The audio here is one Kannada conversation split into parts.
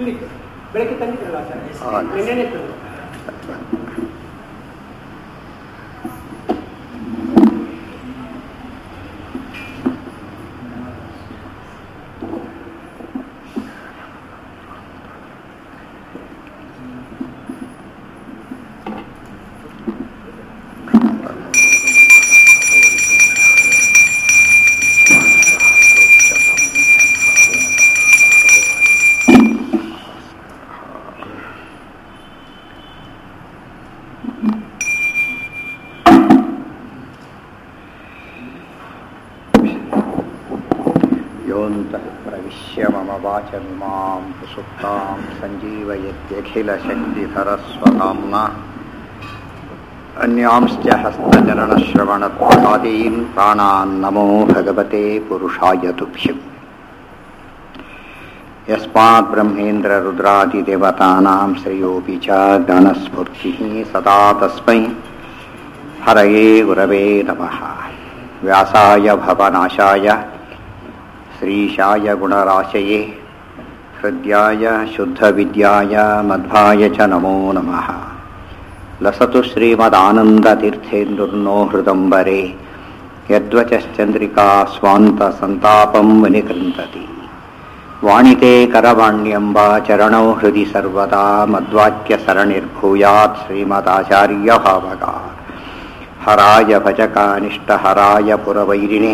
ತುಂಬಿತ್ತು ಬೆಳಗ್ಗೆ ತಂದಿದ್ರಲ್ಲ ಸರ್ ಹೌದು. ನಿನ್ನೆನೆ ತಂದು योऽन्तः प्रविश्य मम वाचमिमां सुप्तां सञ्जीवयत्यखिलशक्तिधरस्वधाम्ना अन्यांश्च हस्तचरणश्रवणत्वकादीन् प्राणान् नमो भगवते पुरुषाय तुभ्यम् यस्मात् ब्रह्मेन्द्ररुद्रादिदेवतानां श्रेयोऽपि च गणस्फूर्तिः सदा तस्मै हरये गुरवे नमः व्यासाय भवनाशाय श्रीशाय गुणराशये हृद्याय शुद्धविद्याय मध्वाय च नमो नमः लसतु श्रीमदानन्दतीर्थेन्दुर्नो हृदम्बरे यद्वचश्चन्द्रिका स्वान्तसन्तापं विनिकृन्तति वाणिते करवाण्यम्बा चरणौ हृदि सर्वदा मद्वाक्यसरणिर्भूयात् श्रीमदाचार्यभावगा हराय भजकानिष्टहराय पुरवैरिणे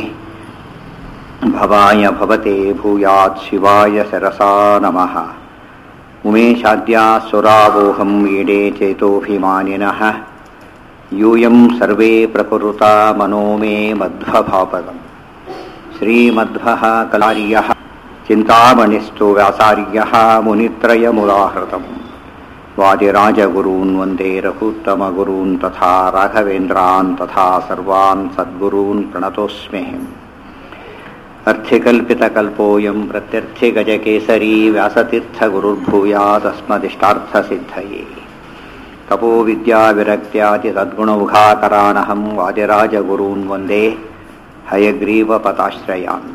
भवाय भवते भूयात् शिवाय सरसा नमः उमेशाद्यासुरावोहं मीडे चेतोऽभिमानिनः यूयं सर्वे प्रकुरुता मनो मे मध्वभापदम् श्रीमध्वः कलार्यः चिन्तामणिस्तु व्यासार्यः मुनित्रयमुदाहृतम् वादिराजगुरून् वन्दे रघुत्तमगुरून् तथा राघवेन्द्रान् तथा सर्वान् सद्गुरून् प्रणतोऽस्म्यहम् अर्थिकल्पितकल्पोऽयं प्रत्यर्थिगजकेसरी व्यासतीर्थगुरुर्भूयादस्मदिष्टार्थसिद्धये तपोविद्याविरक्त्यादिसद्गुणौघाकरानहं वादिराजगुरून् वन्दे ಹಯಗ್ರೀವಪತಾಶ್ರಯಾನ್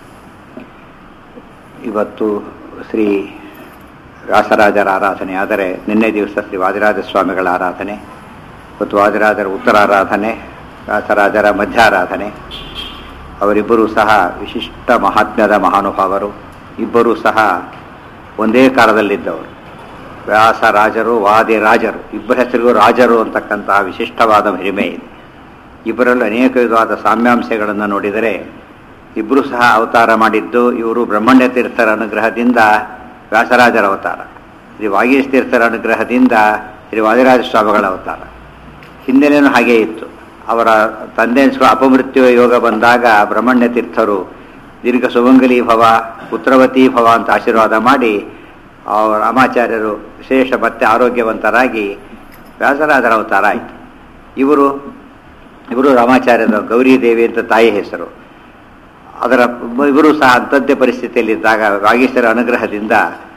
ಇವತ್ತು ಶ್ರೀ ವ್ಯಾಸರಾಜರ ಆರಾಧನೆ ಆದರೆ ನಿನ್ನೆ ದಿವಸ ಶ್ರೀ ವಾದಿರಾಜ ಸ್ವಾಮಿಗಳ ಆರಾಧನೆ ಇವತ್ತು ವಾದಿರಾಜರ ಉತ್ತರಾರಾಧನೆ ವ್ಯಾಸರಾಜರ ಮಧ್ಯಾರಾಧನೆ ಅವರಿಬ್ಬರೂ ಸಹ ವಿಶಿಷ್ಟ ಮಹಾತ್ಮ್ಯದ ಮಹಾನುಭಾವರು ಇಬ್ಬರೂ ಸಹ ಒಂದೇ ಕಾಲದಲ್ಲಿದ್ದವರು ವ್ಯಾಸರಾಜರು ವಾದಿರಾಜರು ಇಬ್ಬರ ಹೆಸರಿಗೂ ರಾಜರು ಅಂತಕ್ಕಂತಹ ವಿಶಿಷ್ಟವಾದ ಮಹಿಮೆ ಇದೆ ಇಬ್ಬರಲ್ಲೂ ಅನೇಕ ವಿಧವಾದ ಸಾಮ್ಯಾಂಶಗಳನ್ನು ನೋಡಿದರೆ ಇಬ್ಬರು ಸಹ ಅವತಾರ ಮಾಡಿದ್ದು ಇವರು ಬ್ರಹ್ಮಣ್ಯ ತೀರ್ಥರ ಅನುಗ್ರಹದಿಂದ ವ್ಯಾಸರಾಜರ ಅವತಾರ ಶ್ರೀ ವಾಗೀಶ್ ತೀರ್ಥರ ಅನುಗ್ರಹದಿಂದ ಶ್ರೀ ವಾದಿರಾಜ ಸ್ವಾಮಿಗಳ ಅವತಾರ ಹಿಂದೆನೇನು ಹಾಗೇ ಇತ್ತು ಅವರ ತಂದೆ ಅಪಮೃತ್ಯು ಯೋಗ ಬಂದಾಗ ಬ್ರಹ್ಮಣ್ಯ ತೀರ್ಥರು ದೀರ್ಘ ಸುಮಂಗಲಿ ಭವ ಪುತ್ರವತಿ ಭವ ಅಂತ ಆಶೀರ್ವಾದ ಮಾಡಿ ಅವರ ರಾಮಾಚಾರ್ಯರು ವಿಶೇಷ ಮತ್ತೆ ಆರೋಗ್ಯವಂತರಾಗಿ ವ್ಯಾಸರಾಜರ ಅವತಾರ ಆಯಿತು ಇವರು ಇವರು ರಾಮಾಚಾರ್ಯರ ಗೌರಿ ದೇವಿ ಅಂತ ತಾಯಿ ಹೆಸರು ಅದರ ಇವರು ಸಹ ಅಂಥದ್ದೇ ಪರಿಸ್ಥಿತಿಯಲ್ಲಿದ್ದಾಗ ವಾಗೀಶ್ವರ ಅನುಗ್ರಹದಿಂದ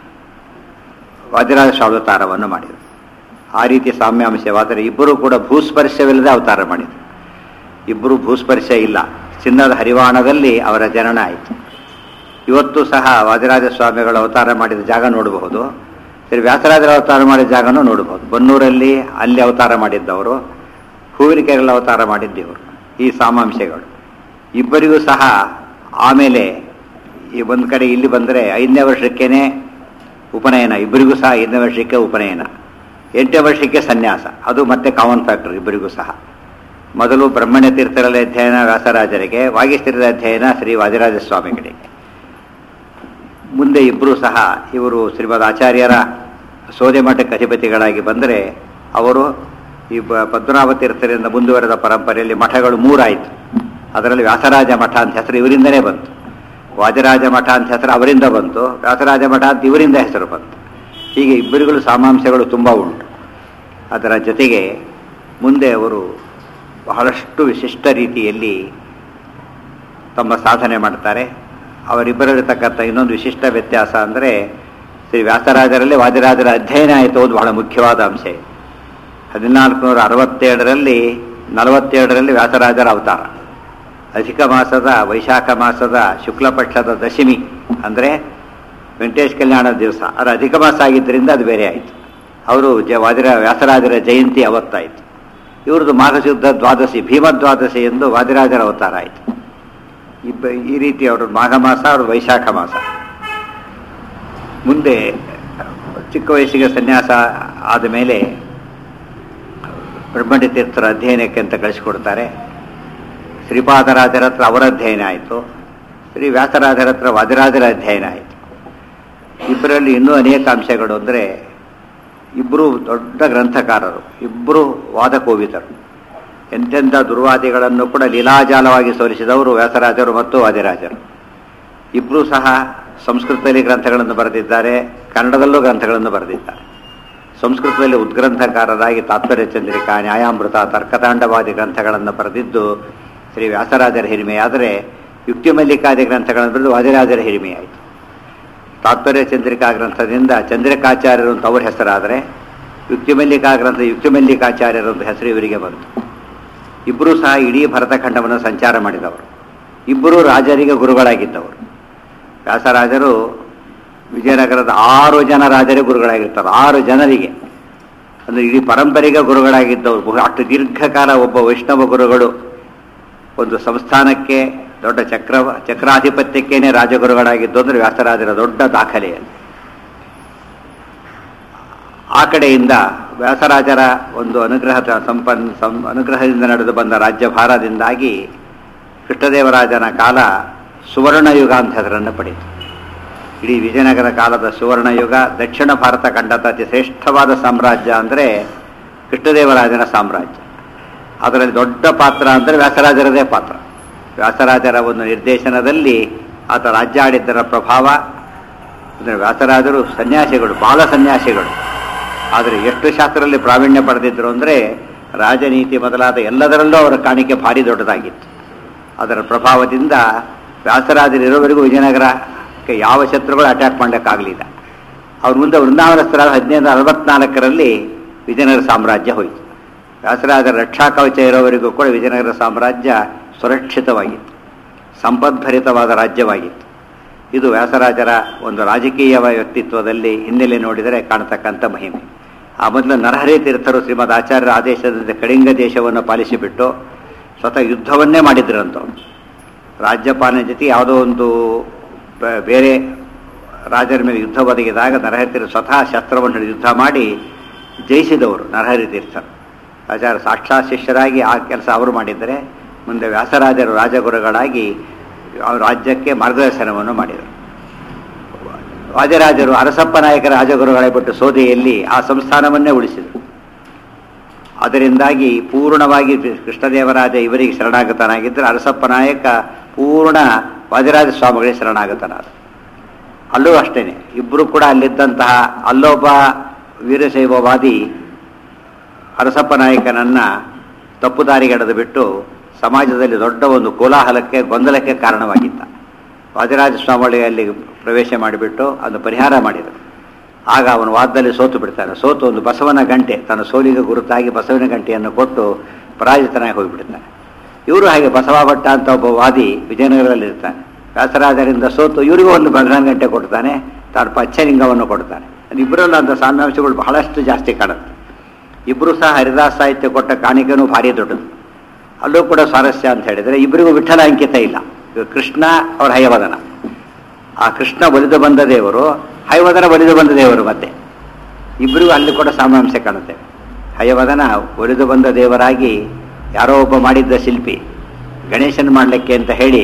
ವಾದಿರಾಜ ಅವತಾರವನ್ನು ಮಾಡಿದರು ಆ ರೀತಿ ಸಾಮ್ಯಾಂಶವಾದರೆ ಇಬ್ಬರು ಕೂಡ ಭೂಸ್ಪರ್ಶವಿಲ್ಲದೆ ಅವತಾರ ಮಾಡಿದರು ಇಬ್ಬರು ಭೂಸ್ಪರ್ಶ ಇಲ್ಲ ಚಿನ್ನದ ಹರಿವಾಣದಲ್ಲಿ ಅವರ ಜನನ ಆಯಿತು ಇವತ್ತು ಸಹ ವಾದಿರಾಜ ಸ್ವಾಮಿಗಳು ಅವತಾರ ಮಾಡಿದ ಜಾಗ ನೋಡಬಹುದು ಸರಿ ವ್ಯಾಸರಾಜರ ಅವತಾರ ಮಾಡಿದ ಜಾಗನೂ ನೋಡಬಹುದು ಬನ್ನೂರಲ್ಲಿ ಅಲ್ಲಿ ಅವತಾರ ಮಾಡಿದ್ದವರು ಹೂವಿನ ಅವತಾರ ಮಾಡಿದ್ದೆವರು ಈ ಸಾಮಾಂಶಗಳು ಇಬ್ಬರಿಗೂ ಸಹ ಆಮೇಲೆ ಈ ಒಂದು ಕಡೆ ಇಲ್ಲಿ ಬಂದರೆ ಐದನೇ ವರ್ಷಕ್ಕೇನೆ ಉಪನಯನ ಇಬ್ಬರಿಗೂ ಸಹ ಐದನೇ ವರ್ಷಕ್ಕೆ ಉಪನಯನ ಎಂಟನೇ ವರ್ಷಕ್ಕೆ ಸನ್ಯಾಸ ಅದು ಮತ್ತೆ ಕಾಮನ್ ಫ್ಯಾಕ್ಟರ್ ಇಬ್ಬರಿಗೂ ಸಹ ಮೊದಲು ಬ್ರಹ್ಮಣ್ಯ ತೀರ್ಥರಲ್ಲಿ ಅಧ್ಯಯನ ವ್ಯಾಸರಾಜರಿಗೆ ವಾಗೀಶ್ವರದ ಅಧ್ಯಯನ ಶ್ರೀ ವಾದಿರಾಜ ಸ್ವಾಮಿಗಳಿಗೆ ಮುಂದೆ ಇಬ್ಬರೂ ಸಹ ಇವರು ಶ್ರೀಮದ್ ಆಚಾರ್ಯರ ಸೋದೆ ಮಠಕ್ಕೆ ಅಧಿಪತಿಗಳಾಗಿ ಬಂದರೆ ಅವರು ಈ ಬ- ಪದ್ಮನಾಭ ತೀರ್ಥರಿಂದ ಮುಂದುವರೆದ ಪರಂಪರೆಯಲ್ಲಿ ಮಠಗಳು ಮೂರಾಯಿತು ಅದರಲ್ಲಿ ವ್ಯಾಸರಾಜ ಮಠ ಅಂತ ಹೆಸರು ಇವರಿಂದನೇ ಬಂತು ವಾದಿರಾಜ ಮಠ ಅಂತ ಹೆಸರು ಅವರಿಂದ ಬಂತು ವ್ಯಾಸರಾಜ ಮಠ ಅಂತ ಇವರಿಂದ ಹೆಸರು ಬಂತು ಹೀಗೆ ಇಬ್ಬರಿಗಳು ಸಾಮಾಂಶಗಳು ತುಂಬ ಉಂಟು ಅದರ ಜೊತೆಗೆ ಮುಂದೆ ಅವರು ಬಹಳಷ್ಟು ವಿಶಿಷ್ಟ ರೀತಿಯಲ್ಲಿ ತಮ್ಮ ಸಾಧನೆ ಮಾಡ್ತಾರೆ ಅವರಿಬ್ಬರಲ್ಲಿರ್ತಕ್ಕಂಥ ಇನ್ನೊಂದು ವಿಶಿಷ್ಟ ವ್ಯತ್ಯಾಸ ಅಂದರೆ ಶ್ರೀ ವ್ಯಾಸರಾಜರಲ್ಲಿ ವಾದಿರಾಜರ ಅಧ್ಯಯನ ಆಯಿತು ಅದು ಬಹಳ ಮುಖ್ಯವಾದ ಅಂಶ ಇದೆ ಹದಿನಾಲ್ಕು ನೂರ ಅರವತ್ತೇಳರಲ್ಲಿ ನಲವತ್ತೇಳರಲ್ಲಿ ವ್ಯಾಸರಾಜರ ಅವತಾರ ಅಧಿಕ ಮಾಸದ ವೈಶಾಖ ಮಾಸದ ಶುಕ್ಲ ಪಕ್ಷದ ದಶಮಿ ಅಂದರೆ ವೆಂಕಟೇಶ್ ಕಲ್ಯಾಣದ ದಿವಸ ಅದು ಅಧಿಕ ಮಾಸ ಆಗಿದ್ದರಿಂದ ಅದು ಬೇರೆ ಆಯಿತು ಅವರು ಜ ವಾದಿರ ವ್ಯಾಸರಾಜರ ಜಯಂತಿ ಅವತ್ತಾಯಿತು ಇವ್ರದ್ದು ಮಾಘಶುದ್ಧ ದ್ವಾದಶಿ ಭೀಮ ದ್ವಾದಶಿ ಎಂದು ವಾದಿರಾಜರ ಅವತಾರ ಆಯಿತು ಇಬ್ಬ ಈ ರೀತಿ ಅವರು ಮಾಘ ಮಾಸ ಅವರು ವೈಶಾಖ ಮಾಸ ಮುಂದೆ ಚಿಕ್ಕ ವಯಸ್ಸಿಗೆ ಸನ್ಯಾಸ ಆದ ಮೇಲೆ ಬ್ರಹ್ಮಣ್ಯ ತೀರ್ಥರ ಅಧ್ಯಯನಕ್ಕೆ ಅಂತ ಕಳಿಸಿಕೊಡ್ತಾರೆ ಶ್ರೀಪಾದರಾಜರ ಹತ್ರ ಅವರ ಅಧ್ಯಯನ ಆಯಿತು ಶ್ರೀ ವ್ಯಾಸರಾಜರ ಹತ್ರ ವಾದಿರಾಜರ ಅಧ್ಯಯನ ಆಯಿತು ಇಬ್ಬರಲ್ಲಿ ಇನ್ನೂ ಅನೇಕ ಅಂಶಗಳು ಅಂದರೆ ಇಬ್ಬರು ದೊಡ್ಡ ಗ್ರಂಥಕಾರರು ಇಬ್ಬರು ವಾದಕೋವಿದರು ಎಂತೆಂಥ ದುರ್ವಾದಿಗಳನ್ನು ಕೂಡ ಲೀಲಾಜಾಲವಾಗಿ ಸೋಲಿಸಿದವರು ವ್ಯಾಸರಾಜರು ಮತ್ತು ವಾದಿರಾಜರು ಇಬ್ಬರೂ ಸಹ ಸಂಸ್ಕೃತದಲ್ಲಿ ಗ್ರಂಥಗಳನ್ನು ಬರೆದಿದ್ದಾರೆ ಕನ್ನಡದಲ್ಲೂ ಗ್ರಂಥಗಳನ್ನು ಬರೆದಿದ್ದಾರೆ ಸಂಸ್ಕೃತದಲ್ಲಿ ಉದ್ಗ್ರಂಥಕಾರರಾಗಿ ತಾತ್ಪರ್ಯ ಚಂದ್ರಿಕಾ ನ್ಯಾಯಾಮೃತ ತರ್ಕತಾಂಡವಾದಿ ಗ್ರಂಥಗಳನ್ನು ಬರೆದಿದ್ದು ಶ್ರೀ ವ್ಯಾಸರಾಜರ ಹಿರಿಮೆಯಾದರೆ ಯುಕ್ತಿ ಮಲ್ಲಿಕಾದಿ ಗ್ರಂಥಗಳನ್ನು ಬರೆದು ವಾದಿರಾಜರ ಹಿರಿಮೆಯಾಯಿತು ತಾತ್ಪರ್ಯ ಚಂದ್ರಿಕಾ ಗ್ರಂಥದಿಂದ ಚಂದ್ರಿಕಾಚಾರ್ಯರು ಅಂತ ಅವ್ರ ಹೆಸರಾದರೆ ಯುಕ್ತಿ ಮಲ್ಲಿಕಾ ಗ್ರಂಥ ಯುಕ್ತಿ ಮಲ್ಲಿಕಾಚಾರ್ಯರು ಅಂತ ಹೆಸರು ಇವರಿಗೆ ಬಂತು ಇಬ್ಬರೂ ಸಹ ಇಡೀ ಭರತಖಂಡವನ್ನು ಸಂಚಾರ ಮಾಡಿದವರು ಇಬ್ಬರೂ ರಾಜರಿಗೆ ಗುರುಗಳಾಗಿದ್ದವರು ವ್ಯಾಸರಾಜರು ವಿಜಯನಗರದ ಆರು ಜನ ರಾಜರೇ ಗುರುಗಳಾಗಿರ್ತಾರೆ ಆರು ಜನರಿಗೆ ಅಂದರೆ ಇಡೀ ಪರಂಪರೆಗೆ ಗುರುಗಳಾಗಿದ್ದವರು ಬಹು- ಅಷ್ಟು ದೀರ್ಘಕಾಲ ಒಬ್ಬ ವೈಷ್ಣವ ಗುರುಗಳು ಒಂದು ಸಂಸ್ಥಾನಕ್ಕೆ ದೊಡ್ಡ ಚಕ್ರ ಚಕ್ರಾಧಿಪತ್ಯಕ್ಕೇನೆ ರಾಜಗುರುಗಳಾಗಿದ್ದು ಅಂದರೆ ವ್ಯಾಸರಾಜರ ದೊಡ್ಡ ದಾಖಲೆಯಲ್ಲಿ ಆ ಕಡೆಯಿಂದ ವ್ಯಾಸರಾಜರ ಒಂದು ಅನುಗ್ರಹ ಸಂಪನ್ ಸಂ ಅನುಗ್ರಹದಿಂದ ನಡೆದು ಬಂದ ರಾಜ್ಯಭಾರದಿಂದಾಗಿ ಕೃಷ್ಣದೇವರಾಜನ ಕಾಲ ಸುವರ್ಣ ಯುಗ ಅಂತ ಹೆಸರನ್ನು ಪಡೆಯಿತು ಇಡೀ ವಿಜಯನಗರ ಕಾಲದ ಸುವರ್ಣ ಯುಗ ದಕ್ಷಿಣ ಭಾರತ ಖಂಡದ ಅತಿ ಶ್ರೇಷ್ಠವಾದ ಸಾಮ್ರಾಜ್ಯ ಅಂದರೆ ಕೃಷ್ಣದೇವರಾಜನ ಸಾಮ್ರಾಜ್ಯ ಅದರಲ್ಲಿ ದೊಡ್ಡ ಪಾತ್ರ ಅಂದರೆ ವ್ಯಾಸರಾಜರದೇ ಪಾತ್ರ ವ್ಯಾಸರಾಜರ ಒಂದು ನಿರ್ದೇಶನದಲ್ಲಿ ಆತ ರಾಜ್ಯ ಆಡಿದ್ದರ ಪ್ರಭಾವ ಅಂದರೆ ವ್ಯಾಸರಾಜರು ಸನ್ಯಾಸಿಗಳು ಬಾಲ ಸನ್ಯಾಸಿಗಳು ಆದರೆ ಎಷ್ಟು ಶಾಸ್ತ್ರದಲ್ಲಿ ಪ್ರಾವೀಣ್ಯ ಪಡೆದಿದ್ದರು ಅಂದರೆ ರಾಜನೀತಿ ಮೊದಲಾದ ಎಲ್ಲದರಲ್ಲೂ ಅವರ ಕಾಣಿಕೆ ಭಾರಿ ದೊಡ್ಡದಾಗಿತ್ತು ಅದರ ಪ್ರಭಾವದಿಂದ ವ್ಯಾಸರಾಜರಿರೋವರೆಗೂ ವಿಜಯನಗರಕ್ಕೆ ಯಾವ ಶತ್ರುಗಳು ಅಟ್ಯಾಕ್ ಮಾಡೋಕ್ಕಾಗಲಿಲ್ಲ ಅವ್ರ ಮುಂದೆ ವೃಂದಾವನಸ್ಥರಾದ ಹದಿನೈದು ಅರವತ್ನಾಲ್ಕರಲ್ಲಿ ವಿಜಯನಗರ ಸಾಮ್ರಾಜ್ಯ ಹೋಯಿತು ವ್ಯಾಸರಾಜರ ರಕ್ಷಾ ಕವಚ ಇರೋವರೆಗೂ ಕೂಡ ವಿಜಯನಗರ ಸಾಮ್ರಾಜ್ಯ ಸುರಕ್ಷಿತವಾಗಿತ್ತು ಸಂಪದ್ಭರಿತವಾದ ರಾಜ್ಯವಾಗಿತ್ತು ಇದು ವ್ಯಾಸರಾಜರ ಒಂದು ರಾಜಕೀಯ ವ್ಯಕ್ತಿತ್ವದಲ್ಲಿ ಹಿನ್ನೆಲೆ ನೋಡಿದರೆ ಕಾಣತಕ್ಕಂಥ ಮಹಿಮೆ ಆ ಮೊದಲು ನರಹರಿ ತೀರ್ಥರು ಶ್ರೀಮದ್ ಆಚಾರ್ಯರ ಆದೇಶದಂತೆ ಕಳಿಂಗ ದೇಶವನ್ನು ಪಾಲಿಸಿಬಿಟ್ಟು ಸ್ವತಃ ಯುದ್ಧವನ್ನೇ ಮಾಡಿದ್ರಂತವ್ರು ರಾಜ್ಯಪಾಲನ ಜೊತೆ ಯಾವುದೋ ಒಂದು ಬ- ಬೇರೆ ರಾಜರ ಮೇಲೆ ಯುದ್ಧ ಒದಗಿದಾಗ ನರಹರಿ ತೀರ್ಥ ಸ್ವತಃ ಶಸ್ತ್ರವನ್ನು ಹಿಡಿದು ಯುದ್ಧ ಮಾಡಿ ಜಯಿಸಿದವರು ನರಹರಿ ತೀರ್ಥರು ಆಚಾರ್ಯ ಸಾಕ್ಷಾತ್ ಶಿಷ್ಯರಾಗಿ ಆ ಕೆಲಸ ಅವರು ಮಾಡಿದರೆ ಮುಂದೆ ವ್ಯಾಸರಾಜರು ರಾಜಗುರುಗಳಾಗಿ ಅವ್ರ ರಾಜ್ಯಕ್ಕೆ ಮಾರ್ಗದರ್ಶನವನ್ನು ಮಾಡಿದರು ವಾದಿರಾಜರು ಅರಸಪ್ಪ ನಾಯಕರ ರಾಜಗುರುಗಳಾಗ್ಬಿಟ್ಟು ಸೋದೆಯಲ್ಲಿ ಆ ಸಂಸ್ಥಾನವನ್ನೇ ಉಳಿಸಿದರು ಅದರಿಂದಾಗಿ ಪೂರ್ಣವಾಗಿ ಕೃಷ್ಣದೇವರಾಜ ಇವರಿಗೆ ಶರಣಾಗತನಾಗಿದ್ದರೆ ಅರಸಪ್ಪ ನಾಯಕ ಪೂರ್ಣ ವಾದಿರಾಜ ಸ್ವಾಮಿಗಳಿಗೆ ಶರಣಾಗತನಾದ ಅಲ್ಲೂ ಅಷ್ಟೇನೆ ಇಬ್ಬರು ಕೂಡ ಅಲ್ಲಿದ್ದಂತಹ ಅಲ್ಲೊಬ್ಬ ವೀರಶೈವವಾದಿ ಅರಸಪ್ಪ ನಾಯಕನನ್ನ ತಪ್ಪು ದಾರಿಗೆಡೆದು ಬಿಟ್ಟು ಸಮಾಜದಲ್ಲಿ ದೊಡ್ಡ ಒಂದು ಕೋಲಾಹಲಕ್ಕೆ ಗೊಂದಲಕ್ಕೆ ಕಾರಣವಾಗಿದ್ದ ವಾದಿರಾಜ ಸ್ವಾಮಿಗಳಿಗೆ ಅಲ್ಲಿ ಪ್ರವೇಶ ಮಾಡಿಬಿಟ್ಟು ಅದನ್ನು ಪರಿಹಾರ ಮಾಡಿದರು ಆಗ ಅವನು ವಾದದಲ್ಲಿ ಸೋತು ಬಿಡ್ತಾನೆ ಸೋತು ಒಂದು ಬಸವನ ಗಂಟೆ ತನ್ನ ಸೋಲಿಗೆ ಗುರುತಾಗಿ ಬಸವನ ಗಂಟೆಯನ್ನು ಕೊಟ್ಟು ಪರಾಜಿತನಾಗಿ ಹೋಗಿಬಿಡ್ತಾನೆ ಇವರು ಹಾಗೆ ಬಸವ ಭಟ್ಟ ಅಂತ ಒಬ್ಬ ವಾದಿ ವಿಜಯನಗರದಲ್ಲಿ ಇರ್ತಾನೆ ವ್ಯಾಸರಾಜರಿಂದ ಸೋತು ಇವರಿಗೂ ಒಂದು ಬಸವನ ಗಂಟೆ ಕೊಡ್ತಾನೆ ತಾನು ಪಚ್ಚಲಿಂಗವನ್ನು ಕೊಡ್ತಾನೆ ಇಬ್ಬರಲ್ಲ ಅಂತ ಸಾಮ್ಯಾಂಶಗಳು ಬಹಳಷ್ಟು ಜಾಸ್ತಿ ಕಾಣುತ್ತೆ ಇಬ್ಬರು ಸಹ ಹರಿದಾಸ ಸಾಹಿತ್ಯ ಕೊಟ್ಟ ಕಾಣಿಕೆನೂ ಭಾರಿ ದೊಡ್ಡದು ಅಲ್ಲೂ ಕೂಡ ಸ್ವಾರಸ್ಯ ಅಂತ ಹೇಳಿದರೆ ಇಬ್ಬರಿಗೂ ವಿಠಲ ಅಂಕಿತ ಇಲ್ಲ ಈಗ ಕೃಷ್ಣ ಅವ್ರ ಹಯವದನ ಆ ಕೃಷ್ಣ ಒಲಿದು ಬಂದ ದೇವರು ಹಯವದನ ಒಲಿದು ಬಂದ ದೇವರು ಮತ್ತೆ ಇಬ್ಬರಿಗೂ ಅಲ್ಲಿ ಕೂಡ ಸಾಮಾಂಶ ಕಾಣುತ್ತೆ ಹಯವದನ ಒಲಿದು ಬಂದ ದೇವರಾಗಿ ಯಾರೋ ಒಬ್ಬ ಮಾಡಿದ್ದ ಶಿಲ್ಪಿ ಗಣೇಶನ್ ಮಾಡಲಿಕ್ಕೆ ಅಂತ ಹೇಳಿ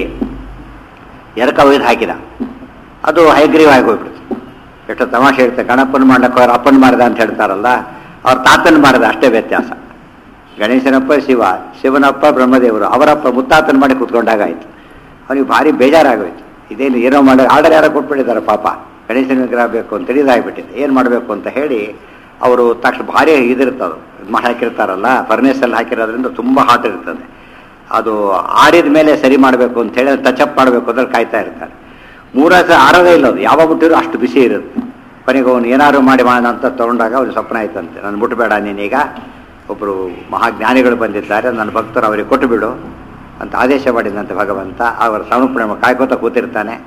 ಎರಕ ಒಯ್ದು ಹಾಕಿದ ಅದು ಹೈಗ್ರೀವಾಗಿ ಹೋಗ್ಬಿಡ್ತು ಎಷ್ಟು ತಮಾಷೆ ಹೇಳ್ತಾರೆ ಗಣಪನ ಮಾಡ್ಲಿಕ್ಕೆ ಅವ್ರ ಅಪ್ಪನ ಮಾಡ್ದ ಅಂತ ಹೇಳ್ತಾರಲ್ಲ ಅವ್ರ ತಾತನ ಮಾಡ್ದ ಅಷ್ಟೇ ವ್ಯತ್ಯಾಸ ಗಣೇಶನಪ್ಪ ಶಿವ ಶಿವನಪ್ಪ ಬ್ರಹ್ಮದೇವರು ಅವರಪ್ಪ ಮುತ್ತಾತನ ಮಾಡಿ ಕೂತ್ಕೊಂಡಾಗ ಆಯ್ತು ಅವನಿಗೆ ಭಾರಿ ಬೇಜಾರಾಗೋಯ್ತು ಇದೇನು ಏನೋ ಮಾಡಿ ಆರ್ಡರ್ ಯಾರೋ ಕೊಟ್ಬಿಟ್ಟಿದ್ದಾರೆ ಪಾಪ ಗಣೇಶನ ವಿಗ್ರಹ ಬೇಕು ಅಂತ ತಿಳಿದಾಗ್ಬಿಟ್ಟಿದೆ ಏನು ಮಾಡಬೇಕು ಅಂತ ಹೇಳಿ ಅವರು ತಕ್ಷಣ ಭಾರಿ ಇದಿರ್ತದೆ ಇದು ಮಾಡಿ ಹಾಕಿರ್ತಾರಲ್ಲ ಫರ್ನೇಸಲ್ಲಿ ಹಾಕಿರೋದ್ರಿಂದ ತುಂಬ ಹಾಟ್ ಇರ್ತದೆ ಅದು ಆರಿದ ಮೇಲೆ ಸರಿ ಮಾಡಬೇಕು ಅಂತ ಹೇಳಿ ಟಚಪ್ ಮಾಡಬೇಕು ಅಂದ್ರೆ ಕಾಯ್ತಾ ಇರ್ತಾರೆ ಮೂರ ಆರೋದೇ ಇಲ್ಲ ಅದು ಯಾವಾಗ ಬಿಟ್ಟಿದ್ರು ಅಷ್ಟು ಬಿಸಿ ಇರುತ್ತೆ ಕೊನೆಗೆ ಅವನು ಏನಾದ್ರು ಮಾಡಿ ಮಾಡೋಣ ಅಂತ ತಗೊಂಡಾಗ ಅವ್ರಿಗೆ ಸ್ವಪ್ನ ಆಯ್ತಂತೆ ನಾನು ಮುಟ್ಟಬೇಡ ನೀನೀಗ ಒಬ್ಬರು ಮಹಾಜ್ಞಾನಿಗಳು ಬಂದಿದ್ದಾರೆ ನನ್ನ ಭಕ್ತರು ಅವರಿಗೆ ಕೊಟ್ಟು ಬಿಡು ಅಂತ ಆದೇಶ ಮಾಡಿದಂತೆ ಭಗವಂತ ಅವರ ಸಮರ್ಪಣೆ ಕಾಯ್ಕೋತ ಕೂತಿರ್ತಾನೆ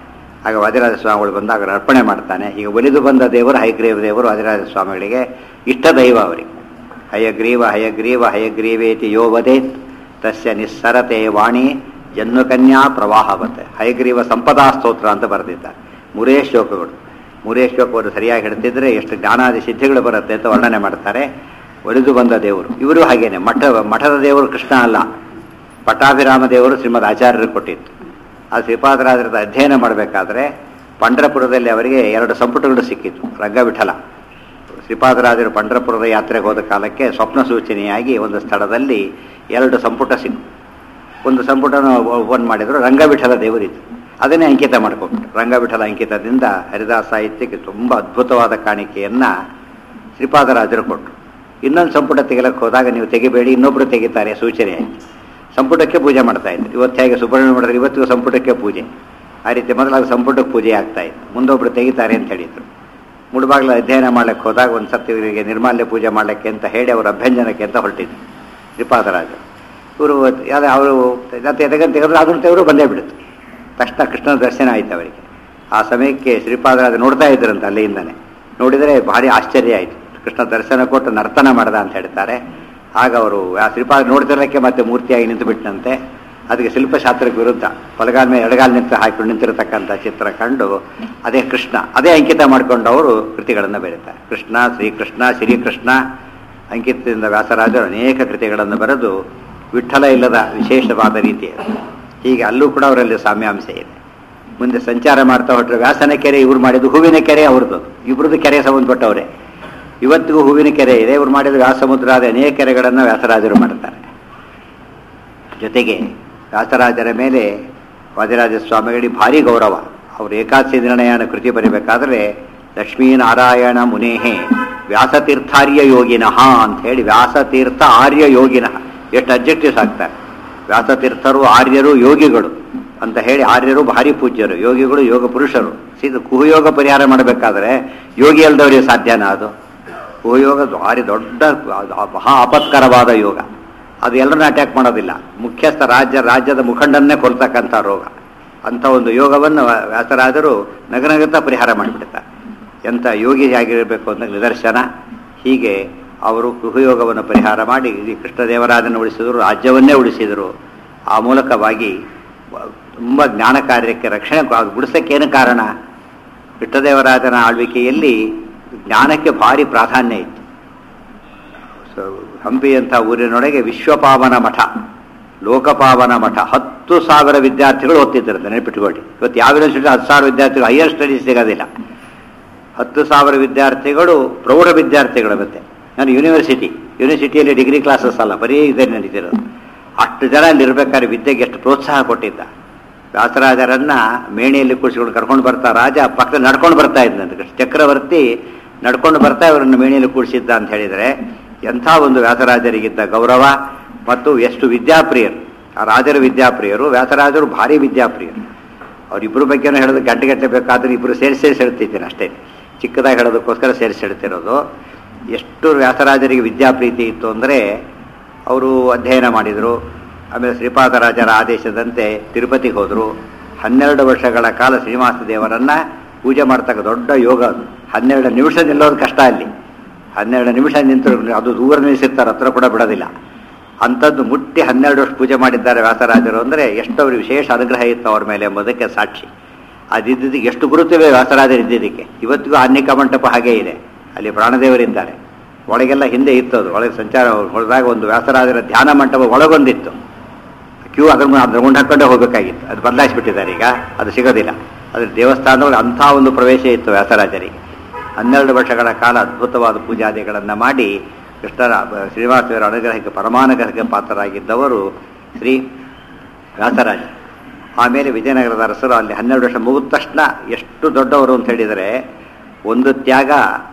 ಆಗ ವಾದಿರಾಜ ಸ್ವಾಮಿಗಳು ಬಂದಾಗ ಅವ್ರು ಅರ್ಪಣೆ ಮಾಡ್ತಾನೆ ಈಗ ಒಲಿದು ಬಂದ ದೇವರು ಹಯಗ್ರೀವ ದೇವರು ವಾದಿರಾಜ ಸ್ವಾಮಿಗಳಿಗೆ ಇಷ್ಟ ದೈವ ಅವರಿಗೆ ಹಯಗ್ರೀವ ಹಯಗ್ರೀವ ಹಯಗ್ರೀವೇತಿ ಯೋ ವದೇತ್ ತಸ್ಯ ನಿಸ್ಸರತೆ ವಾಣಿ ಜನ್ಮಕನ್ಯಾ ಪ್ರವಾಹವತ್ ಹಯಗ್ರೀವ ಸಂಪದಾ ಸ್ತೋತ್ರ ಅಂತ ಬರೆದಿದ್ದಾರೆ ಮೂರೇ ಶ್ಲೋಕಗಳು ಮೂರೇ ಶ್ಲೋಕವನ್ನು ಸರಿಯಾಗಿ ಹಿಡ್ತಿದ್ರೆ ಎಷ್ಟು ಜ್ಞಾನಾದಿ ಸಿದ್ಧಿಗಳು ಬರುತ್ತೆ ಅಂತ ವರ್ಣನೆ ಮಾಡ್ತಾರೆ ಒಲಿದು ಬಂದ ದೇವರು ಇವರು ಹಾಗೇನೆ ಮಠ ಮಠದ ದೇವರು ಕೃಷ್ಣ ಅಲ್ಲ ಪಟ್ಟಾಭಿರಾಮ ದೇವರು ಶ್ರೀಮದ್ ಆಚಾರ್ಯರು ಕೊಟ್ಟಿತ್ತು ಆ ಶ್ರೀಪಾದರಾಜರದ ಅಧ್ಯಯನ ಮಾಡಬೇಕಾದ್ರೆ ಪಂಡ್ರಪುರದಲ್ಲಿ ಅವರಿಗೆ ಎರಡು ಸಂಪುಟಗಳು ಸಿಕ್ಕಿತ್ತು ರಂಗವಿಠಲ ಶ್ರೀಪಾದರಾಜರು ಪಂಡ್ರಪುರದ ಯಾತ್ರೆಗೆ ಹೋದ ಕಾಲಕ್ಕೆ ಸ್ವಪ್ನ ಸೂಚನೆಯಾಗಿ ಒಂದು ಸ್ಥಳದಲ್ಲಿ ಎರಡು ಸಂಪುಟ ಸಿಕ್ಕು ಒಂದು ಸಂಪುಟನ ಓಪನ್ ಮಾಡಿದ್ರು ರಂಗವಿಠಲ ದೇವರಿತ್ತು ಅದನ್ನೇ ಅಂಕಿತ ಮಾಡ್ಕೊಂಡ್ಬಿಟ್ಟು ರಂಗವಿಠಲ ಅಂಕಿತದಿಂದ ಹರಿದಾಸ ಸಾಹಿತ್ಯಕ್ಕೆ ತುಂಬ ಅದ್ಭುತವಾದ ಕಾಣಿಕೆಯನ್ನು ಶ್ರೀಪಾದರಾಜರು ಕೊಟ್ಟರು ಇನ್ನೊಂದು ಸಂಪುಟ ತೆಗಿಲಕ್ಕೆ ಹೋದಾಗ ನೀವು ತೆಗಿಬೇಡಿ ಇನ್ನೊಬ್ಬರು ತೆಗಿತಾರೆ ಸೂಚನೆ ಆಯಿತು ಸಂಪುಟಕ್ಕೆ ಪೂಜೆ ಮಾಡ್ತಾ ಇದ್ರು ಇವತ್ತು ಹೇಗೆ ಸುಬ್ರಹ್ಮಣ್ಯ ಮಾಡಿದ್ರೆ ಇವತ್ತಿಗೂ ಸಂಪುಟಕ್ಕೆ ಪೂಜೆ ಆ ರೀತಿ ಮೊದಲಾಗ ಸಂಪುಟಕ್ಕೆ ಪೂಜೆ ಆಗ್ತಾ ಇತ್ತು ಮುಂದೊಬ್ರು ತೆಗಿತಾರೆ ಅಂತ ಹೇಳಿದ್ರು ಮುಳುಬಾಗ್ಲ ಅಧ್ಯಯನ ಮಾಡ್ಲಿಕ್ಕೆ ಹೋದಾಗ ಒಂದು ಸತಿ ಇವರಿಗೆ ನಿರ್ಮಾಲ್ಯ ಪೂಜೆ ಮಾಡಲಿಕ್ಕೆ ಅಂತ ಹೇಳಿ ಅವರ ಅಭ್ಯಂಜನಕ್ಕೆ ಅಂತ ಹೊರಟಿದ್ರು ಶ್ರೀಪಾದರಾಜರು ಇವರು ಯಾವ್ದು ಅವರು ತೆಗೆದು ತೆಗೆದ್ರು ಅದನ್ನು ತೆಗೆದ್ರು ಬಂದೇ ಬಿಡುತ್ತೆ ತಕ್ಷಣ ಕೃಷ್ಣನ ದರ್ಶನ ಆಯ್ತು ಅವರಿಗೆ ಆ ಸಮಯಕ್ಕೆ ಶ್ರೀಪಾದರಾಜ ನೋಡ್ತಾ ಇದ್ರಂತೆ ಅಲ್ಲಿಂದನೇ ನೋಡಿದರೆ ಭಾರಿ ಆಶ್ಚರ್ಯ ಆಯಿತು ಕೃಷ್ಣ ದರ್ಶನ ಕೊಟ್ಟು ನರ್ತನ ಮಾಡ್ದ ಅಂತ ಹೇಳ್ತಾರೆ ಆಗ ಅವರು ಆ ಶ್ರೀಪಾದ ನೋಡ್ತಿರಲಿಕ್ಕೆ ಮತ್ತೆ ಮೂರ್ತಿಯಾಗಿ ನಿಂತು ಬಿಟ್ಟನಂತೆ ಅದಕ್ಕೆ ಶಿಲ್ಪಶಾಸ್ತ್ರಕ್ಕೆ ವಿರುದ್ಧ ಬಲಗಾಲ ಮೇಲೆ ಎಡಗಾಲ ನಿಂತು ಹಾಕಿಕೊಂಡು ನಿಂತಿರತಕ್ಕಂಥ ಚಿತ್ರ ಕಂಡು ಅದೇ ಕೃಷ್ಣ ಅದೇ ಅಂಕಿತ ಮಾಡಿಕೊಂಡು ಅವರು ಕೃತಿಗಳನ್ನು ಬರೀತಾರೆ ಕೃಷ್ಣ ಶ್ರೀಕೃಷ್ಣ ಶ್ರೀಕೃಷ್ಣ ಅಂಕಿತದಿಂದ ವ್ಯಾಸರಾಜರು ಅನೇಕ ಕೃತಿಗಳನ್ನು ಬರೆದು ವಿಠಲ ಇಲ್ಲದ ವಿಶೇಷವಾದ ರೀತಿ ಹೀಗೆ ಅಲ್ಲೂ ಕೂಡ ಅವರಲ್ಲಿ ಸಾಮ್ಯಾಂಶ ಇದೆ ಮುಂದೆ ಸಂಚಾರ ಮಾಡ್ತಾ ಹೊಟ್ಟರೆ ವ್ಯಾಸನ ಕೆರೆ ಇವ್ರು ಮಾಡಿದ್ದು ಹೂವಿನ ಕೆರೆ ಅವ್ರದ್ದು ಇಬ್ಬರದ್ದು ಕೆರೆ ಸಂಬಂಧಪಟ್ಟವರೇ ಇವತ್ತಿಗೂ ಹೂವಿನ ಕೆರೆ ಇದೆ ಇವ್ರು ಮಾಡಿದ ವ್ಯಾಸಮುದ್ರ ಆದ ಅನೇಕ ಕೆರೆಗಳನ್ನು ವ್ಯಾಸರಾಜರು ಮಾಡ್ತಾರೆ ಜೊತೆಗೆ ವ್ಯಾಸರಾಜರ ಮೇಲೆ ವಾದಿರಾಜ ಸ್ವಾಮಿಗಳಿಗೆ ಭಾರಿ ಗೌರವ ಅವರು ಏಕಾದಶಿ ನಿರ್ಣಯನ ಕೃತಿ ಬರೀಬೇಕಾದ್ರೆ ಲಕ್ಷ್ಮೀನಾರಾಯಣ ಮುನೇಹೆ ವ್ಯಾಸತೀರ್ಥಾರ್ಯ ಯೋಗಿನಃ ಅಂತ ಹೇಳಿ ವ್ಯಾಸತೀರ್ಥ ಆರ್ಯ ಯೋಗಿನಃ ಎಷ್ಟು ಅಬ್ಜೆಕ್ಟಿವ್ಸ್ ಆಗ್ತಾರೆ ವ್ಯಾಸತೀರ್ಥರು ಆರ್ಯರು ಯೋಗಿಗಳು ಅಂತ ಹೇಳಿ ಆರ್ಯರು ಭಾರಿ ಪೂಜ್ಯರು ಯೋಗಿಗಳು ಯೋಗ ಪುರುಷರು ಸೀದ ಕುಹಯೋಗ ಪರಿಹಾರ ಮಾಡಬೇಕಾದ್ರೆ ಯೋಗಿ ಅಲ್ದವರಿಗೆ ಸಾಧ್ಯನಾ ಅದು ಕುಹಯೋಗ ಭಾರಿ ದೊಡ್ಡ ಮಹಾ ಆಪತ್ಕರವಾದ ಯೋಗ ಅದು ಎಲ್ಲರನ್ನ ಅಟ್ಯಾಕ್ ಮಾಡೋದಿಲ್ಲ ಮುಖ್ಯಸ್ಥ ರಾಜ್ಯ ರಾಜ್ಯದ ಮುಖಂಡನ್ನೇ ಕೊಲ್ತಕ್ಕಂಥ ರೋಗ ಅಂಥ ಒಂದು ಯೋಗವನ್ನು ವ್ಯಾಸರಾದರು ನಗನಗತ ಪರಿಹಾರ ಮಾಡಿಬಿಡ್ತಾರೆ ಎಂಥ ಯೋಗಿ ಆಗಿರಬೇಕು ಅಂತ ನಿದರ್ಶನ ಹೀಗೆ ಅವರು ಗೃಹಯೋಗವನ್ನು ಪರಿಹಾರ ಮಾಡಿ ಇಡೀ ಕೃಷ್ಣದೇವರಾಜನ ಉಳಿಸಿದರು ರಾಜ್ಯವನ್ನೇ ಉಳಿಸಿದರು ಆ ಮೂಲಕವಾಗಿ ತುಂಬ ಜ್ಞಾನ ಕಾರ್ಯಕ್ಕೆ ರಕ್ಷಣೆ ಉಳಿಸೋಕ್ಕೇನು ಕಾರಣ ಕೃಷ್ಣದೇವರಾಜನ ಆಳ್ವಿಕೆಯಲ್ಲಿ ಜ್ಞಾನಕ್ಕೆ ಭಾರಿ ಪ್ರಾಧಾನ್ಯ ಇತ್ತು ಸೊ ಹಂಪಿಯಂಥ ಊರಿನೊಳಗೆ ವಿಶ್ವಪಾವನ ಮಠ ಲೋಕಪಾವನ ಮಠ ಹತ್ತು ಸಾವಿರ ವಿದ್ಯಾರ್ಥಿಗಳು ಓದ್ತಿದ್ರಂತೆ ನೆನಪಿಟ್ಕೊಳ್ಳಿ ಇವತ್ತು ಯಾವ ಯೂನಿವರ್ಸಿಟಿ ಹತ್ತು ಸಾವಿರ ವಿದ್ಯಾರ್ಥಿಗಳು ಹೈಯರ್ ಸ್ಟಡೀಸ್ ಸಿಗೋದಿಲ್ಲ ಹತ್ತು ಸಾವಿರ ವಿದ್ಯಾರ್ಥಿಗಳು ಪ್ರೌಢ ವಿದ್ಯಾರ್ಥಿಗಳು ಮತ್ತೆ ನಾನು ಯೂನಿವರ್ಸಿಟಿ ಯೂನಿವರ್ಸಿಟಿಯಲ್ಲಿ ಡಿಗ್ರಿ ಕ್ಲಾಸಸ್ ಅಲ್ಲ ಬರೀ ಇದೇ ನಡೀತಿರೋದು ಅಷ್ಟು ಜನ ಅಲ್ಲಿ ಇರ್ಬೇಕಾದ್ರೆ ವಿದ್ಯೆಗೆ ಎಷ್ಟು ಪ್ರೋತ್ಸಾಹ ಕೊಟ್ಟಿದ್ದ ವ್ಯಾಸರಾಜರನ್ನ ಮೇಣಿಯಲ್ಲಿ ಕೂರಿಸಿಕೊಂಡು ಕರ್ಕೊಂಡು ಬರ್ತಾ ರಾಜ ಪಕ್ಕದಲ್ಲಿ ನಡ್ಕೊಂಡು ಬರ್ತಾ ಇದ್ದಂತೆ ಚಕ್ರವರ್ತಿ ನಡ್ಕೊಂಡು ಬರ್ತಾ ಇವರನ್ನು ಮೇಣಿಯಲ್ಲಿ ಕೂಡಿಸಿದ್ದ ಅಂತ ಹೇಳಿದರೆ ಎಂಥ ಒಂದು ವ್ಯಾಸರಾಜರಿಗಿದ್ದ ಗೌರವ ಮತ್ತು ಎಷ್ಟು ವಿದ್ಯಾಪ್ರಿಯರು ಆ ರಾಜರ ವಿದ್ಯಾಪ್ರಿಯರು ವ್ಯಾಸರಾಜರು ಭಾರಿ ವಿದ್ಯಾಪ್ರಿಯರು ಅವರಿಬ್ಬರ ಬಗ್ಗೆನೂ ಹೇಳೋದು ಗಂಟೆ ಗಂಟೆ ಬೇಕಾದ್ರೆ ಇಬ್ಬರು ಸೇರಿಸಿ ಸೇರಿಸಿ ಹೇಳ್ತಿದ್ದೀನಿ ಅಷ್ಟೇ ಚಿಕ್ಕದಾಗಿ ಹೇಳೋದಕ್ಕೋಸ್ಕರ ಸೇರಿಸಿ ಹೇಳ್ತಿರೋದು ಎಷ್ಟು ವ್ಯಾಸರಾಜರಿಗೆ ವಿದ್ಯಾಪ್ರೀತಿ ಇತ್ತು ಅಂದರೆ ಅವರು ಅಧ್ಯಯನ ಮಾಡಿದರು ಆಮೇಲೆ ಶ್ರೀಪಾದರಾಜರ ಆದೇಶದಂತೆ ತಿರುಪತಿಗೆ ಹೋದರು ಹನ್ನೆರಡು ವರ್ಷಗಳ ಕಾಲ ಶ್ರೀನಿವಾಸ ದೇವರನ್ನು ಪೂಜೆ ಮಾಡ್ತಕ್ಕ ದೊಡ್ಡ ಯೋಗ ಅದು ಹನ್ನೆರಡು ನಿಮಿಷ ನಿಲ್ಲೋದು ಕಷ್ಟ ಅಲ್ಲಿ ಹನ್ನೆರಡು ನಿಮಿಷ ನಿಂತರು ಅದು ದೂರ ನಿಲ್ಲಿಸಿರ್ತಾರೆ ಹತ್ರ ಕೂಡ ಬಿಡೋದಿಲ್ಲ ಅಂಥದ್ದು ಮುಟ್ಟಿ ಹನ್ನೆರಡು ವರ್ಷ ಪೂಜೆ ಮಾಡಿದ್ದಾರೆ ವ್ಯಾಸರಾಜರು ಅಂದರೆ ಎಷ್ಟು ಅವ್ರಿಗೆ ವಿಶೇಷ ಅನುಗ್ರಹ ಇತ್ತು ಅವ್ರ ಮೇಲೆ ಎಂಬುದಕ್ಕೆ ಸಾಕ್ಷಿ ಅದಿದ್ದಕ್ಕೆ ಎಷ್ಟು ಗುರುತಿವೆ ವ್ಯಾಸರಾಜರು ಇದ್ದಿದ್ದಕ್ಕೆ ಇವತ್ತಿಗೂ ಆನ್ನಿಕ ಮಂಟಪ ಹಾಗೇ ಇದೆ ಅಲ್ಲಿ ಪ್ರಾಣದೇವರಿದ್ದಾರೆ ಒಳಗೆಲ್ಲ ಹಿಂದೆ ಇತ್ತು ಅದು ಒಳಗೆ ಸಂಚಾರ ಹೊಡೆದಾಗ ಒಂದು ವ್ಯಾಸರಾಜರ ಧ್ಯಾನ ಮಂಟಪ ಒಳಗೊಂದಿತ್ತು ಕ್ಯೂ ಅದ್ರ ಅದ್ರ ಮುಂದೆ ಹಾಕೊಂಡೇ ಹೋಗಬೇಕಾಗಿತ್ತು ಅದು ಬದಲಾಯಿಸಿಬಿಟ್ಟಿದ್ದಾರೆ ಈಗ ಅದು ಸಿಗೋದಿಲ್ಲ ಅದ್ರ ದೇವಸ್ಥಾನದೊಳಗೆ ಅಂಥ ಒಂದು ಪ್ರವೇಶ ಇತ್ತು ವ್ಯಾಸರಾಜರಿಗೆ ಹನ್ನೆರಡು ವರ್ಷಗಳ ಕಾಲ ಅದ್ಭುತವಾದ ಪೂಜಾದಿಗಳನ್ನು ಮಾಡಿ ಕೃಷ್ಣರ ಶ್ರೀನಿವಾಸರ ಅನುಗ್ರಹಕ್ಕೆ ಪರಮಾನುಗ್ರಹಕ್ಕೆ ಪಾತ್ರರಾಗಿದ್ದವರು ಶ್ರೀ ವ್ಯಾಸರಾಜ ಆಮೇಲೆ ವಿಜಯನಗರದ ಅರಸರು ಅಲ್ಲಿ ಹನ್ನೆರಡು ವರ್ಷ ಮುಗಿದ ತಕ್ಷಣ ಎಷ್ಟು ದೊಡ್ಡವರು ಅಂತ ಹೇಳಿದರೆ ಒಂದು ತ್ಯಾಗ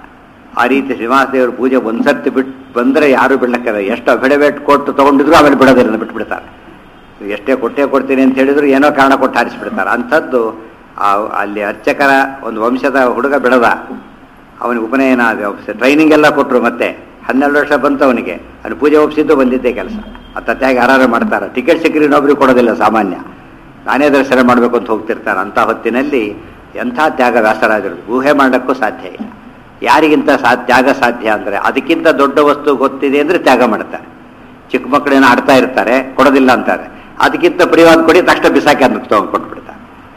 ಆ ರೀತಿ ಶ್ರೀನಿವಾಸದೇವರು ಪೂಜೆ ಒಂದ್ಸರ್ತಿ ಬಿಟ್ಟು ಬಂದರೆ ಯಾರು ಬಿಡ್ಲಕ್ಕಾಗ ಎಷ್ಟು ಅಭಿಡಬೇಟ್ ಕೊಟ್ಟು ತೊಗೊಂಡಿದ್ರು ಆಮೇಲೆ ಬಿಡೋದಿಲ್ಲ ಬಿಟ್ಬಿಡ್ತಾರೆ ಎಷ್ಟೇ ಕೊಟ್ಟೇ ಕೊಡ್ತೀನಿ ಅಂತ ಹೇಳಿದ್ರು ಏನೋ ಕಾರಣ ಕೊಟ್ಟು ಹಾರಿಸ್ಬಿಡ್ತಾರೆ ಅಂಥದ್ದು ಆ ಅಲ್ಲಿ ಅರ್ಚಕರ ಒಂದು ವಂಶದ ಹುಡುಗ ಬಿಡದ ಅವನಿಗೆ ಉಪನಯನ ಟ್ರೈನಿಂಗ್ ಎಲ್ಲ ಕೊಟ್ಟರು ಮತ್ತೆ ಹನ್ನೆರಡು ವರ್ಷ ಬಂತು ಅವನಿಗೆ ಅಲ್ಲಿ ಪೂಜೆ ಒಪ್ಪಿಸಿದ್ದು ಬಂದಿದ್ದೇ ಕೆಲಸ ಆ ತತ್ಯಾಗಿ ಯಾರು ಮಾಡ್ತಾರೆ ಟಿಕೆಟ್ ಸಿಕ್ಕರೆ ಇನ್ನೊಬ್ರಿಗೆ ಕೊಡೋದಿಲ್ಲ ಸಾಮಾನ್ಯ ನಾನೇ ದರ್ಶನ ಮಾಡಬೇಕು ಅಂತ ಹೋಗ್ತಿರ್ತಾರೆ ಅಂಥ ಹೊತ್ತಿನಲ್ಲಿ ಎಂಥ ತ್ಯಾಗ ವ್ಯಾಸರಾಜರು ಊಹೆ ಮಾಡೋಕ್ಕೂ ಸಾಧ್ಯ ಇಲ್ಲ ಯಾರಿಗಿಂತ ಸಾ ತ್ಯಾಗ ಸಾಧ್ಯ ಅಂದರೆ ಅದಕ್ಕಿಂತ ದೊಡ್ಡ ವಸ್ತು ಗೊತ್ತಿದೆ ಅಂದರೆ ತ್ಯಾಗ ಮಾಡ್ತಾರೆ ಚಿಕ್ಕ ಮಕ್ಕಳೇನೋ ಆಡ್ತಾ ಇರ್ತಾರೆ ಕೊಡೋದಿಲ್ಲ ಅಂತಾರೆ ಅದಕ್ಕಿಂತ ಪ್ರಿಯವಾದ ಕೊಡಿ ತಕ್ಷಣ ಬಿಸಾಕಿ ಅಂತ ತೊಗೊಂಡು ಕೊಟ್ಬಿಡ್ತಾರೆ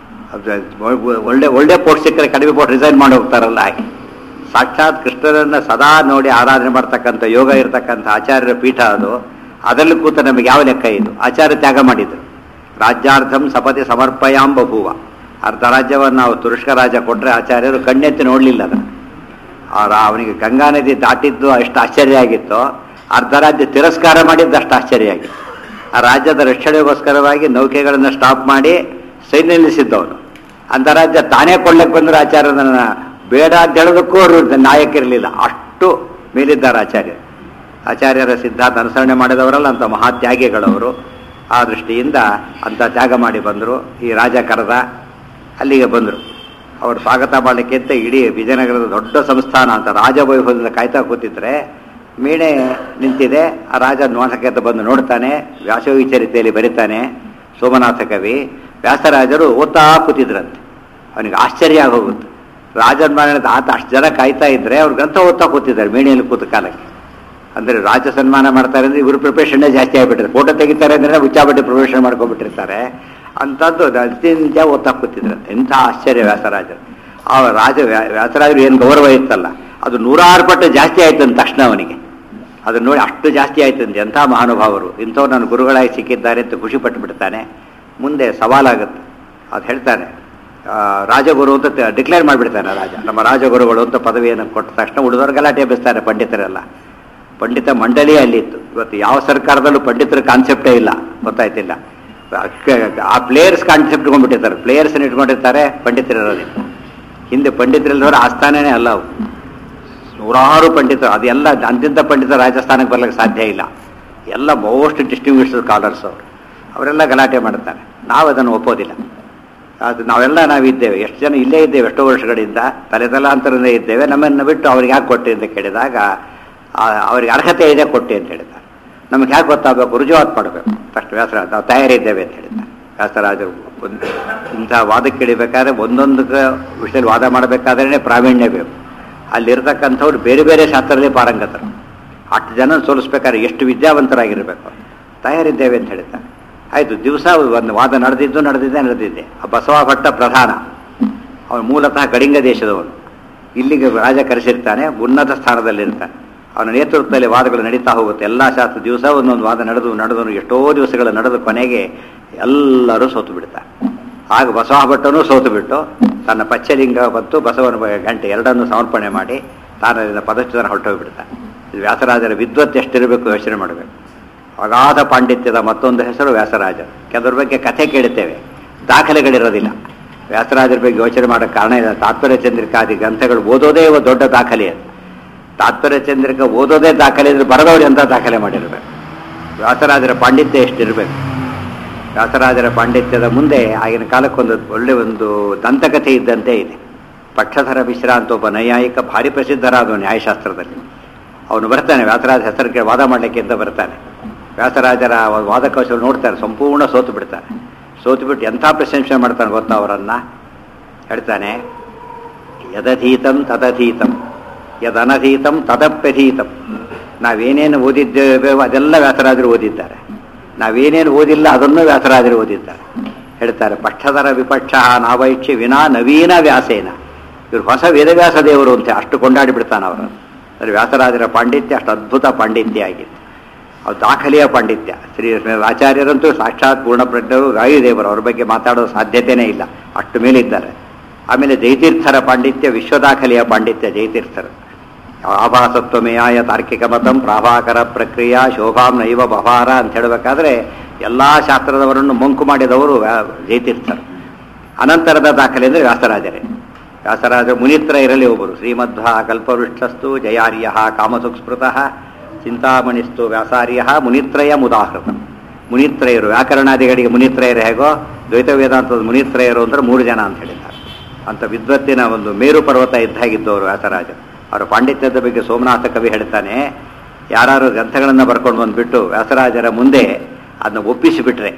ಅದು ಒಳ್ಳೆ ಒಳ್ಳೆ ಪೋಸ್ಟ್ ಸಿಕ್ಕರೆ ಕಡಿಮೆ ಪೋಸ್ಟ್ ರಿಸೈನ್ ಮಾಡಿ ಹೋಗ್ತಾರಲ್ಲ ಹಾಗೆ ಸಾಕ್ಷಾತ್ ಕೃಷ್ಣರನ್ನ ಸದಾ ನೋಡಿ ಆರಾಧನೆ ಮಾಡ್ತಕ್ಕಂಥ ಯೋಗ ಇರತಕ್ಕಂಥ ಆಚಾರ್ಯರ ಪೀಠ ಅದು ಅದರಲ್ಲಿ ಕೂತ ನಮಗೆ ಯಾವ ಲೆಕ್ಕ ಇದು ಆಚಾರ್ಯ ತ್ಯಾಗ ಮಾಡಿದ್ರು ರಾಜ್ಯಾರ್ಥಂ ಸಪತಿ ಸಮರ್ಪಯಾಂ ಬಭೂವ ಅರ್ಧ ರಾಜ್ಯವನ್ನು ನಾವು ತುರುಷ್ಕ ರಾಜ ಕೊಟ್ಟರೆ ಆಚಾರ್ಯರು ಕಣ್ಣೆತ್ತಿ ನೋಡಲಿಲ್ಲ ಅದನ್ನು ಅವ್ರ ಅವನಿಗೆ ಗಂಗಾ ನದಿ ದಾಟಿದ್ದು ಅಷ್ಟು ಆಶ್ಚರ್ಯ ಆಗಿತ್ತು ಅರ್ಧ ರಾಜ್ಯ ತಿರಸ್ಕಾರ ಮಾಡಿದ್ದು ಅಷ್ಟು ಆಶ್ಚರ್ಯ ಆಗಿತ್ತು ಆ ರಾಜ್ಯದ ರಕ್ಷಣೆಗೋಸ್ಕರವಾಗಿ ನೌಕೆಗಳನ್ನು ಸ್ಟಾಪ್ ಮಾಡಿ ಸೈನ್ಯ ನಿಲ್ಲಿಸಿದ್ದವನು ಅಂಥ ರಾಜ್ಯ ತಾನೇ ಕೊಳ್ಳಕ್ಕೆ ಬಂದ್ರೆ ಆಚಾರ್ಯನ ಬೇಡ ಅಂತ ಹೇಳೋದಕ್ಕೂ ಅವರು ನಾಯಕರಿರಲಿಲ್ಲ ಅಷ್ಟು ಮೇಲಿದ್ದಾರೆ ಆಚಾರ್ಯರು ಆಚಾರ್ಯರ ಸಿದ್ಧಾಂತ ಅನುಸರಣೆ ಮಾಡಿದವರಲ್ಲ ಅಂತ ಮಹಾತ್ಯಾಗಿಗಳವರು ಆ ದೃಷ್ಟಿಯಿಂದ ಅಂಥ ತ್ಯಾಗ ಮಾಡಿ ಬಂದರು ಈ ರಾಜ ಕರೆದ ಅಲ್ಲಿಗೆ ಬಂದರು ಅವರು ಸ್ವಾಗತ ಮಾಡಲಿಕ್ಕೆ ಅಂತ ಇಡೀ ವಿಜಯನಗರದ ದೊಡ್ಡ ಸಂಸ್ಥಾನ ಅಂತ ರಾಜವೈಭವದಿಂದ ಕಾಯ್ತಾ ಕೂತಿದ್ರೆ ಮೀಣೆ ನಿಂತಿದೆ ಆ ರಾಜ ನೋಡಕ್ಕೆ ಅಂತ ಬಂದು ನೋಡ್ತಾನೆ ವ್ಯಾಸವಿಚರಿತೆಯಲ್ಲಿ ಬರೀತಾನೆ ಸೋಮನಾಥ ಕವಿ ವ್ಯಾಸರಾಜರು ಓದ್ತಾ ಕೂತಿದ್ರಂತೆ ಅವನಿಗೆ ಆಶ್ಚರ್ಯ ಆಗೋಗುತ್ತೆ ರಾಜನ ಮನೆ ಆತ ಅಷ್ಟು ಜನ ಕಾಯ್ತಾ ಇದ್ರೆ ಅವ್ರ ಗ್ರಂಥ ಓದ್ತಾ ಕೂತಿದ್ದಾರೆ ಮೇಣೆಯಲ್ಲಿ ಕೂತ ಕಾಲಕ್ಕೆ ಅಂದರೆ ರಾಜ ಸನ್ಮಾನ ಮಾಡ್ತಾರೆ ಅಂದ್ರೆ ಇವರು ಪ್ರಿಪರೇಷನ್ನೇ ಜಾಸ್ತಿ ಆಗಿಬಿಟ್ಟಿದೆ ಫೋಟೋ ತೆಗಿತಾರೆ ಅಂದ್ರೆ ಹುಚ್ಚಾಬಟ್ಟಿ ಪ್ರಿಪರೇಷನ್ ಮಾಡ್ಕೊಂಡ್ಬಿಟ್ಟಿರ್ತಾರೆ ಅಂಥದ್ದು ಅತ್ಯಂತ ಓದ್ತಾ ಕೂತಿದ್ರಂತೆ ಎಂಥ ಆಶ್ಚರ್ಯ ವ್ಯಾಸರಾಜರು ಆ ರಾಜ ವ್ಯಾ- ವ್ಯಾಸರಾಜರು ಏನು ಗೌರವ ಇತ್ತಲ್ಲ ಅದು ನೂರಾರು ಪಟ್ಟು ಜಾಸ್ತಿ ಆಯ್ತು ಅಂದ ತಕ್ಷಣ ಅವನಿಗೆ ಅದನ್ನ ನೋಡಿ ಅಷ್ಟು ಜಾಸ್ತಿ ಆಯ್ತು ಅಂತ ಎಂಥ ಮಹಾನುಭಾವರು ಇಂಥವ್ರು ನನ್ನ ಗುರುಗಳಾಗಿ ಸಿಕ್ಕಿದ್ದಾರೆ ಅಂತ ಖುಷಿ ಪಟ್ಟು ಬಿಡ್ತಾನೆ ಮುಂದೆ ಸವಾಲಾಗುತ್ತೆ ಅದು ಹೇಳ್ತಾನೆ ಆ, ರಾಜಗುರು ಅಂತ ಡಿಕ್ಲೇರ್ ಮಾಡಿಬಿಡ್ತಾನೆ ರಾಜ ನಮ್ಮ ರಾಜಗುರುಗಳು ಅಂತ ಪದವಿಯನ್ನು ಕೊಟ್ಟ ತಕ್ಷಣ ಉಳಿದವರು ಗಲಾಟೆ ಎಬ್ಬಿಸ್ತಾರೆ ಪಂಡಿತರೆಲ್ಲ ಪಂಡಿತ ಮಂಡಳಿ ಅಲ್ಲಿತ್ತು ಇವತ್ತು ಯಾವ ಸರ್ಕಾರದಲ್ಲೂ ಪಂಡಿತರ ಕಾನ್ಸೆಪ್ಟೇ ಇಲ್ಲ ಗೊತ್ತಾಯ್ತಿಲ್ಲ ಆ ಪ್ಲೇಯರ್ಸ್ ಕಾನ್ಸೆಪ್ಟ್ ಇಟ್ಕೊಂಡ್ಬಿಟ್ಟಿರ್ತಾರೆ ಪ್ಲೇಯರ್ಸ್ ಇಟ್ಕೊಂಡಿರ್ತಾರೆ ಪಂಡಿತರಿರೋದಿಲ್ಲ ಹಿಂದೆ ಪಂಡಿತರಿಲ್ಲದವರು ಆಸ್ಥಾನನೇ ಅಲ್ಲ ಅವು ನೂರಾರು ಪಂಡಿತರು ಅದೆಲ್ಲ ಅಂತಿಂತ ಪಂಡಿತ ರಾಜಸ್ಥಾನಕ್ಕೆ ಬರ್ಲಿಕ್ಕೆ ಸಾಧ್ಯ ಇಲ್ಲ ಎಲ್ಲ ಮೋಸ್ಟ್ ಡಿಸ್ಟಿಂಗ್ವಿಷ್ಡ್ ಸ್ಕಾಲರ್ಸ್ ಅವರು ಅವರೆಲ್ಲ ಗಲಾಟೆ ಮಾಡ್ತಾರೆ ನಾವು ಅದನ್ನು ಒಪ್ಪೋದಿಲ್ಲ ಅದು ನಾವೆಲ್ಲ ನಾವಿದ್ದೇವೆ ಎಷ್ಟು ಜನ ಇಲ್ಲೇ ಇದ್ದೇವೆ ಎಷ್ಟೋ ವರ್ಷಗಳಿಂದ ತಲೆ ತಲಾಂತರದಿಂದ ಇದ್ದೇವೆ ನಮ್ಮನ್ನು ಬಿಟ್ಟು ಅವ್ರಿಗೆ ಯಾಕೆ ಕೊಟ್ಟಿ ಅಂತ ಕೇಳಿದಾಗ ಆ, ಅವ್ರಿಗೆ ಅರ್ಹತೆ ಇದೆ ಕೊಟ್ಟಿ ಅಂತ ಹೇಳಿದ್ದಾರೆ ನಮಗೆ ಯಾಕೆ ಗೊತ್ತಾಗಬೇಕು ರುಜುವಾತ್ ಮಾಡಬೇಕು ಫಸ್ಟ್ ವ್ಯಾಸರಾಜ ನಾವು ತಯಾರಿದ್ದೇವೆ ಅಂತ ಹೇಳಿದ್ದಾರೆ ವ್ಯಾಸರಾಜರು ಒಂದು ಇಂಥ ವಾದಕ್ಕೆ ಇಳಿಬೇಕಾದ್ರೆ ಒಂದೊಂದು ಕ- ವಿಷಯದಲ್ಲಿ ವಾದ ಮಾಡಬೇಕಾದ್ರೆ ಪ್ರಾವೀಣ್ಯ ಬೇಕು ಅಲ್ಲಿರ್ತಕ್ಕಂಥವ್ರು ಬೇರೆ ಬೇರೆ ಶಾಸ್ತ್ರದಲ್ಲಿ ಪಾರಂಗತರು ಅಷ್ಟು ಜನ ಸೋಲಿಸ್ಬೇಕಾದ್ರೆ ಎಷ್ಟು ವಿದ್ಯಾವಂತರಾಗಿರಬೇಕು ತಯಾರಿದ್ದೇವೆ ಅಂತ ಹೇಳ್ತಾರೆ ಆಯಿತು ದಿವಸ ಒಂದು ವಾದ ನಡೆದಿದ್ದು ನಡೆದಿದ್ದೆ ನಡೆದಿದ್ದೆ ಆ ಬಸವ ಭಟ್ಟ ಪ್ರಧಾನ ಅವನು ಮೂಲತಃ ಕಳಿಂಗ ದೇಶದವನು ಇಲ್ಲಿಗೆ ರಾಜ ಕರೆಸಿರ್ತಾನೆ ಉನ್ನತ ಸ್ಥಾನದಲ್ಲಿರ್ತಾನೆ ಅವನ ನೇತೃತ್ವದಲ್ಲಿ ವಾದಗಳು ನಡೀತಾ ಹೋಗುತ್ತೆ ಎಲ್ಲ ಶಾಸ್ತ್ರ ದಿವಸ ಒಂದೊಂದು ವಾದ ನಡೆದು ನಡೆದು ಎಷ್ಟೋ ದಿವಸಗಳು ನಡೆದು ಕೊನೆಗೆ ಎಲ್ಲರೂ ಸೋತು ಬಿಡ್ತಾರೆ ಆಗ ಬಸವ ಭಟ್ಟನು ಸೋತು ಬಿಟ್ಟು ತನ್ನ ಪಚ್ಚಲಿಂಗ ಮತ್ತು ಬಸವನ ಬ- ಗಂಟೆ ಎರಡನ್ನು ಸಮರ್ಪಣೆ ಮಾಡಿ ತಾನು ಅದರಿಂದ ಪದಚ್ಯುತನ ಹೊರಟೋಗ್ಬಿಡ್ತಾನೆ ಇದು ವ್ಯಾಸರಾಜರ ವಿದ್ವತ್ ಎಷ್ಟಿರಬೇಕು ಯೋಚನೆ ಮಾಡಬೇಕು ಅಗಾಧ ಪಾಂಡಿತ್ಯದ ಮತ್ತೊಂದು ಹೆಸರು ವ್ಯಾಸರಾಜ ಕೆಲವ್ರ ಬಗ್ಗೆ ಕಥೆ ಕೇಳುತ್ತೇವೆ ದಾಖಲೆಗಳಿರೋದಿಲ್ಲ ವ್ಯಾಸರಾಜರ ಬಗ್ಗೆ ಯೋಚನೆ ಮಾಡೋ ಕಾರಣ ಇಲ್ಲ ತಾತ್ಪರ್ಯ ಚಂದ್ರಿಕಾದಿ ಗ್ರಂಥಗಳು ಓದೋದೇ ಒಂದು ದೊಡ್ಡ ದಾಖಲೆ ಅದು ತಾತ್ಪರ್ಯ ಚಂದ್ರಿಕ ಓದೋದೇ ದಾಖಲೆ ಇದ್ರೆ ಬರದವ್ರು ಎಂಥ ದಾಖಲೆ ಮಾಡಿರ್ಬೇಕು ವ್ಯಾಸರಾಜರ ಪಾಂಡಿತ್ಯ ಎಷ್ಟಿರಬೇಕು ವ್ಯಾಸರಾಜರ ಪಾಂಡಿತ್ಯದ ಮುಂದೆ ಆಗಿನ ಕಾಲಕ್ಕೊಂದು ಒಳ್ಳೆ ಒಂದು ದಂತಕಥೆ ಇದ್ದಂತೆ ಇದೆ ಪಕ್ಷಧರ ಮಿಶ್ರ ಅಂತ ಒಬ್ಬ ನೈಯಾಯಿಕ ಭಾರಿ ಪ್ರಸಿದ್ಧರಾದ ನ್ಯಾಯಶಾಸ್ತ್ರದಲ್ಲಿ ಅವನು ಬರ್ತಾನೆ ವ್ಯಾಸರಾಜ ಹೆಸರಿಗೆ ವಾದ ಮಾಡಲಿಕ್ಕೆ ಅಂತ ಬರ್ತಾನೆ ವ್ಯಾಸರಾಜರ ವಾದಕೋಶ ನೋಡ್ತಾರೆ ಸಂಪೂರ್ಣ ಸೋತು ಬಿಡ್ತಾನೆ ಸೋತು ಬಿಟ್ಟು ಎಂಥ ಪ್ರಶಂಸೆ ಮಾಡ್ತಾನೆ ಗೊತ್ತಾ ಅವರನ್ನ ಹೇಳ್ತಾನೆ ಯದಧೀತಂ ತದಧೀತಂ ಯದನಧೀತಂ ತದಪ್ಯಧೀತಂ ನಾವೇನೇನು ಓದಿದ್ದೇವೆ ಅದೆಲ್ಲ ವ್ಯಾಸರಾಜರು ಓದಿದ್ದಾರೆ ನಾವೇನೇನು ಓದಿಲ್ಲ ಅದನ್ನು ವ್ಯಾಸರಾಜರು ಓದಿದ್ದಾರೆ ಹೇಳ್ತಾರೆ ಪಕ್ಷಧರ ವಿಪಕ್ಷ ನಾವೈಕ್ಷಿ ವಿನಾ ನವೀನ ವ್ಯಾಸೇನ ಇವರು ಹೊಸ ವೇದವ್ಯಾಸ ದೇವರು ಅಂತ ಅಷ್ಟು ಕೊಂಡಾಡಿ ಬಿಡ್ತಾನೆ ಅವರನ್ನು ಅಂದರೆ ವ್ಯಾಸರಾಜರ ಪಾಂಡಿತ್ಯ ಅಷ್ಟು ಅದ್ಭುತ ಪಾಂಡಿತ್ಯ ಆಗಿದೆ ಅದು ದಾಖಲೆಯ ಪಾಂಡಿತ್ಯ ಶ್ರೀ ಆಚಾರ್ಯರಂತೂ ಸಾಕ್ಷಾತ್ ಪೂರ್ಣಪ್ರಜ್ಞರು ಗಾಯುದೇವರು ಅವ್ರ ಬಗ್ಗೆ ಮಾತಾಡೋ ಸಾಧ್ಯತೆಯೇ ಇಲ್ಲ ಅಷ್ಟು ಮೇಲಿದ್ದಾರೆ ಆಮೇಲೆ ಜಯತೀರ್ಥರ ಪಾಂಡಿತ್ಯ ವಿಶ್ವ ದಾಖಲೆಯ ಪಾಂಡಿತ್ಯ ಜಯತೀರ್ಥರು ಆಭಾಸತ್ವಮೇಯಾಯ ತಾರ್ಕಿಕ ಮತಂ ಪ್ರಾಭಾಕರ ಪ್ರಕ್ರಿಯಾ ಶೋಭಾಂ ನೈವ ಬಹಾರ ಅಂತ ಹೇಳಬೇಕಾದ್ರೆ ಎಲ್ಲ ಶಾಸ್ತ್ರದವರನ್ನು ಮಂಕು ಮಾಡಿದವರು ವ್ಯಾ- ಜಯತೀರ್ಥರು ಅನಂತರದ ದಾಖಲೆ ಅಂದರೆ ವ್ಯಾಸರಾಜರೇ ವ್ಯಾಸರಾಜ ಮುನಿತ್ರ ಇರಲಿ ಒಬ್ಬರು ಶ್ರೀಮಧ್ವ ಕಲ್ಪವೃಕ್ಷಸ್ತು ಜಯಾರ್ಯ ಕಾಮಸುಸ್ಮೃತಃ ಚಿಂತಾಮಣಿಸ್ತು ವ್ಯಾಸಾರ್ಯ ಮುನಿತ್ರಯ ಮುದಾಹೃತ ಮುನಿತ್ರಯರು ವ್ಯಾಕರಣಾದಿಗಳಿಗೆ ಮುನಿತ್ರಯರು ಹೇಗೋ ದ್ವೈತ ವೇದಾಂತದ ಮುನಿತ್ರಯರು ಅಂದ್ರೆ ಮೂರು ಜನ ಅಂತ ಹೇಳಿದ್ದಾರೆ ಅಂತ ವಿದ್ವತ್ತಿನ ಒಂದು ಮೇರು ಪರ್ವತ ಇದ್ದಾಗಿದ್ದವರು ವ್ಯಾಸರಾಜ ಅವರ ಪಾಂಡಿತ್ಯದ ಬಗ್ಗೆ ಸೋಮನಾಥ ಕವಿ ಹೇಳ್ತಾನೆ ಯಾರು ಗ್ರಂಥಗಳನ್ನು ಬರ್ಕೊಂಡು ಬಂದ್ಬಿಟ್ಟು ವ್ಯಾಸರಾಜರ ಮುಂದೆ ಅದನ್ನ ಒಪ್ಪಿಸಿಬಿಟ್ರೆ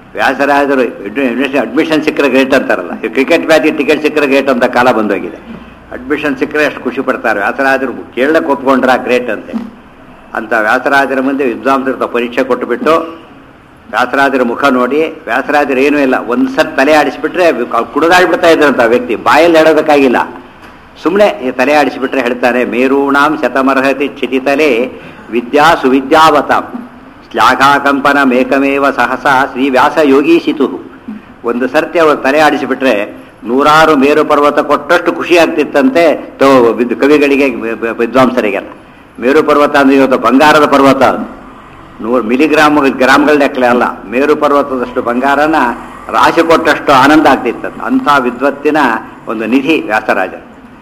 ವ್ಯಾಸರಾಜರು ಅಡ್ಮಿಷನ್ ಸಿಕ್ಕರೆ ಗ್ರೇಟ್ ಅಂತಾರಲ್ಲ ಈ ಕ್ರಿಕೆಟ್ ಮ್ಯಾಚಿಗೆ ಟಿಕೆಟ್ ಸಿಕ್ಕರೆ ಗ್ರೇಟ್ ಅಂತ ಕಾಲ ಬಂದೋಗಿದೆ ಅಡ್ಮಿಷನ್ ಸಿಕ್ಕರೆ ಅಷ್ಟು ಖುಷಿ ಪಡ್ತಾರೆ ವ್ಯಾಸರಾಜರು ಕೇಳಕ್ಕೆ ಒಪ್ಕೊಂಡ್ರ ಗ್ರೇಟ್ ಅಂತೆ ಅಂತ ವ್ಯಾಸರಾಜರ ಮುಂದೆ ವಿದ್ವಾಂಸರ ಪರೀಕ್ಷೆ ಕೊಟ್ಟುಬಿಟ್ಟು ವ್ಯಾಸರಾಜರ ಮುಖ ನೋಡಿ ವ್ಯಾಸರಾಜರು ಏನೂ ಇಲ್ಲ ಒಂದು ಸತ್ ತಲೆ ಆಡಿಸ್ಬಿಟ್ರೆ ಕುಡಿದಾಡ್ಬಿಡ್ತಾ ಇದ್ರಂತ ಆ ವ್ಯಕ್ತಿ ಬಾಯಲ್ಲಿ ಹೇಳೋದಕ್ಕಾಗಿಲ್ಲ ಸುಮ್ಮನೆ ತಲೆ ಆಡಿಸಿಬಿಟ್ರೆ ಹೇಳ್ತಾರೆ ಮೇರೂಣಾಂ ಶತಮರ್ಹತಿ ಕ್ಷಿತಿತಲೆ ವಿದ್ಯಾ ಸುವಿದ್ಯಾವತಾಂ ಶ್ಲಾಘಾಕಂಪನ ಮೇಕಮೇವ ಸಹಸ ಶ್ರೀ ವ್ಯಾಸ ಯೋಗೀಸಿತು ಒಂದು ಸರ್ತಿ ಅವರು ತಲೆ ಆಡಿಸಿಬಿಟ್ರೆ ನೂರಾರು ಮೇರು ಪರ್ವತ ಕೊಟ್ಟಷ್ಟು ಖುಷಿ ಆಗ್ತಿತ್ತಂತೆ ತೋ ವಿದ್- ಕವಿಗಳಿಗೆ ವಿ- ವಿದ್ವಾಂಸರಿಗೆಲ್ಲ ಮೇರು ಪರ್ವತ ಅಂದ್ರೆ ಇವತ್ತು ಬಂಗಾರದ ಪರ್ವತ ಅದು ನೂರು ಮಿಲಿಗ್ರಾಮ್ ಗ್ರಾಮ್ಗಳ ಲೆಕ್ಕಲೆ ಅಲ್ಲ ಮೇರು ಪರ್ವತದಷ್ಟು ಬಂಗಾರನ ರಾಶಿ ಕೊಟ್ಟಷ್ಟು ಆನಂದ ಆಗ್ತಿತ್ತಂತೆ ಅಂಥ ವಿದ್ವತ್ತಿನ ಒಂದು ನಿಧಿ ವ್ಯಾಸರಾಜ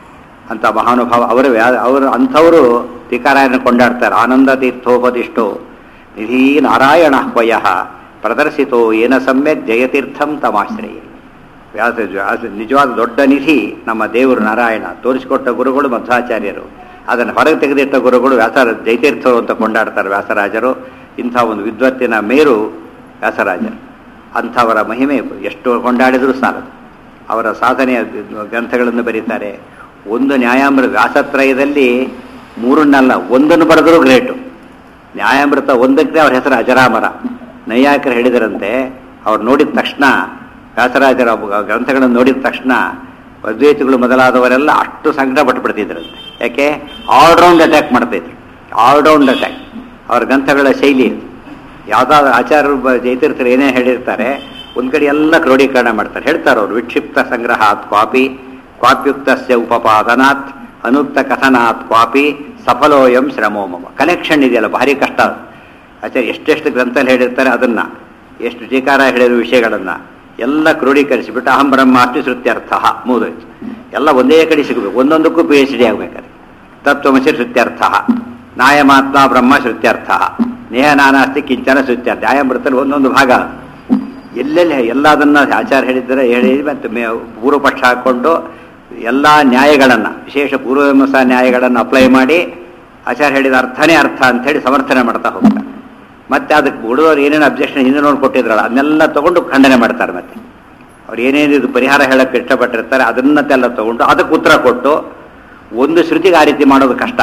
ಅಂತ ಮಹಾನುಭಾವ ಅವರು ವ್ಯಾ ಅವರು ಅಂಥವರು ಟೀಕಾರಾಯನ ಕೊಂಡಾಡ್ತಾರೆ ಆನಂದ ತೀರ್ಥೋಪದಿಷ್ಟೋ ನಿಧಿ ನಾರಾಯಣ ವಯ ಪ್ರದರ್ಶಿತೋ ಏನ ಸಮ್ಯಕ್ ಜಯತೀರ್ಥಂ ತಮಾಶ್ರಯ ವ್ಯಾಸ ವ್ಯಾಸ- ನಿಜವಾದ ದೊಡ್ಡ ನಿಧಿ ನಮ್ಮ ದೇವರು ನಾರಾಯಣ ತೋರಿಸಿಕೊಟ್ಟ ಗುರುಗಳು ಮಧ್ವಾಚಾರ್ಯರು ಅದನ್ನು ಹೊರಗೆ ತೆಗೆದಿಟ್ಟ ಗುರುಗಳು ವ್ಯಾಸ ಜಯತೀರ್ಥರು ಅಂತ ಕೊಂಡಾಡ್ತಾರೆ ವ್ಯಾಸರಾಜರು ಇಂಥ ಒಂದು ವಿದ್ವತ್ತಿನ ಮೇರು ವ್ಯಾಸರಾಜರು ಅಂಥವರ ಮಹಿಮೆ ಎಷ್ಟು ಕೊಂಡಾಡಿದರೂ ಸಾಲದು ಅವರ ಸಾಧನೆಯ ಗ್ರಂಥಗಳನ್ನು ಬರೀತಾರೆ ಒಂದು ನ್ಯಾಯಾಮೃತ ವ್ಯಾಸತ್ರಯದಲ್ಲಿ ಮೂರನ್ನಲ್ಲ ಒಂದನ್ನು ಬರೆದರೂ ಗ್ರೇಟು ನ್ಯಾಯಾಮೃತ ಒಂದಕ್ಕೆ ಅವ್ರ ಹೆಸರು ಅಜರಾಮರ ನೈಯಾಯಕರು ಹೇಳಿದರಂತೆ ಅವ್ರು ನೋಡಿದ ತಕ್ಷಣ ವ್ಯಾಸರಾಜರ ಗ್ರಂಥಗಳನ್ನು ನೋಡಿದ ತಕ್ಷಣ ಅದ್ವೈತಿಗಳು ಮೊದಲಾದವರೆಲ್ಲ ಅಷ್ಟು ಸಂಕಟ ಪಟ್ಟುಬಿಡ್ತಿದ್ರಂತೆ ಯಾಕೆ ಆಲ್ರೌಂಡ್ ಅಟ್ಯಾಕ್ ಮಾಡ್ತಿದ್ರು ಆಲ್ರೌಂಡ್ ಅಟ್ಯಾಕ್ ಅವ್ರ ಗ್ರಂಥಗಳ ಶೈಲಿ ಇದು. ಯಾವುದಾದ್ರು ಆಚಾರ್ಯರು ಬ- ಜಯತೀರ್ಥರು ಏನೇ ಹೇಳಿರ್ತಾರೆ ಒಂದ್ ಕಡೆ ಎಲ್ಲ ಕ್ರೋಢೀಕರಣ ಮಾಡ್ತಾರೆ ಹೇಳ್ತಾರೆ ಅವರು ವಿಕ್ಷಿಪ್ತ ಸಂಗ್ರಹಾತ್ ಕ್ವಾಪಿ ಕ್ವಾಪ್ಯುಕ್ತಸ್ಯ ಉಪಪಾದನಾತ್ ಅನುಕ್ತ ಕಥನಾತ್ ಕ್ವಾಪಿ ಸಫಲೋಯಂ ಶ್ರಮೋ ಮಮ ಕಲೆಕ್ಷನ್ ಇದೆಯಲ್ಲ ಭಾರಿ ಕಷ್ಟ ಅದು. ಆಚಾರ್ಯ ಎಷ್ಟೆಷ್ಟು ಗ್ರಂಥಲ್ಲಿ ಹೇಳಿರ್ತಾರೆ ಅದನ್ನ ಎಷ್ಟು ಟೀಕಾರ ಹೇಳಿರೋ ವಿಷಯಗಳನ್ನ ಎಲ್ಲ ಕ್ರೋಢೀಕರಿಸಿಬಿಟ್ಟು ಅಹಂ ಬ್ರಹ್ಮಾಸ್ತಿ ಶ್ರುತ್ಯರ್ಥ ಮೂದೋಯ್ತು ಎಲ್ಲ ಒಂದೇ ಕಡೆ ಸಿಗಬೇಕು ಒಂದೊಂದಕ್ಕೂ ಪಿ ಎಚ್ ಡಿ ಆಗ್ಬೇಕಾದ್ರೆ ತತ್ವಮಸಿ ಶ್ರುತ್ಯರ್ಥ ನಾಯಮಾತ್ಮ ಬ್ರಹ್ಮ ಶ್ರುತ್ಯರ್ಥ ನೇಹ ನಾನಾಸ್ತಿ ಕಿಂಚನ ಶ್ರುತ್ಯರ್ಥ ನ್ಯಾಯಾಮೃತದಲ್ಲಿ ಒಂದೊಂದು ಭಾಗ ಎಲ್ಲೆಲ್ಲಿ ಎಲ್ಲದನ್ನ ಆಚಾರ ಹೇಳಿದ್ದಾರೆ ಹೇಳಿ ಮತ್ತು ಮೇ ಪೂರ್ವ ಪಕ್ಷ ಹಾಕ್ಕೊಂಡು ಎಲ್ಲ ನ್ಯಾಯಗಳನ್ನು ವಿಶೇಷ ಪೂರ್ವಮಸ ನ್ಯಾಯಗಳನ್ನು ಅಪ್ಲೈ ಮಾಡಿ ಆಚಾರ ಹೇಳಿದ ಅರ್ಥನೇ ಅರ್ಥ ಅಂಥೇಳಿ ಸಮರ್ಥನೆ ಮಾಡ್ತಾ ಹೋಗ್ತಾರೆ ಮತ್ತೆ ಅದಕ್ಕೆ ಉಳಿದವ್ರು ಏನೇನು ಅಬ್ಜೆಕ್ಷನ್ ಹಿಂದೆ ನೋಡಿ ಕೊಟ್ಟಿದ್ರಲ್ಲ ಅದನ್ನೆಲ್ಲ ತಗೊಂಡು ಖಂಡನೆ ಮಾಡ್ತಾರೆ ಮತ್ತೆ ಅವ್ರು ಏನೇನು ಇದು ಪರಿಹಾರ ಹೇಳಕ್ಕೆ ಇಷ್ಟಪಟ್ಟಿರ್ತಾರೆ ಅದನ್ನತ್ತೆಲ್ಲ ತಗೊಂಡು ಅದಕ್ಕೆ ಉತ್ತರ ಕೊಟ್ಟು ಒಂದು ಶ್ರುತಿಗೆ ಆ ರೀತಿ ಮಾಡೋದು ಕಷ್ಟ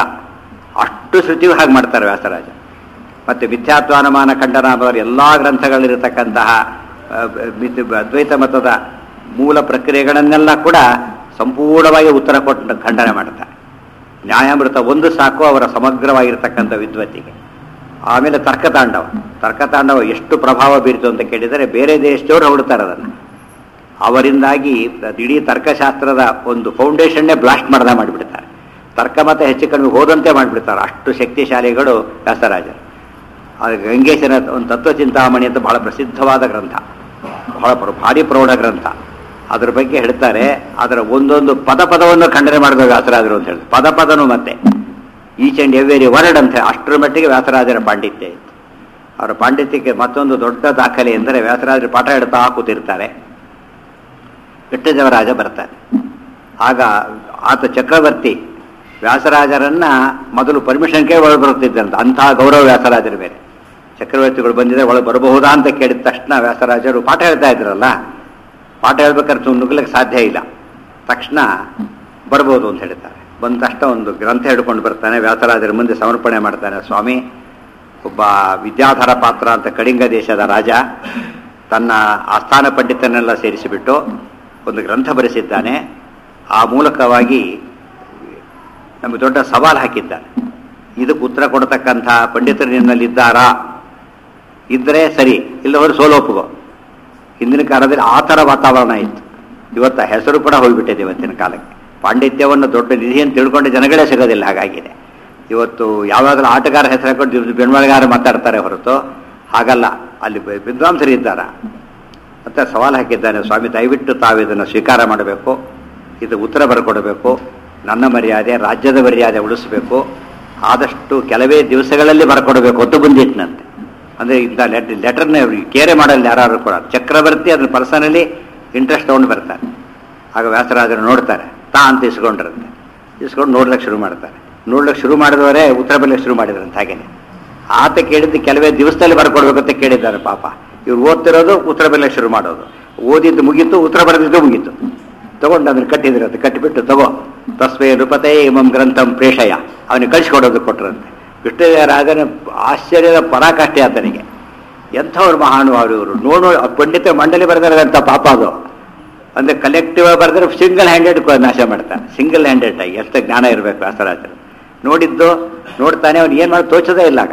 ಅಷ್ಟು ಶ್ರುತಿಗೂ ಹಾಗೆ ಮಾಡ್ತಾರೆ ವ್ಯಾಸರಾಜ ಮತ್ತೆ ಮಿಥ್ಯಾತ್ವಾನುಮಾನ ಖಂಡನಾದವರು ಎಲ್ಲ ಗ್ರಂಥಗಳಿರತಕ್ಕಂತಹ ಆ, ಮಿಥ್- ಅದ್ವೈತ ಮತದ ಮೂಲ ಪ್ರಕ್ರಿಯೆಗಳನ್ನೆಲ್ಲ ಕೂಡ ಸಂಪೂರ್ಣವಾಗಿ ಉತ್ತರ ಕೊಟ್ಟು ಖಂಡನೆ ಮಾಡ್ತಾರೆ ನ್ಯಾಯಾಮೃತ ಒಂದು ಸಾಕು ಅವರ ಸಮಗ್ರವಾಗಿರ್ತಕ್ಕಂಥ ವಿದ್ವತ್ತಿಗೆ ಆಮೇಲೆ ತರ್ಕತಾಂಡವ ತರ್ಕತಾಂಡವ ಎಷ್ಟು ಪ್ರಭಾವ ಬೀರಿತು ಅಂತ ಕೇಳಿದರೆ ಬೇರೆ ದೇಶದವರು ಹೊರಡ್ತಾರೆ ಅದನ್ನು ಅವರಿಂದಾಗಿ ಇಡೀ ತರ್ಕಶಾಸ್ತ್ರದ ಒಂದು ಫೌಂಡೇಶನ್ನೇ ಬ್ಲಾಸ್ಟ್ ಮಾಡ್ದ ಮಾಡಿಬಿಡ್ತಾರೆ ತರ್ಕ ಮತ ಹೆಚ್ಚು ಕಡಿಮೆ ಹೋದಂತೆ ಮಾಡಿಬಿಡ್ತಾರೆ ಅಷ್ಟು ಶಕ್ತಿಶಾಲಿಗಳು ವ್ಯಾಸರಾಜರು ಅದು ಗಂಗೇಶನ ಒಂದು ತತ್ವಚಿಂತಾಮಣಿ ಅಂತ ಬಹಳ ಪ್ರಸಿದ್ಧವಾದ ಗ್ರಂಥ ಬಹಳ ಪ್ರ- ಭಾರಿ ಪ್ರೌಢ ಗ್ರಂಥ ಅದ್ರ ಬಗ್ಗೆ ಹೇಳ್ತಾರೆ ಅದರ ಒಂದೊಂದು ಪದ ಪದವನ್ನು ಖಂಡನೆ ಮಾಡಬೇಕು ವ್ಯಾಸರಾಜರು ಅಂತ ಹೇಳಿ ಪದ ಪದನು ಮತ್ತೆ ಈಚ್ ಅಂಡ್ ಎವ್ರಿ ವರ್ಡ್ ಅಂತ ಹೇಳಿ ಅಷ್ಟರ ಮಟ್ಟಿಗೆ ವ್ಯಾಸರಾಜರ ಪಾಂಡಿತ್ಯ ಇತ್ತು ಅವರ ಪಾಂಡಿತ್ಯಕ್ಕೆ ಮತ್ತೊಂದು ದೊಡ್ಡ ದಾಖಲೆ ಎಂದರೆ ವ್ಯಾಸರಾಜರು ಪಾಠ ಹೇಳ್ತಾ ಕೂತಿರ್ತಾರೆ ಕೃಷ್ಣದೇವರಾಜ ಬರ್ತಾನೆ ಆಗ ಆತ ಚಕ್ರವರ್ತಿ ವ್ಯಾಸರಾಜರನ್ನ ಮೊದಲು ಪರ್ಮಿಷನ್ ಕೇಳಿ ಒಳಗೆ ಬರುತ್ತಿದ್ದಂತ ಅಂತಹ ಗೌರವ ವ್ಯಾಸರಾಜರು ಬೇರೆ ಚಕ್ರವರ್ತಿಗಳು ಬಂದಿದ್ರೆ ಒಳಗೆ ಬರಬಹುದಾ ಅಂತ ಕೇಳಿದ ತಕ್ಷಣ ವ್ಯಾಸರಾಜರು ಪಾಠ ಹೇಳ್ತಾ ಇದ್ರಲ್ಲ ಪಾಠ ಹೇಳ್ಬೇಕಾದ್ರೆ ಸುಮ್ಮನೆ ನುಗ್ಲಕ್ಕೆ ಸಾಧ್ಯ ಇಲ್ಲ ತಕ್ಷಣ ಬರ್ಬೋದು ಅಂತ ಹೇಳ್ತಾರೆ ಬಂದ ತಕ್ಷಣ ಒಂದು ಗ್ರಂಥ ಹಿಡ್ಕೊಂಡು ಬರ್ತಾನೆ ವ್ಯಾಸರಾಜರ ಮುಂದೆ ಸಮರ್ಪಣೆ ಮಾಡ್ತಾನೆ ಸ್ವಾಮಿ ಒಬ್ಬ ವಿದ್ಯಾಧರ ಪಾತ್ರ ಅಂತ ಕಳಿಂಗ ದೇಶದ ರಾಜ ತನ್ನ ಆಸ್ಥಾನ ಪಂಡಿತನೆಲ್ಲ ಸೇರಿಸಿಬಿಟ್ಟು ಒಂದು ಗ್ರಂಥ ಬರೆಸಿದ್ದಾನೆ ಆ ಮೂಲಕವಾಗಿ ನಮಗೆ ದೊಡ್ಡ ಸವಾಲು ಹಾಕಿದ್ದಾನೆ ಇದಕ್ಕೆ ಉತ್ತರ ಕೊಡತಕ್ಕಂಥ ಪಂಡಿತರು ನಿನ್ನಲ್ಲಿದ್ದಾರಾ ಇದ್ದರೆ ಸರಿ ಇಲ್ಲವರು ಸೋಲೋಪುಗೋ ಹಿಂದಿನ ಕಾಲದಲ್ಲಿ ಆ ಥರ ವಾತಾವರಣ ಇತ್ತು ಇವತ್ತು ಆ ಹೆಸರು ಕೂಡ ಹೋಗ್ಬಿಟ್ಟಿದೆ ಇವತ್ತಿನ ಕಾಲಕ್ಕೆ ಪಾಂಡಿತ್ಯವನ್ನು ದೊಡ್ಡ ನಿಧಿ ಅಂತ ತಿಳ್ಕೊಂಡ ಜನಗಳೇ ಸಿಗೋದಿಲ್ಲ ಹಾಗಾಗಿದೆ ಇವತ್ತು ಯಾವಾಗಲೂ ಆಟಗಾರ ಹೆಸರು ಹಾಕೊಂಡು ಬೆಣ್ಮಳಗಾರ ಮಾತಾಡ್ತಾರೆ ಹೊರತು ಹಾಗಲ್ಲ ಅಲ್ಲಿ ವಿ- ವಿದ್ವಾಂಸರು ಇದ್ದಾರ ಮತ್ತೆ ಸವಾಲು ಹಾಕಿದ್ದಾನೆ ಸ್ವಾಮಿ ದಯವಿಟ್ಟು ತಾವು ಇದನ್ನು ಸ್ವೀಕಾರ ಮಾಡಬೇಕು ಇದು ಉತ್ತರ ಬರ್ಕೊಡಬೇಕು ನನ್ನ ಮರ್ಯಾದೆ ರಾಜ್ಯದ ಮರ್ಯಾದೆ ಉಳಿಸಬೇಕು ಆದಷ್ಟು ಕೆಲವೇ ದಿವಸಗಳಲ್ಲಿ ಬರ್ಕೊಡಬೇಕು ಹೊತ್ತು ಬಂದಿಟ್ಟಿನಂತೆ ಅಂದರೆ ಇಂಥ ಲೆಟ್ ಲೆಟರ್ನ ಕೇರೆ ಮಾಡಲ್ಲ ಯಾರು ಕೂಡ ಚಕ್ರವರ್ತಿ ಅದನ್ನ ಪರ್ಸನಲಿ ಇಂಟ್ರೆಸ್ಟ್ ತೊಗೊಂಡು ಬರ್ತಾರೆ ಆಗ ವ್ಯಾಸರಾಜರು ನೋಡ್ತಾರೆ ತಾ ಅಂತ ಇಸ್ಕೊಂಡ್ರಂತೆ ಇಸ್ಕೊಂಡು ನೋಡ್ಲಿಕ್ಕೆ ಶುರು ಮಾಡ್ತಾರೆ ನೋಡ್ಲಿಕ್ಕೆ ಶುರು ಮಾಡಿದವರೇ ಉತ್ತರ ಬರಲಿಕ್ಕೆ ಶುರು ಮಾಡಿದ್ರಂತೆ ಹಾಗೇನೆ ಆತ ಕೇಳಿದ್ದು ಕೆಲವೇ ದಿವಸದಲ್ಲಿ ಬರ್ಕೊಡ್ಬೇಕು ಅಂತ ಕೇಳಿದ್ದಾರೆ ಪಾಪ ಇವ್ರು ಓದ್ತಿರೋದು ಉತ್ತರ ಬರಲಿಕ್ಕೆ ಶುರು ಮಾಡೋದು ಓದಿದ್ದು ಮುಗೀತು ಉತ್ತರ ಬರೆದಿದ್ದು ಮುಗೀತು ತಗೊಂಡು ಅದನ್ನು ಕಟ್ಟಿದ್ರೆ ಅದು ಕಟ್ಟಿಬಿಟ್ಟು ತಗೋ ತಸ್ಮೈ ನೃಪತೆ ಇಮಂ ಗ್ರಂಥಂ ಪ್ರೇಷಯ ಅವನಿಗೆ ಕಳಿಸ್ಕೊಡೋದು ಕೊಟ್ಟರಂತೆ ಕೃಷ್ಣರಾಜನ ಆಶ್ಚರ್ಯದ ಪರಾಕಾಷ್ಠೆ ಆತನಿಗೆ ಎಂಥವ್ರು ಮಹಾನುಭಾವರು ಇವರು ನೋಡು ಆ ಪಂಡಿತ ಮಂಡಳಿ ಬರೆದಿರೋದಂಥ ಪಾಪ ಅದು ಅಂದರೆ ಕಲೆಕ್ಟಿವ್ ಬರೆದ್ರೆ ಸಿಂಗಲ್ ಹ್ಯಾಂಡೆಡ್ ನಾಶ ಮಾಡ್ತಾನೆ ಸಿಂಗಲ್ ಹ್ಯಾಂಡೆಡ್ ಆಗಿ ಎಷ್ಟು ಜ್ಞಾನ ಇರಬೇಕು ವ್ಯಾಸರಾಜರು ನೋಡಿದ್ದು ನೋಡ್ತಾನೆ ಅವ್ನು ಏನು ಮಾಡಿ ತೋಚೋದೇ ಇಲ್ಲ ಆಗ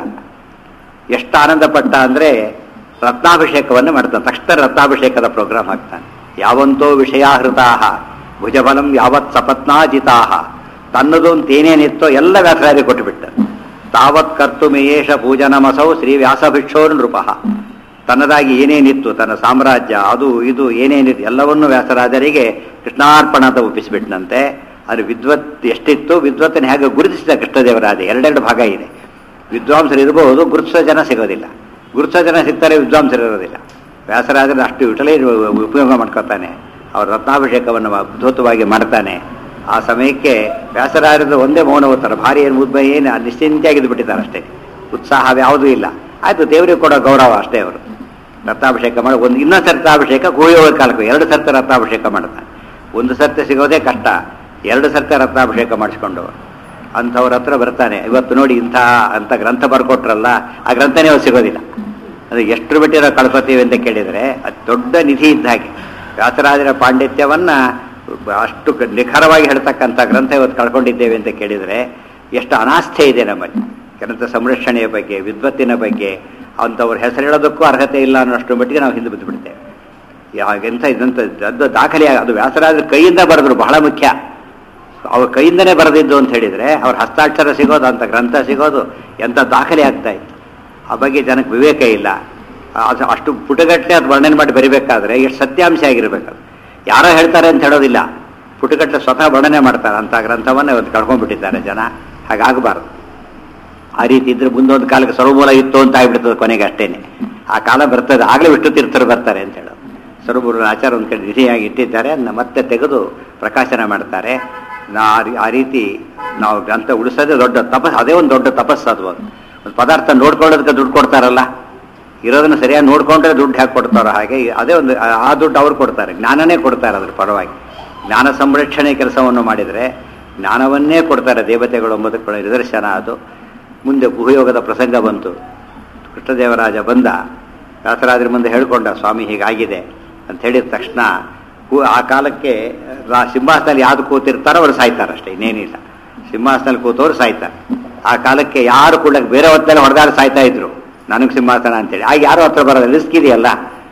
ಎಷ್ಟು ಆನಂದ ಪಟ್ಟ ಅಂದರೆ ರತ್ನಾಭಿಷೇಕವನ್ನು ಮಾಡ್ತಾನೆ ತಕ್ಷಣ ರತ್ನಾಭಿಷೇಕದ ಪ್ರೋಗ್ರಾಮ್ ಹಾಕ್ತಾನೆ ಯಾವಂತೋ ವಿಷಯಾಹೃತಾ ಭುಜಬಲಂ ಯಾವತ್ ಸಪತ್ನಾಜಿತಾ ತನ್ನದು ಅಂತ ಏನೇನಿತ್ತೋ ಎಲ್ಲ ವ್ಯಾಸರಾಜರಿಗೆ ಕೊಟ್ಟುಬಿಟ್ಟ ತಾವತ್ ಕರ್ತು ಮೇಯೇಶ ಪೂಜನಮಸೌ ಶ್ರೀ ವ್ಯಾಸಭಿಕ್ಷೋ ನೃಪ ತನ್ನದಾಗಿ ಏನೇನಿತ್ತು ತನ್ನ ಸಾಮ್ರಾಜ್ಯ ಅದು ಇದು ಏನೇನಿತ್ತು ಎಲ್ಲವನ್ನೂ ವ್ಯಾಸರಾಜರಿಗೆ ಕೃಷ್ಣಾರ್ಪಣ ಅಂತ ಒಪ್ಪಿಸಿಬಿಟ್ನಂತೆ ಅದು ವಿದ್ವತ್ ಎಷ್ಟಿತ್ತು ವಿದ್ವತ್ತನ್ನು ಹೇಗೆ ಗುರುತಿಸಿದ ಕೃಷ್ಣದೇವರಾಜ ಎರಡೆರಡು ಭಾಗ ಇದೆ ವಿದ್ವಾಂಸರು ಇರಬಹುದು ಗುರುತಿಸೋ ಜನ ಸಿಗೋದಿಲ್ಲ ಗುರುತಿಸೋ ಜನ ಸಿಗ್ತಾರೆ ವಿದ್ವಾಂಸರು ಇರೋದಿಲ್ಲ ವ್ಯಾಸರಾಜನ ಅಷ್ಟು ವಿಟಲೇ ಉಪಯೋಗ ಮಾಡ್ಕೊತಾನೆ ಅವ್ರ ರತ್ನಾಭಿಷೇಕವನ್ನು ಅದ್ಭುತವಾಗಿ ಮಾಡ್ತಾನೆ ಆ ಸಮಯಕ್ಕೆ ವ್ಯಾಸರಾಜದ ಒಂದೇ ಮೌನವತ್ತರ ಭಾರಿ ಏನು ಮುದ್ಬ ಏನು ನಿಶ್ಚಿಂತೆಯಾಗಿದ್ದು ಬಿಟ್ಟಿದ್ದಾರೆ ಅಷ್ಟೇ ಉತ್ಸಾಹ ಯಾವುದೂ ಇಲ್ಲ ಆಯ್ತು ದೇವರಿಗೆ ಕೊಡೋ ಗೌರವ ಅಷ್ಟೇ ಅವರು ರತ್ನಾಭಿಷೇಕ ಮಾಡಿ ಒಂದು ಇನ್ನೊಂದು ರತ್ನಾಭಿಷೇಕ ಕೋಯೋಗ ಕಾಲಕ್ಕೆ ಎರಡು ಸರ್ತಿ ರತ್ನಾಭಿಷೇಕ ಮಾಡ್ತಾನೆ ಒಂದು ಸರ್ತಿ ಸಿಗೋದೇ ಕಷ್ಟ ಎರಡು ಸರ್ತಿ ರತ್ನಾಭಿಷೇಕ ಮಾಡಿಸ್ಕೊಂಡು ಅಂಥವ್ರ ಹತ್ರ ಬರ್ತಾನೆ ಇವತ್ತು ನೋಡಿ ಇಂಥ ಅಂತ ಗ್ರಂಥ ಬರ್ಕೊಟ್ರಲ್ಲ ಆ ಗ್ರಂಥನೇ ಅವ್ರು ಸಿಗೋದಿಲ್ಲ ಅದು ಎಷ್ಟು ಬಿಟ್ಟಿರೋ ಕಳ್ಕೊತೀವಿ ಅಂತ ಕೇಳಿದರೆ ಅದು ದೊಡ್ಡ ನಿಧಿ ಇದ್ದ ಹಾಗೆ ವ್ಯಾಸರಾಜರ ಪಾಂಡಿತ್ಯವನ್ನ ಅಷ್ಟು ಕ- ನಿಖರವಾಗಿ ಹೇಳ್ತಕ್ಕಂಥ ಗ್ರಂಥ ಇವತ್ತು ಕಳ್ಕೊಂಡಿದ್ದೇವೆ ಅಂತ ಕೇಳಿದರೆ ಎಷ್ಟು ಅನಾಸ್ಥೆ ಇದೆ ನಮ್ಮಲ್ಲಿ ಗ್ರಂಥ ಸಂರಕ್ಷಣೆಯ ಬಗ್ಗೆ ವಿದ್ವತ್ತಿನ ಬಗ್ಗೆ ಅಂಥವ್ರ ಹೆಸರು ಹೇಳೋದಕ್ಕೂ ಅರ್ಹತೆ ಇಲ್ಲ ಅನ್ನೋಷ್ಟು ಮಟ್ಟಿಗೆ ನಾವು ಹಿಂದೆ ಬಿದ್ದು ಬಿಡ್ತೇವೆ ಹಾಗೆಂತ ಇದಂತ ಅದು ದಾಖಲೆ ಅದು ವ್ಯಾಸರಾಜರ ಕೈಯಿಂದ ಬರೆದ್ರು ಬಹಳ ಮುಖ್ಯ ಅವ್ರ ಕೈಯಿಂದನೇ ಬರೆದಿದ್ದು ಅಂತ ಹೇಳಿದರೆ ಅವ್ರ ಹಸ್ತಾಕ್ಷರ ಸಿಗೋದು ಅಂತ ಗ್ರಂಥ ಸಿಗೋದು ಎಂಥ ದಾಖಲೆ ಆಗ್ತಾ ಇತ್ತು ಆ ಬಗ್ಗೆ ಜನಕ್ಕೆ ವಿವೇಕ ಇಲ್ಲ ಅದು ಅಷ್ಟು ಪುಟಗಟ್ಟಲೆ ಅದು ವರ್ಣನೆ ಮಾಡಿ ಬರಿಬೇಕಾದ್ರೆ ಎಷ್ಟು ಸತ್ಯಾಂಶ ಆಗಿರ್ಬೇಕು ಅದು. ಯಾರೋ ಹೇಳ್ತಾರೆ ಅಂತ ಹೇಳೋದಿಲ್ಲ ಪುಟಗಟ್ಟಲೆ ಸ್ವತಃ ವರ್ಣನೆ ಮಾಡ್ತಾರೆ ಅಂತ ಗ್ರಂಥವನ್ನೇ ಇವತ್ತು ಕಳ್ಕೊಂಡ್ಬಿಟ್ಟಿದ್ದಾರೆ ಜನ ಹಾಗಾಗಬಾರ್ದು ಆ ರೀತಿ ಇದ್ರೆ ಮುಂದೊಂದು ಕಾಲಕ್ಕೆ ಸರ್ವಮೂಲ ಇತ್ತು ಅಂತ ಆಗ್ಬಿಡ್ತದೆ ಕೊನೆಗೆ ಅಷ್ಟೇನೆ ಆ ಕಾಲ ಬರ್ತದೆ ಆಗಲೇ ವಿಷ್ಣು ತೀರ್ಥರು ಬರ್ತಾರೆ ಅಂತ ಹೇಳೋದು ಸರ್ವಮೂಲ ಆಚಾರ ಒಂದು ಕಡೆ ನಿಧಿಯಾಗಿ ಇಟ್ಟಿದ್ದಾರೆ ಅದನ್ನ ಮತ್ತೆ ತೆಗೆದು ಪ್ರಕಾಶನ ಮಾಡ್ತಾರೆ ನಾ ಆ ರೀ- ಆ ರೀತಿ ನಾವು ಗ್ರಂಥ ಉಳಿಸೋದೇ ದೊಡ್ಡ ತಪಸ್ ಅದೇ ಒಂದು ದೊಡ್ಡ ತಪಸ್ಸು ಅದು ಒಂದು ಒಂದು ಪದಾರ್ಥ ನೋಡ್ಕೊಳ್ಳೋದಕ್ಕೆ ದುಡ್ಡು ಕೊಡ್ತಾರಲ್ಲ ಇರೋದನ್ನ ಸರಿಯಾಗಿ ನೋಡ್ಕೊಂಡ್ರೆ ದುಡ್ಡು ಹಾಕಿ ಕೊಡ್ತಾರೋ ಹಾಗೆ ಅದೇ ಒಂದು ಆ- ಆ ದುಡ್ಡು ಅವ್ರು ಕೊಡ್ತಾರೆ ಜ್ಞಾನನೇ ಕೊಡ್ತಾರೆ ಅದ್ರ ಪರವಾಗಿ ಜ್ಞಾನ ಸಂರಕ್ಷಣೆ ಕೆಲಸವನ್ನು ಮಾಡಿದರೆ ಜ್ಞಾನವನ್ನೇ ಕೊಡ್ತಾರೆ ದೇವತೆಗಳು ಎಂಬುದಕ್ಕೆ ನಿದರ್ಶನ ಅದು ಮುಂದೆ ಭೂಯೋಗದ ಪ್ರಸಂಗ ಬಂತು ಕೃಷ್ಣದೇವರಾಜ ಬಂದ ವ್ಯಾಸರಾಜರ ಮುಂದೆ ಹೇಳ್ಕೊಂಡ ಸ್ವಾಮಿ ಹೀಗಾಗಿದೆ ಅಂತ ಹೇಳಿದ ತಕ್ಷಣ ಹೂ- ಆ ಕಾಲಕ್ಕೆ ರಾ- ಸಿಂಹಾಸನದಲ್ಲಿ ಯಾವ್ದು ಕೂತಿರ್ತಾರೋ ಅವರು ಸಾಯ್ತಾರೆ ಅಷ್ಟೇ ಇನ್ನೇನಿಲ್ಲ ಸಿಂಹಾಸನದಲ್ಲಿ ಕೂತವ್ರು ಸಾಯ್ತಾರೆ ಆ ಕಾಲಕ್ಕೆ ಯಾರು ಕೂಡ ಬೇರೆ ಹೊತ್ತಲ್ಲಿ ಹೊಡೆದಾಡಿ ಸಾಯ್ತಾ ಇದ್ರು ನನಗೆ ಸಿಂಹಾಸನ ಅಂತೇಳಿ ಆಗ ಯಾರು ಹತ್ರ ಬರೋದು ರಿಸ್ಕ್ ಇದೆಯಲ್ಲ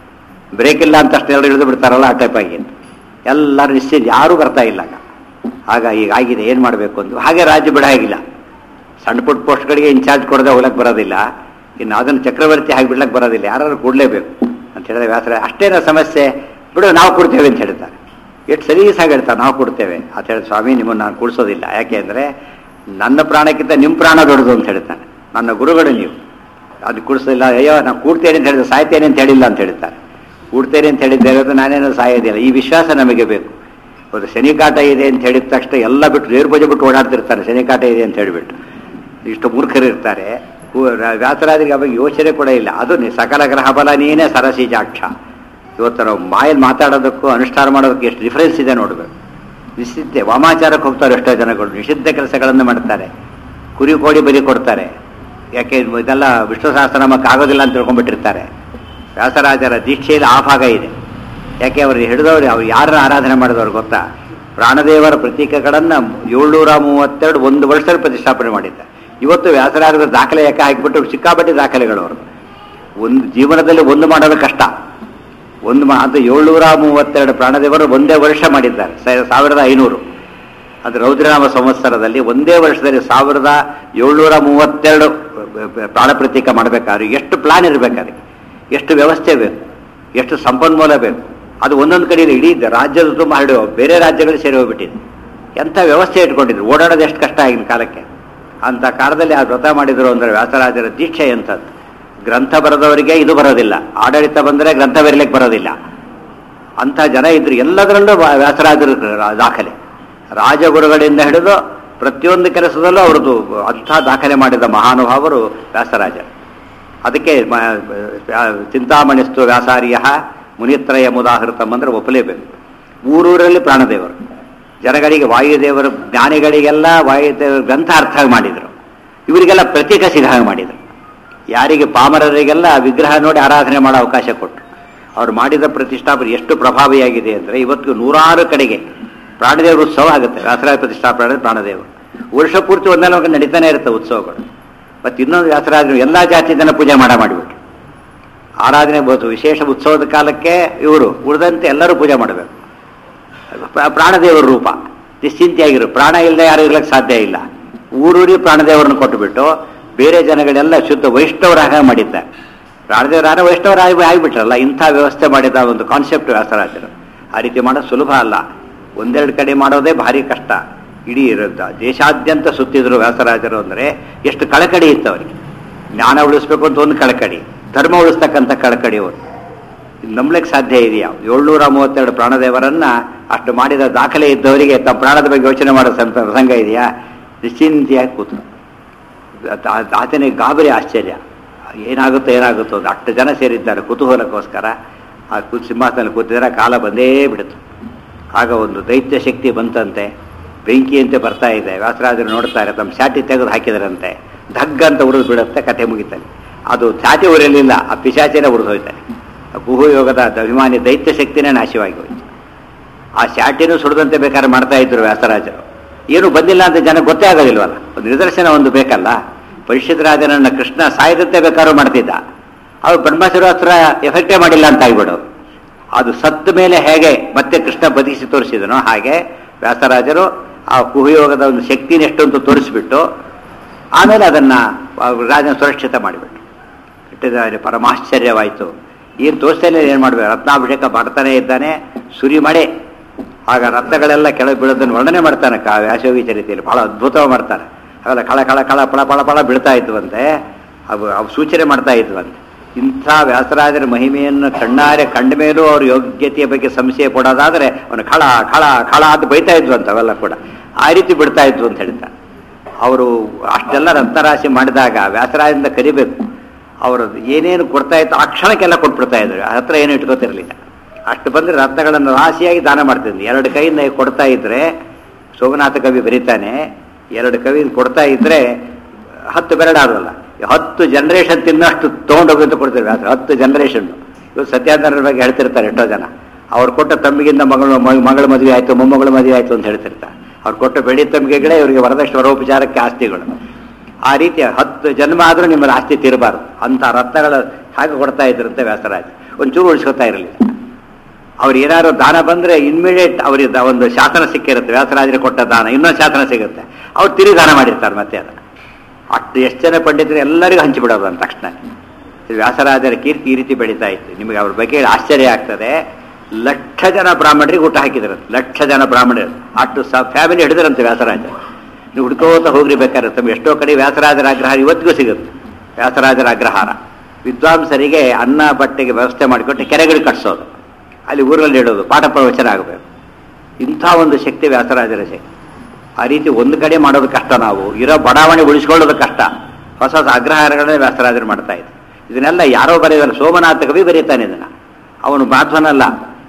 ಬ್ರೇಕ್ ಇಲ್ಲ ಅಂತ ಅಷ್ಟೇ ಇಳಿದು ಬಿಡ್ತಾರಲ್ಲ ಆ ಟೈಪ್ ಆಗಿ ಎಲ್ಲರೂ ನಿಶ್ಚಿತ ಯಾರೂ ಬರ್ತಾ ಇಲ್ಲ ಆಗ ಆಗ ಈಗ ಆಗಿದೆ ಏನು ಮಾಡಬೇಕು ಅಂತ ಹಾಗೆ ರಾಜ್ಯ ಬಿಡ ಆಗಿಲ್ಲ ಸಣ್ಣ ಪುಟ್ಟ ಪೋಸ್ಟ್ಗಳಿಗೆ ಇನ್ಚಾರ್ಜ್ ಕೊಡದೆ ಹೋಗ್ಲಕ್ಕೆ ಬರೋದಿಲ್ಲ ಇನ್ನು ಅದನ್ನು ಚಕ್ರವರ್ತಿ ಹಾಗೆ ಬಿಡ್ಲಕ್ಕೆ ಬರೋದಿಲ್ಲ ಯಾರು ಕೊಡಲೇಬೇಕು ಅಂತ ಹೇಳಿದ್ರೆ ವ್ಯಾಸರ ಅಷ್ಟೇನ ಸಮಸ್ಯೆ ಬಿಡು ನಾವು ಕೊಡ್ತೇವೆ ಅಂತ ಹೇಳ್ತಾರೆ ಎಷ್ಟು ಸಲೀಸಾಗಿ ಹೇಳ್ತಾರೆ ನಾವು ಕೊಡ್ತೇವೆ ಅಂತ ಹೇಳಿ ಸ್ವಾಮಿ ನಿಮ್ಮನ್ನು ನಾನು ಕೂಡಿಸೋದಿಲ್ಲ ಯಾಕೆ ಅಂದರೆ ನನ್ನ ಪ್ರಾಣಕ್ಕಿಂತ ನಿಮ್ಮ ಪ್ರಾಣ ದೊಡ್ಡದು ಅಂತ ಹೇಳ್ತಾನೆ ನನ್ನ ಗುರುಗಳು ನೀವು ಅದು ಕೂಡಿಸೋದಿಲ್ಲ ಅಯ್ಯೋ ನಾನು ಕೂಡ್ತೇನೆ ಅಂತ ಹೇಳಿದ್ರೆ ಸಾಯ್ತೇನೆ ಅಂತ ಹೇಳಿಲ್ಲ ಅಂತ ಹೇಳ್ತಾರೆ ಕೂಡ್ತೇನೆ ಅಂತ ಹೇಳಿದ್ದೆ ಇರೋದು ನಾನೇನು ಸಾಯೋದಿಲ್ಲ ಈ ವಿಶ್ವಾಸ ನಮಗೆ ಬೇಕು ಒಂದು ಶನಿಕಾಟ ಇದೆ ಅಂತ ಹೇಳಿದ ತಕ್ಷಣ ಎಲ್ಲ ಬಿಟ್ಟು ನೇರು ಬಜೆ ಬಿಟ್ಟು ಓಡಾಡ್ತಿರ್ತಾರೆ ಶನಿಕಾಟ ಇದೆ ಅಂತ ಹೇಳಿಬಿಟ್ಟು ಇಷ್ಟು ಮೂರ್ಖರು ಇರ್ತಾರೆ ಕೂ- ರ- ವ್ಯಾಸರಾಜರಿಗೆ ಅವಾಗ ಯೋಚನೆ ಕೂಡ ಇಲ್ಲ ಅದು ನಿ- ಸಕಲ ಗ್ರಹ ಬಲ ನೀನೇ ಸರಸಿಜಾಕ್ಷ ಇವತ್ತು ನಾವು ಮಾಯಲ್ಲಿ ಮಾತಾಡೋದಕ್ಕೂ ಅನುಷ್ಠಾನ ಮಾಡೋದಕ್ಕೆ ಎಷ್ಟು ಡಿಫರೆನ್ಸ್ ಇದೆ ನೋಡಬೇಕು ನಿಶ್ಚಿದ್ದೆ ವಾಮಾಚಾರಕ್ಕೆ ಹೋಗ್ತಾರೆ ಎಷ್ಟೋ ಜನಗಳು ನಿಷಿದ್ಧ ಕೆಲಸಗಳನ್ನು ಮಾಡ್ತಾರೆ ಕುರಿ ಕೋಡಿ ಬಲಿ ಕೊಡ್ತಾರೆ ಯಾಕೆ ಇದೆಲ್ಲ ವಿಷ್ಣು ಸಹಸ್ರನಾಮಕ್ಕೆ ಆಗೋದಿಲ್ಲ ಅಂತ ತಿಳ್ಕೊಂಡ್ಬಿಟ್ಟಿರ್ತಾರೆ ವ್ಯಾಸರಾಜರ ದೀಕ್ಷೆಯಲ್ಲಿ ಆ ಭಾಗ ಇದೆ ಯಾಕೆ ಅವರು ಹಿಡಿದವರು ಅವ್ರು ಯಾರನ್ನ ಆರಾಧನೆ ಮಾಡಿದವರು ಗೊತ್ತಾ ಪ್ರಾಣದೇವರ ಪ್ರತೀಕಗಳನ್ನು ಏಳ್ನೂರ ಮೂವತ್ತೆರಡು ಒಂದು ವರ್ಷದಲ್ಲಿ ಪ್ರತಿಷ್ಠಾಪನೆ ಮಾಡಿದ್ದಾರೆ ಇವತ್ತು ವ್ಯಾಸರಾಜರ ದಾಖಲೆ ಯಾಕೆ ಹಾಕಿಬಿಟ್ಟು ಸಿಕ್ಕಾಪಟ್ಟೆ ದಾಖಲೆಗಳು ಅವರು ಒಂದು ಜೀವನದಲ್ಲಿ ಒಂದು ಮಾಡೋದು ಕಷ್ಟ ಒಂದು ಮಾ ಅದು ಏಳ್ನೂರ ಮೂವತ್ತೆರಡು ಪ್ರಾಣದೇವರು ಒಂದೇ ವರ್ಷ ಮಾಡಿದ್ದಾರೆ ಸ- ಸಾವಿರದ ಐನೂರು ಅದು ರೌದ್ರನಾಮ ಸಂವತ್ಸರದಲ್ಲಿ ಒಂದೇ ವರ್ಷದಲ್ಲಿ ಸಾವಿರದ ಏಳ್ನೂರ ಮೂವತ್ತೆರಡು ಪ್ರಾಣ ಪ್ರತೀಕ ಮಾಡಬೇಕಾದ್ರೆ ಎಷ್ಟು ಪ್ಲಾನ್ ಇರಬೇಕು ಅದಕ್ಕೆ ಎಷ್ಟು ವ್ಯವಸ್ಥೆ ಬೇಕು ಎಷ್ಟು ಸಂಪನ್ಮೂಲ ಬೇಕು ಅದು ಒಂದೊಂದು ಕಡೆ ಇಡೀ ರಾಜ್ಯದ ತುಂಬ ಹರಡಿ ಬೇರೆ ರಾಜ್ಯಗಳು ಸೇರಿ ಹೋಗ್ಬಿಟ್ಟಿದೆ ಎಂಥ ವ್ಯವಸ್ಥೆ ಇಟ್ಕೊಂಡಿದ್ರು ಓಡಾಡೋದು ಎಷ್ಟು ಕಷ್ಟ ಆಗಿನ ಕಾಲಕ್ಕೆ ಅಂತ ಕಾಲದಲ್ಲಿ ಆ ವ್ರತ ಮಾಡಿದ್ರು ಅಂದರೆ ವ್ಯಾಸರಾಜರ ದೀಕ್ಷೆ ಎಂಥದ್ದು ಗ್ರಂಥ ಬರೆದವರಿಗೆ ಇದು ಬರೋದಿಲ್ಲ ಆಡಳಿತ ಬಂದರೆ ಗ್ರಂಥ ಬರೀಲಿಕ್ಕೆ ಬರೋದಿಲ್ಲ ಅಂಥ ಜನ ಇದ್ರು ಎಲ್ಲದರಲ್ಲೂ ವ್ಯಾ- ವ್ಯಾಸರಾಜರ ರಾ- ದಾಖಲೆ ರಾಜಗುರುಗಳಿಂದ ಹಿಡಿದು ಪ್ರತಿಯೊಂದು ಕೆಲಸದಲ್ಲೂ ಅವ್ರದ್ದು ಅಂಥ ದಾಖಲೆ ಮಾಡಿದ ಮಹಾನುಭಾವರು ವ್ಯಾಸರಾಜರು ಅದಕ್ಕೆ ಮ- ಆ, ಚಿಂತಾಮಣಿಸ್ತು ವ್ಯಾಸಾರ್ಯ ಮುನಿತ್ರಯ ಮುದಾಹೃತಂ ಅಂದ್ರೆ ಒಪ್ಪಲೇಬೇಕು ಊರೂರಲ್ಲಿ ಪ್ರಾಣದೇವರು ಜನಗಳಿಗೆ ವಾಯುದೇವರು ಜ್ಞಾನಿಗಳಿಗೆಲ್ಲ ವಾಯುದೇವರ ಗ್ರಂಥ ಅರ್ಥ ಮಾಡಿದರು ಇವರಿಗೆಲ್ಲ ಪ್ರತೀಕ ಸಿಗ ಹಾಗೆ ಮಾಡಿದರು ಯಾರಿಗೆ ಪಾಮರರಿಗೆಲ್ಲ ವಿಗ್ರಹ ನೋಡಿ ಆರಾಧನೆ ಮಾಡೋ ಅವಕಾಶ ಕೊಟ್ಟರು ಅವ್ರು ಮಾಡಿದ ಪ್ರತಿಷ್ಠಾಪನೆ ಎಷ್ಟು ಪ್ರಭಾವಿಯಾಗಿದೆ ಅಂದರೆ ಇವತ್ತು ನೂರಾರು ಕಡೆಗೆ ಪ್ರಾಣದೇವರ ಉತ್ಸವ ಆಗುತ್ತೆ ವ್ಯಾಸರಾಜ ಪ್ರತಿಷ್ಠಾಪನೆ ಪ್ರಾಣದೇವರು ವರ್ಷ ಪೂರ್ತಿ ಒಂದಲ್ಲ ಒಂದು ನಡೀತಾನೆ ಇರುತ್ತೆ ಉತ್ಸವಗಳು ಮತ್ತು ಇನ್ನೊಂದು ವ್ಯಾಸರಾಜರು ಎಲ್ಲ ಜಾತಿ ಜನ ಪೂಜೆ ಮಾಡ ಮಾಡಿಬಿಟ್ರು ಆರಾಧನೆ ಬೋದು ವಿಶೇಷ ಉತ್ಸವದ ಕಾಲಕ್ಕೆ ಇವರು ಉಳಿದಂತೆ ಎಲ್ಲರೂ ಪೂಜೆ ಮಾಡಬೇಕು ಪ್ರ- ಪ್ರಾಣದೇವರ ರೂಪ ನಿಶ್ಚಿಂತೆಯಾಗಿರು ಪ್ರಾಣ ಇಲ್ಲದೆ ಯಾರು ಇರ್ಲಿಕ್ಕೆ ಸಾಧ್ಯ ಇಲ್ಲ ಊರೂರಿಗೆ ಪ್ರಾಣದೇವರನ್ನು ಕೊಟ್ಟುಬಿಟ್ಟು ಬೇರೆ ಜನಗಳೆಲ್ಲ ಶುದ್ಧ ವೈಷ್ಣವರಾಗ ಮಾಡಿದ್ದಾರೆ ಪ್ರಾಣದೇವರಾಗ ವೈಷ್ಣವರಾಗಿ ಆಗಿಬಿಟ್ರಲ್ಲ ಇಂಥ ವ್ಯವಸ್ಥೆ ಮಾಡಿದ ಒಂದು ಕಾನ್ಸೆಪ್ಟ್ ವ್ಯಾಸರಾಜರು ಆ ರೀತಿ ಮಾಡೋದು ಸುಲಭ ಅಲ್ಲ ಒಂದೆರಡು ಕಡೆ ಮಾಡೋದೇ ಭಾರಿ ಕಷ್ಟ ಇಡೀ ಇರೋದು ದೇಶಾದ್ಯಂತ ಸುತ್ತಿದ್ರು ವ್ಯಾಸರಾಜರು ಅಂದರೆ ಎಷ್ಟು ಕಳಕಳಿ ಇತ್ತು ಅವರಿಗೆ ಜ್ಞಾನ ಉಳಿಸ್ಬೇಕು ಅಂತ ಒಂದು ಕಳಕಳಿ ಧರ್ಮ ಉಳಿಸ್ತಕ್ಕಂಥ ಕಳಕಳಿ ಅವರು ಇದು ನಂಬಲಿಕ್ಕೆ ಸಾಧ್ಯ ಇದೆಯಾ ಏಳ್ನೂರ ಮೂವತ್ತೆರಡು ಪ್ರಾಣದೇವರನ್ನ ಅಷ್ಟು ಮಾಡಿದ ದಾಖಲೆ ಇದ್ದವರಿಗೆ ತಮ್ಮ ಪ್ರಾಣದ ಬಗ್ಗೆ ಯೋಚನೆ ಮಾಡೋ ಸಂತ ಪ್ರಸಂಗ ಇದೆಯಾ ನಿಶ್ಚಿಂತೆಯಾಗಿ ಕೂತು ಆ- ಆತನಿಗೆ ಗಾಬರಿ ಆಶ್ಚರ್ಯ ಏನಾಗುತ್ತೋ ಏನಾಗುತ್ತೋ ಅಂತ ಅಷ್ಟು ಜನ ಸೇರಿದ್ದಾರೆ ಕುತೂಹಲಕ್ಕೋಸ್ಕರ ಆ ಕೂತ್ ಸಿಂಹಾಸನ ಕೂತಿದ್ರೆ ಕಾಲ ಬಂದೇ ಬಿಡುತ್ತೆ ಆಗ ಒಂದು ದೈತ್ಯ ಶಕ್ತಿ ಬಂತಂತೆ ಬೆಂಕಿಯಂತೆ ಬರ್ತಾ ಇದೆ ವ್ಯಾಸರಾಜರು ನೋಡ್ತಾರೆ ತಮ್ಮ ಶಾಟಿ ತೆಗೆದು ಹಾಕಿದರಂತೆ ಧಗ್ ಅಂತ ಉರಿದು ಬಿಡುತ್ತೆ ಕತೆ ಮುಗಿತಾನೆ ಅದು ಚಾಟಿ ಉರಿಯಲಿಲ್ಲ ಆ ಪಿಶಾಚಿನೇ ಉರಿದು ಹೋಯ್ತಾನೆ ಗುಹು ಯೋಗದ ಅಭಿಮಾನಿ ದೈತ್ಯ ಶಕ್ತಿನೇ ನಾಶವಾಗಿ ಹೋಯ್ತು ಆ ಶಾಟಿನೂ ಸುಡದಂತೆ ಬೇಕಾದ್ರೆ ಮಾಡ್ತಾ ಇದ್ರು ವ್ಯಾಸರಾಜರು ಏನು ಬಂದಿಲ್ಲ ಅಂತ ಜನ ಗೊತ್ತೇ ಆಗೋದಿಲ್ವಲ್ಲ ಒಂದು ನಿದರ್ಶನ ಒಂದು ಬೇಕಲ್ಲ ಪರಿಷತ್ರಾಜನನ್ನ ಕೃಷ್ಣ ಸಾಯದಂತೆ ಬೇಕಾದ್ರೂ ಮಾಡ್ತಿದ್ದ ಅವ್ರು ಬ್ರಹ್ಮಶಿರೋಸ್ತ್ರ ಎಫೆಕ್ಟೇ ಮಾಡಿಲ್ಲ ಅಂತ ಆಗ್ಬಿಡು ಅದು ಸತ್ತ ಮೇಲೆ ಹೇಗೆ ಮತ್ತೆ ಕೃಷ್ಣ ಬದುಕಿಸಿ ತೋರಿಸಿದನೋ ಹಾಗೆ ವ್ಯಾಸರಾಜರು ಆ ಕುಹಯೋಗದ ಒಂದು ಶಕ್ತಿನ ಎಷ್ಟು ಅಂತ ತೋರಿಸ್ಬಿಟ್ಟು ಆಮೇಲೆ ಅದನ್ನ ಆ ರಾಜನ ಸುರಕ್ಷಿತ ಮಾಡಿಬಿಟ್ಟು ಇಟ್ಟಿದ್ದಾರೆ ಪರಮಾಶ್ಚರ್ಯವಾಯಿತು ಏನು ತೋರಿಸ್ತಲೇ ಏನು ಮಾಡಬೇಕು ರತ್ನಾಭಿಷೇಕ ಮಾಡ್ತಾನೆ ಇದ್ದಾನೆ ಸುರಿ ಮಳೆ ಆಗ ರತ್ನಗಳೆಲ್ಲ ಕೆಳಗೆ ಬೀಳೋದನ್ನು ವರ್ಣನೆ ಮಾಡ್ತಾನೆ ಕಾ ವ್ಯಾಸಯೋಗಿ ಚರಿತೆಯಲ್ಲಿ ಬಹಳ ಅದ್ಭುತವಾಗಿ ಮಾಡ್ತಾನೆ ಅವೆಲ್ಲ ಕಳ ಕಳ ಕಳ ಪಳ ಪಳ ಪಳ ಬೀಳ್ತಾ ಇದ್ವಂತೆ ಅವು ಅವು ಸೂಚನೆ ಮಾಡ್ತಾ ಇದ್ವಂತೆ ಇಂಥ ವ್ಯಾಸರಾಜರ ಮಹಿಮೆಯನ್ನು ಕಣ್ಣಾರೆ ಕಂಡ ಮೇಲೂ ಅವ್ರ ಯೋಗ್ಯತೆಯ ಬಗ್ಗೆ ಸಂಶಯ ಪಡೋದಾದರೆ ಅವನು ಖಳ ಖಳ ಖಳ ಅಂತ ಬೈತಾ ಇದ್ವಂತ ಅವೆಲ್ಲ ಕೂಡ ಆ ರೀತಿ ಬಿಡ್ತಾ ಇದ್ವು ಅಂತ ಹೇಳ್ತಾರೆ ಅವರು ಅಷ್ಟೆಲ್ಲ ರತ್ನರಾಶಿ ಮಾಡಿದಾಗ ವ್ಯಾಸರಾಜದಿಂದ ಕರಿಬೇಕು ಅವರು ಏನೇನು ಕೊಡ್ತಾ ಇತ್ತು ಆ ಕ್ಷಣಕ್ಕೆಲ್ಲ ಕೊಟ್ಬಿಡ್ತಾ ಇದ್ರು ಹತ್ರ ಏನು ಇಟ್ಕೋತಿರ್ಲಿಲ್ಲ ಅಷ್ಟು ಬಂದರೆ ರತ್ನಗಳನ್ನು ರಾಶಿಯಾಗಿ ದಾನ ಮಾಡ್ತಿದ್ವಿ ಎರಡು ಕೈಯಿಂದ ಕೊಡ್ತಾ ಇದ್ರೆ ಸೋಮನಾಥ ಕವಿ ಬರೀತಾನೆ ಎರಡು ಕವಿ ಕೊಡ್ತಾ ಇದ್ರೆ ಹತ್ತು ಬೆರಡಾದಲ್ಲ ಹತ್ತು ಜನರೇಷನ್ ತಿನ್ನಷ್ಟು ತೊಗೊಂಡೋಗಿ ಅಂತ ಕೊಡ್ತೀವಿ ವ್ಯಾಸ ಹತ್ತು ಜನರೇಷನ್ ಇವರು ಸತ್ಯಾನಂದರ ಬಗ್ಗೆ ಹೇಳ್ತಿರ್ತಾರೆ ಎಷ್ಟೋ ಜನ ಅವ್ರು ಕೊಟ್ಟ ತಮ್ಮಿಗಿಂದ ಮಗಳು ಮ- ಮಗಳ ಮದುವೆ ಆಯಿತು ಮೊಮ್ಮಗಳ ಮದುವೆ ಆಯಿತು ಅಂತ ಹೇಳ್ತಿರ್ತಾರೆ ಅವ್ರು ಕೊಟ್ಟ ಬೆಳ್ಳಿ ತಮ್ಮಿಗೆಗಳೇ ಇವರಿಗೆ ವರದಕ್ಷಿಣ ವರೋಪಚಾರಕ್ಕೆ ಆಸ್ತಿಗಳು ಆ ರೀತಿಯ ಹತ್ತು ಜನ್ಮ ಆದರೂ ನಿಮ್ಮಲ್ಲಿ ಆಸ್ತಿ ತೀರಬಾರ್ದು ಅಂಥ ರತ್ನಗಳ ಹಾಗೆ ಕೊಡ್ತಾ ಇದ್ರಂತೆ ವ್ಯಾಸರಾಜ ಒಂಚೂರು ಉಳಿಸ್ಕೊತಾ ಇರಲಿಲ್ಲ ಅವ್ರು ಏನಾದ್ರು ದಾನ ಬಂದ್ರೆ ಇನ್ಮಿಡಿಯೇಟ್ ಅವರಿಗೆ ಒಂದು ಶಾಸನ ಸಿಕ್ಕಿರುತ್ತೆ ವ್ಯಾಸರಾಜರಿಗೆ ಕೊಟ್ಟ ದಾನ ಇನ್ನೊಂದು ಶಾಸನ ಸಿಗುತ್ತೆ ಅವ್ರು ತಿರುಗಿ ದಾನ ಮಾಡಿರ್ತಾರೆ ಮತ್ತೆ ಅದನ್ನು ಅಷ್ಟು ಎಷ್ಟು ಜನ ಪಂಡಿತರು ಎಲ್ಲರಿಗೂ ಹಂಚಿಬಿಡೋದು ಅಂತ ತಕ್ಷಣ ಇದು ವ್ಯಾಸರಾಜರ ಕೀರ್ತಿ ಈ ರೀತಿ ಬೆಳೀತಾ ಇತ್ತು ನಿಮಗೆ ಅವ್ರ ಬಗ್ಗೆ ಆಶ್ಚರ್ಯ ಆಗ್ತದೆ ಲಕ್ಷ ಜನ ಬ್ರಾಹ್ಮಣರಿಗೆ ಊಟ ಹಾಕಿದ್ರಂತೆ ಲಕ್ಷ ಜನ ಬ್ರಾಹ್ಮಣರು ಅಷ್ಟು ಸ ಫ್ಯಾಮಿಲಿ ಹಿಡಿದ್ರಂತೆ ವ್ಯಾಸರಾಜ ನೀವು ಹುಡ್ಕೋತ ಹೋಗ್ರಿ ಬೇಕಾದ್ರೆ ತಮ್ಮ ಎಷ್ಟೋ ಕಡೆ ವ್ಯಾಸರಾಜರ ಅಗ್ರಹಾರ ಇವತ್ತಿಗೂ ಸಿಗುತ್ತೆ ವ್ಯಾಸರಾಜರ ಅಗ್ರಹಾರ ವಿದ್ವಾಂಸರಿಗೆ ಅನ್ನ ಬಟ್ಟೆಗೆ ವ್ಯವಸ್ಥೆ ಮಾಡಿಕೊಟ್ಟು ಕೆರೆಗಳು ಕಟ್ಸೋದು ಅಲ್ಲಿ ಊರಲ್ಲಿ ಇಡೋದು ಪಾಠ ಪ್ರವಚನ ಆಗಬೇಕು ಇಂಥ ಒಂದು ಶಕ್ತಿ ವ್ಯಾಸರಾಜರ ಶಕ್ತಿ ಆ ರೀತಿ ಒಂದು ಕಡೆ ಮಾಡೋದು ಕಷ್ಟ ನಾವು ಇರೋ ಬಡಾವಣೆ ಉಳಿಸ್ಕೊಳ್ಳೋದು ಕಷ್ಟ ಹೊಸ ಹೊಸ ಅಗ್ರಹಾರಗಳನ್ನೇ ವ್ಯಾಸರಾಜರು ಮಾಡ್ತಾ ಇದ್ರು ಇದನ್ನೆಲ್ಲ ಯಾರೋ ಬರೆಯೋದಲ್ಲ ಸೋಮನಾಥ ಕವಿ ಬರೀತಾನೆ ಇದನ್ನ ಅವನು ಮಾಧ್ವನಲ್ಲ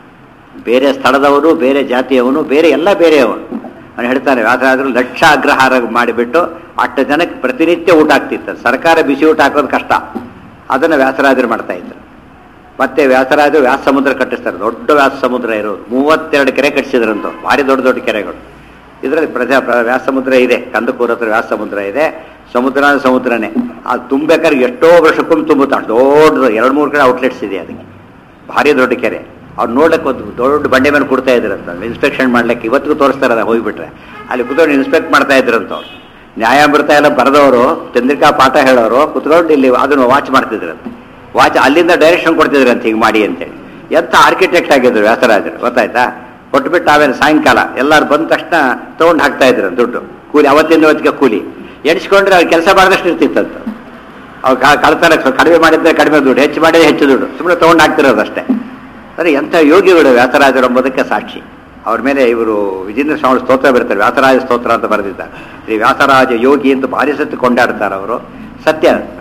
ಬೇರೆ ಸ್ಥಳದವನು ಬೇರೆ ಜಾತಿಯವನು ಬೇರೆ ಎಲ್ಲ ಬೇರೆಯವನು ಅವನು ಹೇಳ್ತಾನೆ ವ್ಯಾಸರಾಜರು ಲಕ್ಷ ಅಗ್ರಹಾರ ಮಾಡಿಬಿಟ್ಟು ಅಷ್ಟು ಜನಕ್ಕೆ ಪ್ರತಿನಿತ್ಯ ಊಟ ಆಗ್ತಿತ್ತು ಸರ್ಕಾರ ಬಿಸಿ ಊಟ ಹಾಕೋದು ಕಷ್ಟ ಅದನ್ನು ವ್ಯಾಸರಾಜರು ಮಾಡ್ತಾ ಇದ್ರು ಮತ್ತೆ ವ್ಯಾಸರಾಜರು ವ್ಯಾಸ ಸಮುದ್ರ ಕಟ್ಟಿಸ್ತಾರೆ ದೊಡ್ಡ ವ್ಯಾಸ ಸಮುದ್ರ ಇರೋದು ಮೂವತ್ತೆರಡು ಕೆರೆ ಕಟ್ಟಿಸಿದ್ರಂತ ಭಾರಿ ದೊಡ್ಡ ದೊಡ್ಡ ಕೆರೆಗಳು ಇದರಲ್ಲಿ ಪ್ರಜಾ ಪ್ರ- ವ್ಯಾಸ ಸಮುದ್ರ ಇದೆ ಕಂದಕೂರ ಹತ್ರ ವ್ಯಾಸ ಸಮುದ್ರ ಇದೆ ಸಮುದ್ರ ಸಮುದ್ರನೇ ಅದು ತುಂಬಬೇಕಾದ್ರೆ ಎಷ್ಟೋ ವರ್ಷಕ್ಕೊಮ್ಮೆ ತುಂಬುತ್ತಾಳೆ ದೊಡ್ಡ ಎರಡು ಮೂರು ಕಡೆ ಔಟ್ಲೆಟ್ಸ್ ಇದೆ ಅದಕ್ಕೆ ಭಾರಿ ದೊಡ್ಡ ಕೆರೆ ಅವ್ರು ನೋಡ್ಲಿಕ್ಕೆ ಒಂದು ದೊಡ್ಡ ಬಂಡೆ ಮೇಲೆ ಕೊಡ್ತಾ ಇದ್ರಂತ ಇನ್ಸ್ಪೆಕ್ಷನ್ ಮಾಡ್ಲಿಕ್ಕೆ ಇವತ್ತಿಗೂ ತೋರಿಸ್ತಾರೆ ಅದ ಹೋಗ್ಬಿಟ್ರೆ ಅಲ್ಲಿ ಕುತ್ಕೊಂಡು ಇನ್ಸ್ಪೆಕ್ಟ್ ಮಾಡ್ತಾ ಇದ್ರಂತ ಅವ್ರು ನ್ಯಾಯಾಮೃತ ಎಲ್ಲ ಬರೆದವರು ಚಂದ್ರಿಕಾ ಪಾಠ ಹೇಳೋರು ಕುತ್ಕೊಂಡು ಇಲ್ಲಿ ಅದನ್ನು ವಾಚ್ ಮಾಡ್ತಿದ್ರಂತೆ ವಾಚ್ ಅಲ್ಲಿಂದ ಡೈರೆಕ್ಷನ್ ಕೊಡ್ತಿದ್ರಂತೆ ಹಿಂಗೆ ಮಾಡಿ ಅಂತೇಳಿ ಎಂಥ ಆರ್ಕಿಟೆಕ್ಟ್ ಆಗಿದ್ರು ವ್ಯಾಸರಾಜರು ಗೊತ್ತಾಯ್ತಾ ಕೊಟ್ಬಿಟ್ಟು ಆಮೇಲೆ ಸಾಯಂಕಾಲ ಎಲ್ಲರೂ ಬಂದ ತಕ್ಷಣ ತೊಗೊಂಡು ಹಾಕ್ತಾ ಇದ್ರು ದುಡ್ಡು ಕೂಲಿ ಅವತ್ತಿಂದ ಇವತ್ತಿಗೆ ಕೂಲಿ ಎಣಿಸ್ಕೊಂಡ್ರೆ ಅವ್ರು ಕೆಲಸ ಮಾಡಿದಷ್ಟು ಇರ್ತಿತ್ತಂತ ಅವ್ರು ಕ- ಕಳ್ತನ ಕ- ಕಡಿಮೆ ಮಾಡಿದ್ರೆ ಕಡಿಮೆ ದುಡ್ಡು ಹೆಚ್ಚು ಮಾಡಿದ್ರೆ ಹೆಚ್ಚು ದುಡ್ಡು ಸುಮ್ಮನೆ ತೊಗೊಂಡು ಹಾಕ್ತಿರೋದು ಅಷ್ಟೇ ಅಂದರೆ ಎಂಥ ಯೋಗಿಗಳು ವ್ಯಾಸರಾಜರು ಎಂಬುದಕ್ಕೆ ಸಾಕ್ಷಿ ಅವ್ರ ಮೇಲೆ ಇವರು ವಿಜೇಂದ್ರ ಸ್ವಾಮಿ ಸ್ತೋತ್ರ ಬರ್ತಾರೆ ವ್ಯಾಸರಾಜ ಸ್ತೋತ್ರ ಅಂತ ಬರೆದಿದ್ದಾರೆ ಶ್ರೀ ವ್ಯಾಸರಾಜ ಯೋಗಿ ಅಂತ ಭಾರಿ ಸತ್ತು ಕೊಂಡಾಡ್ತಾರೆ ಅವರು ಸತ್ಯ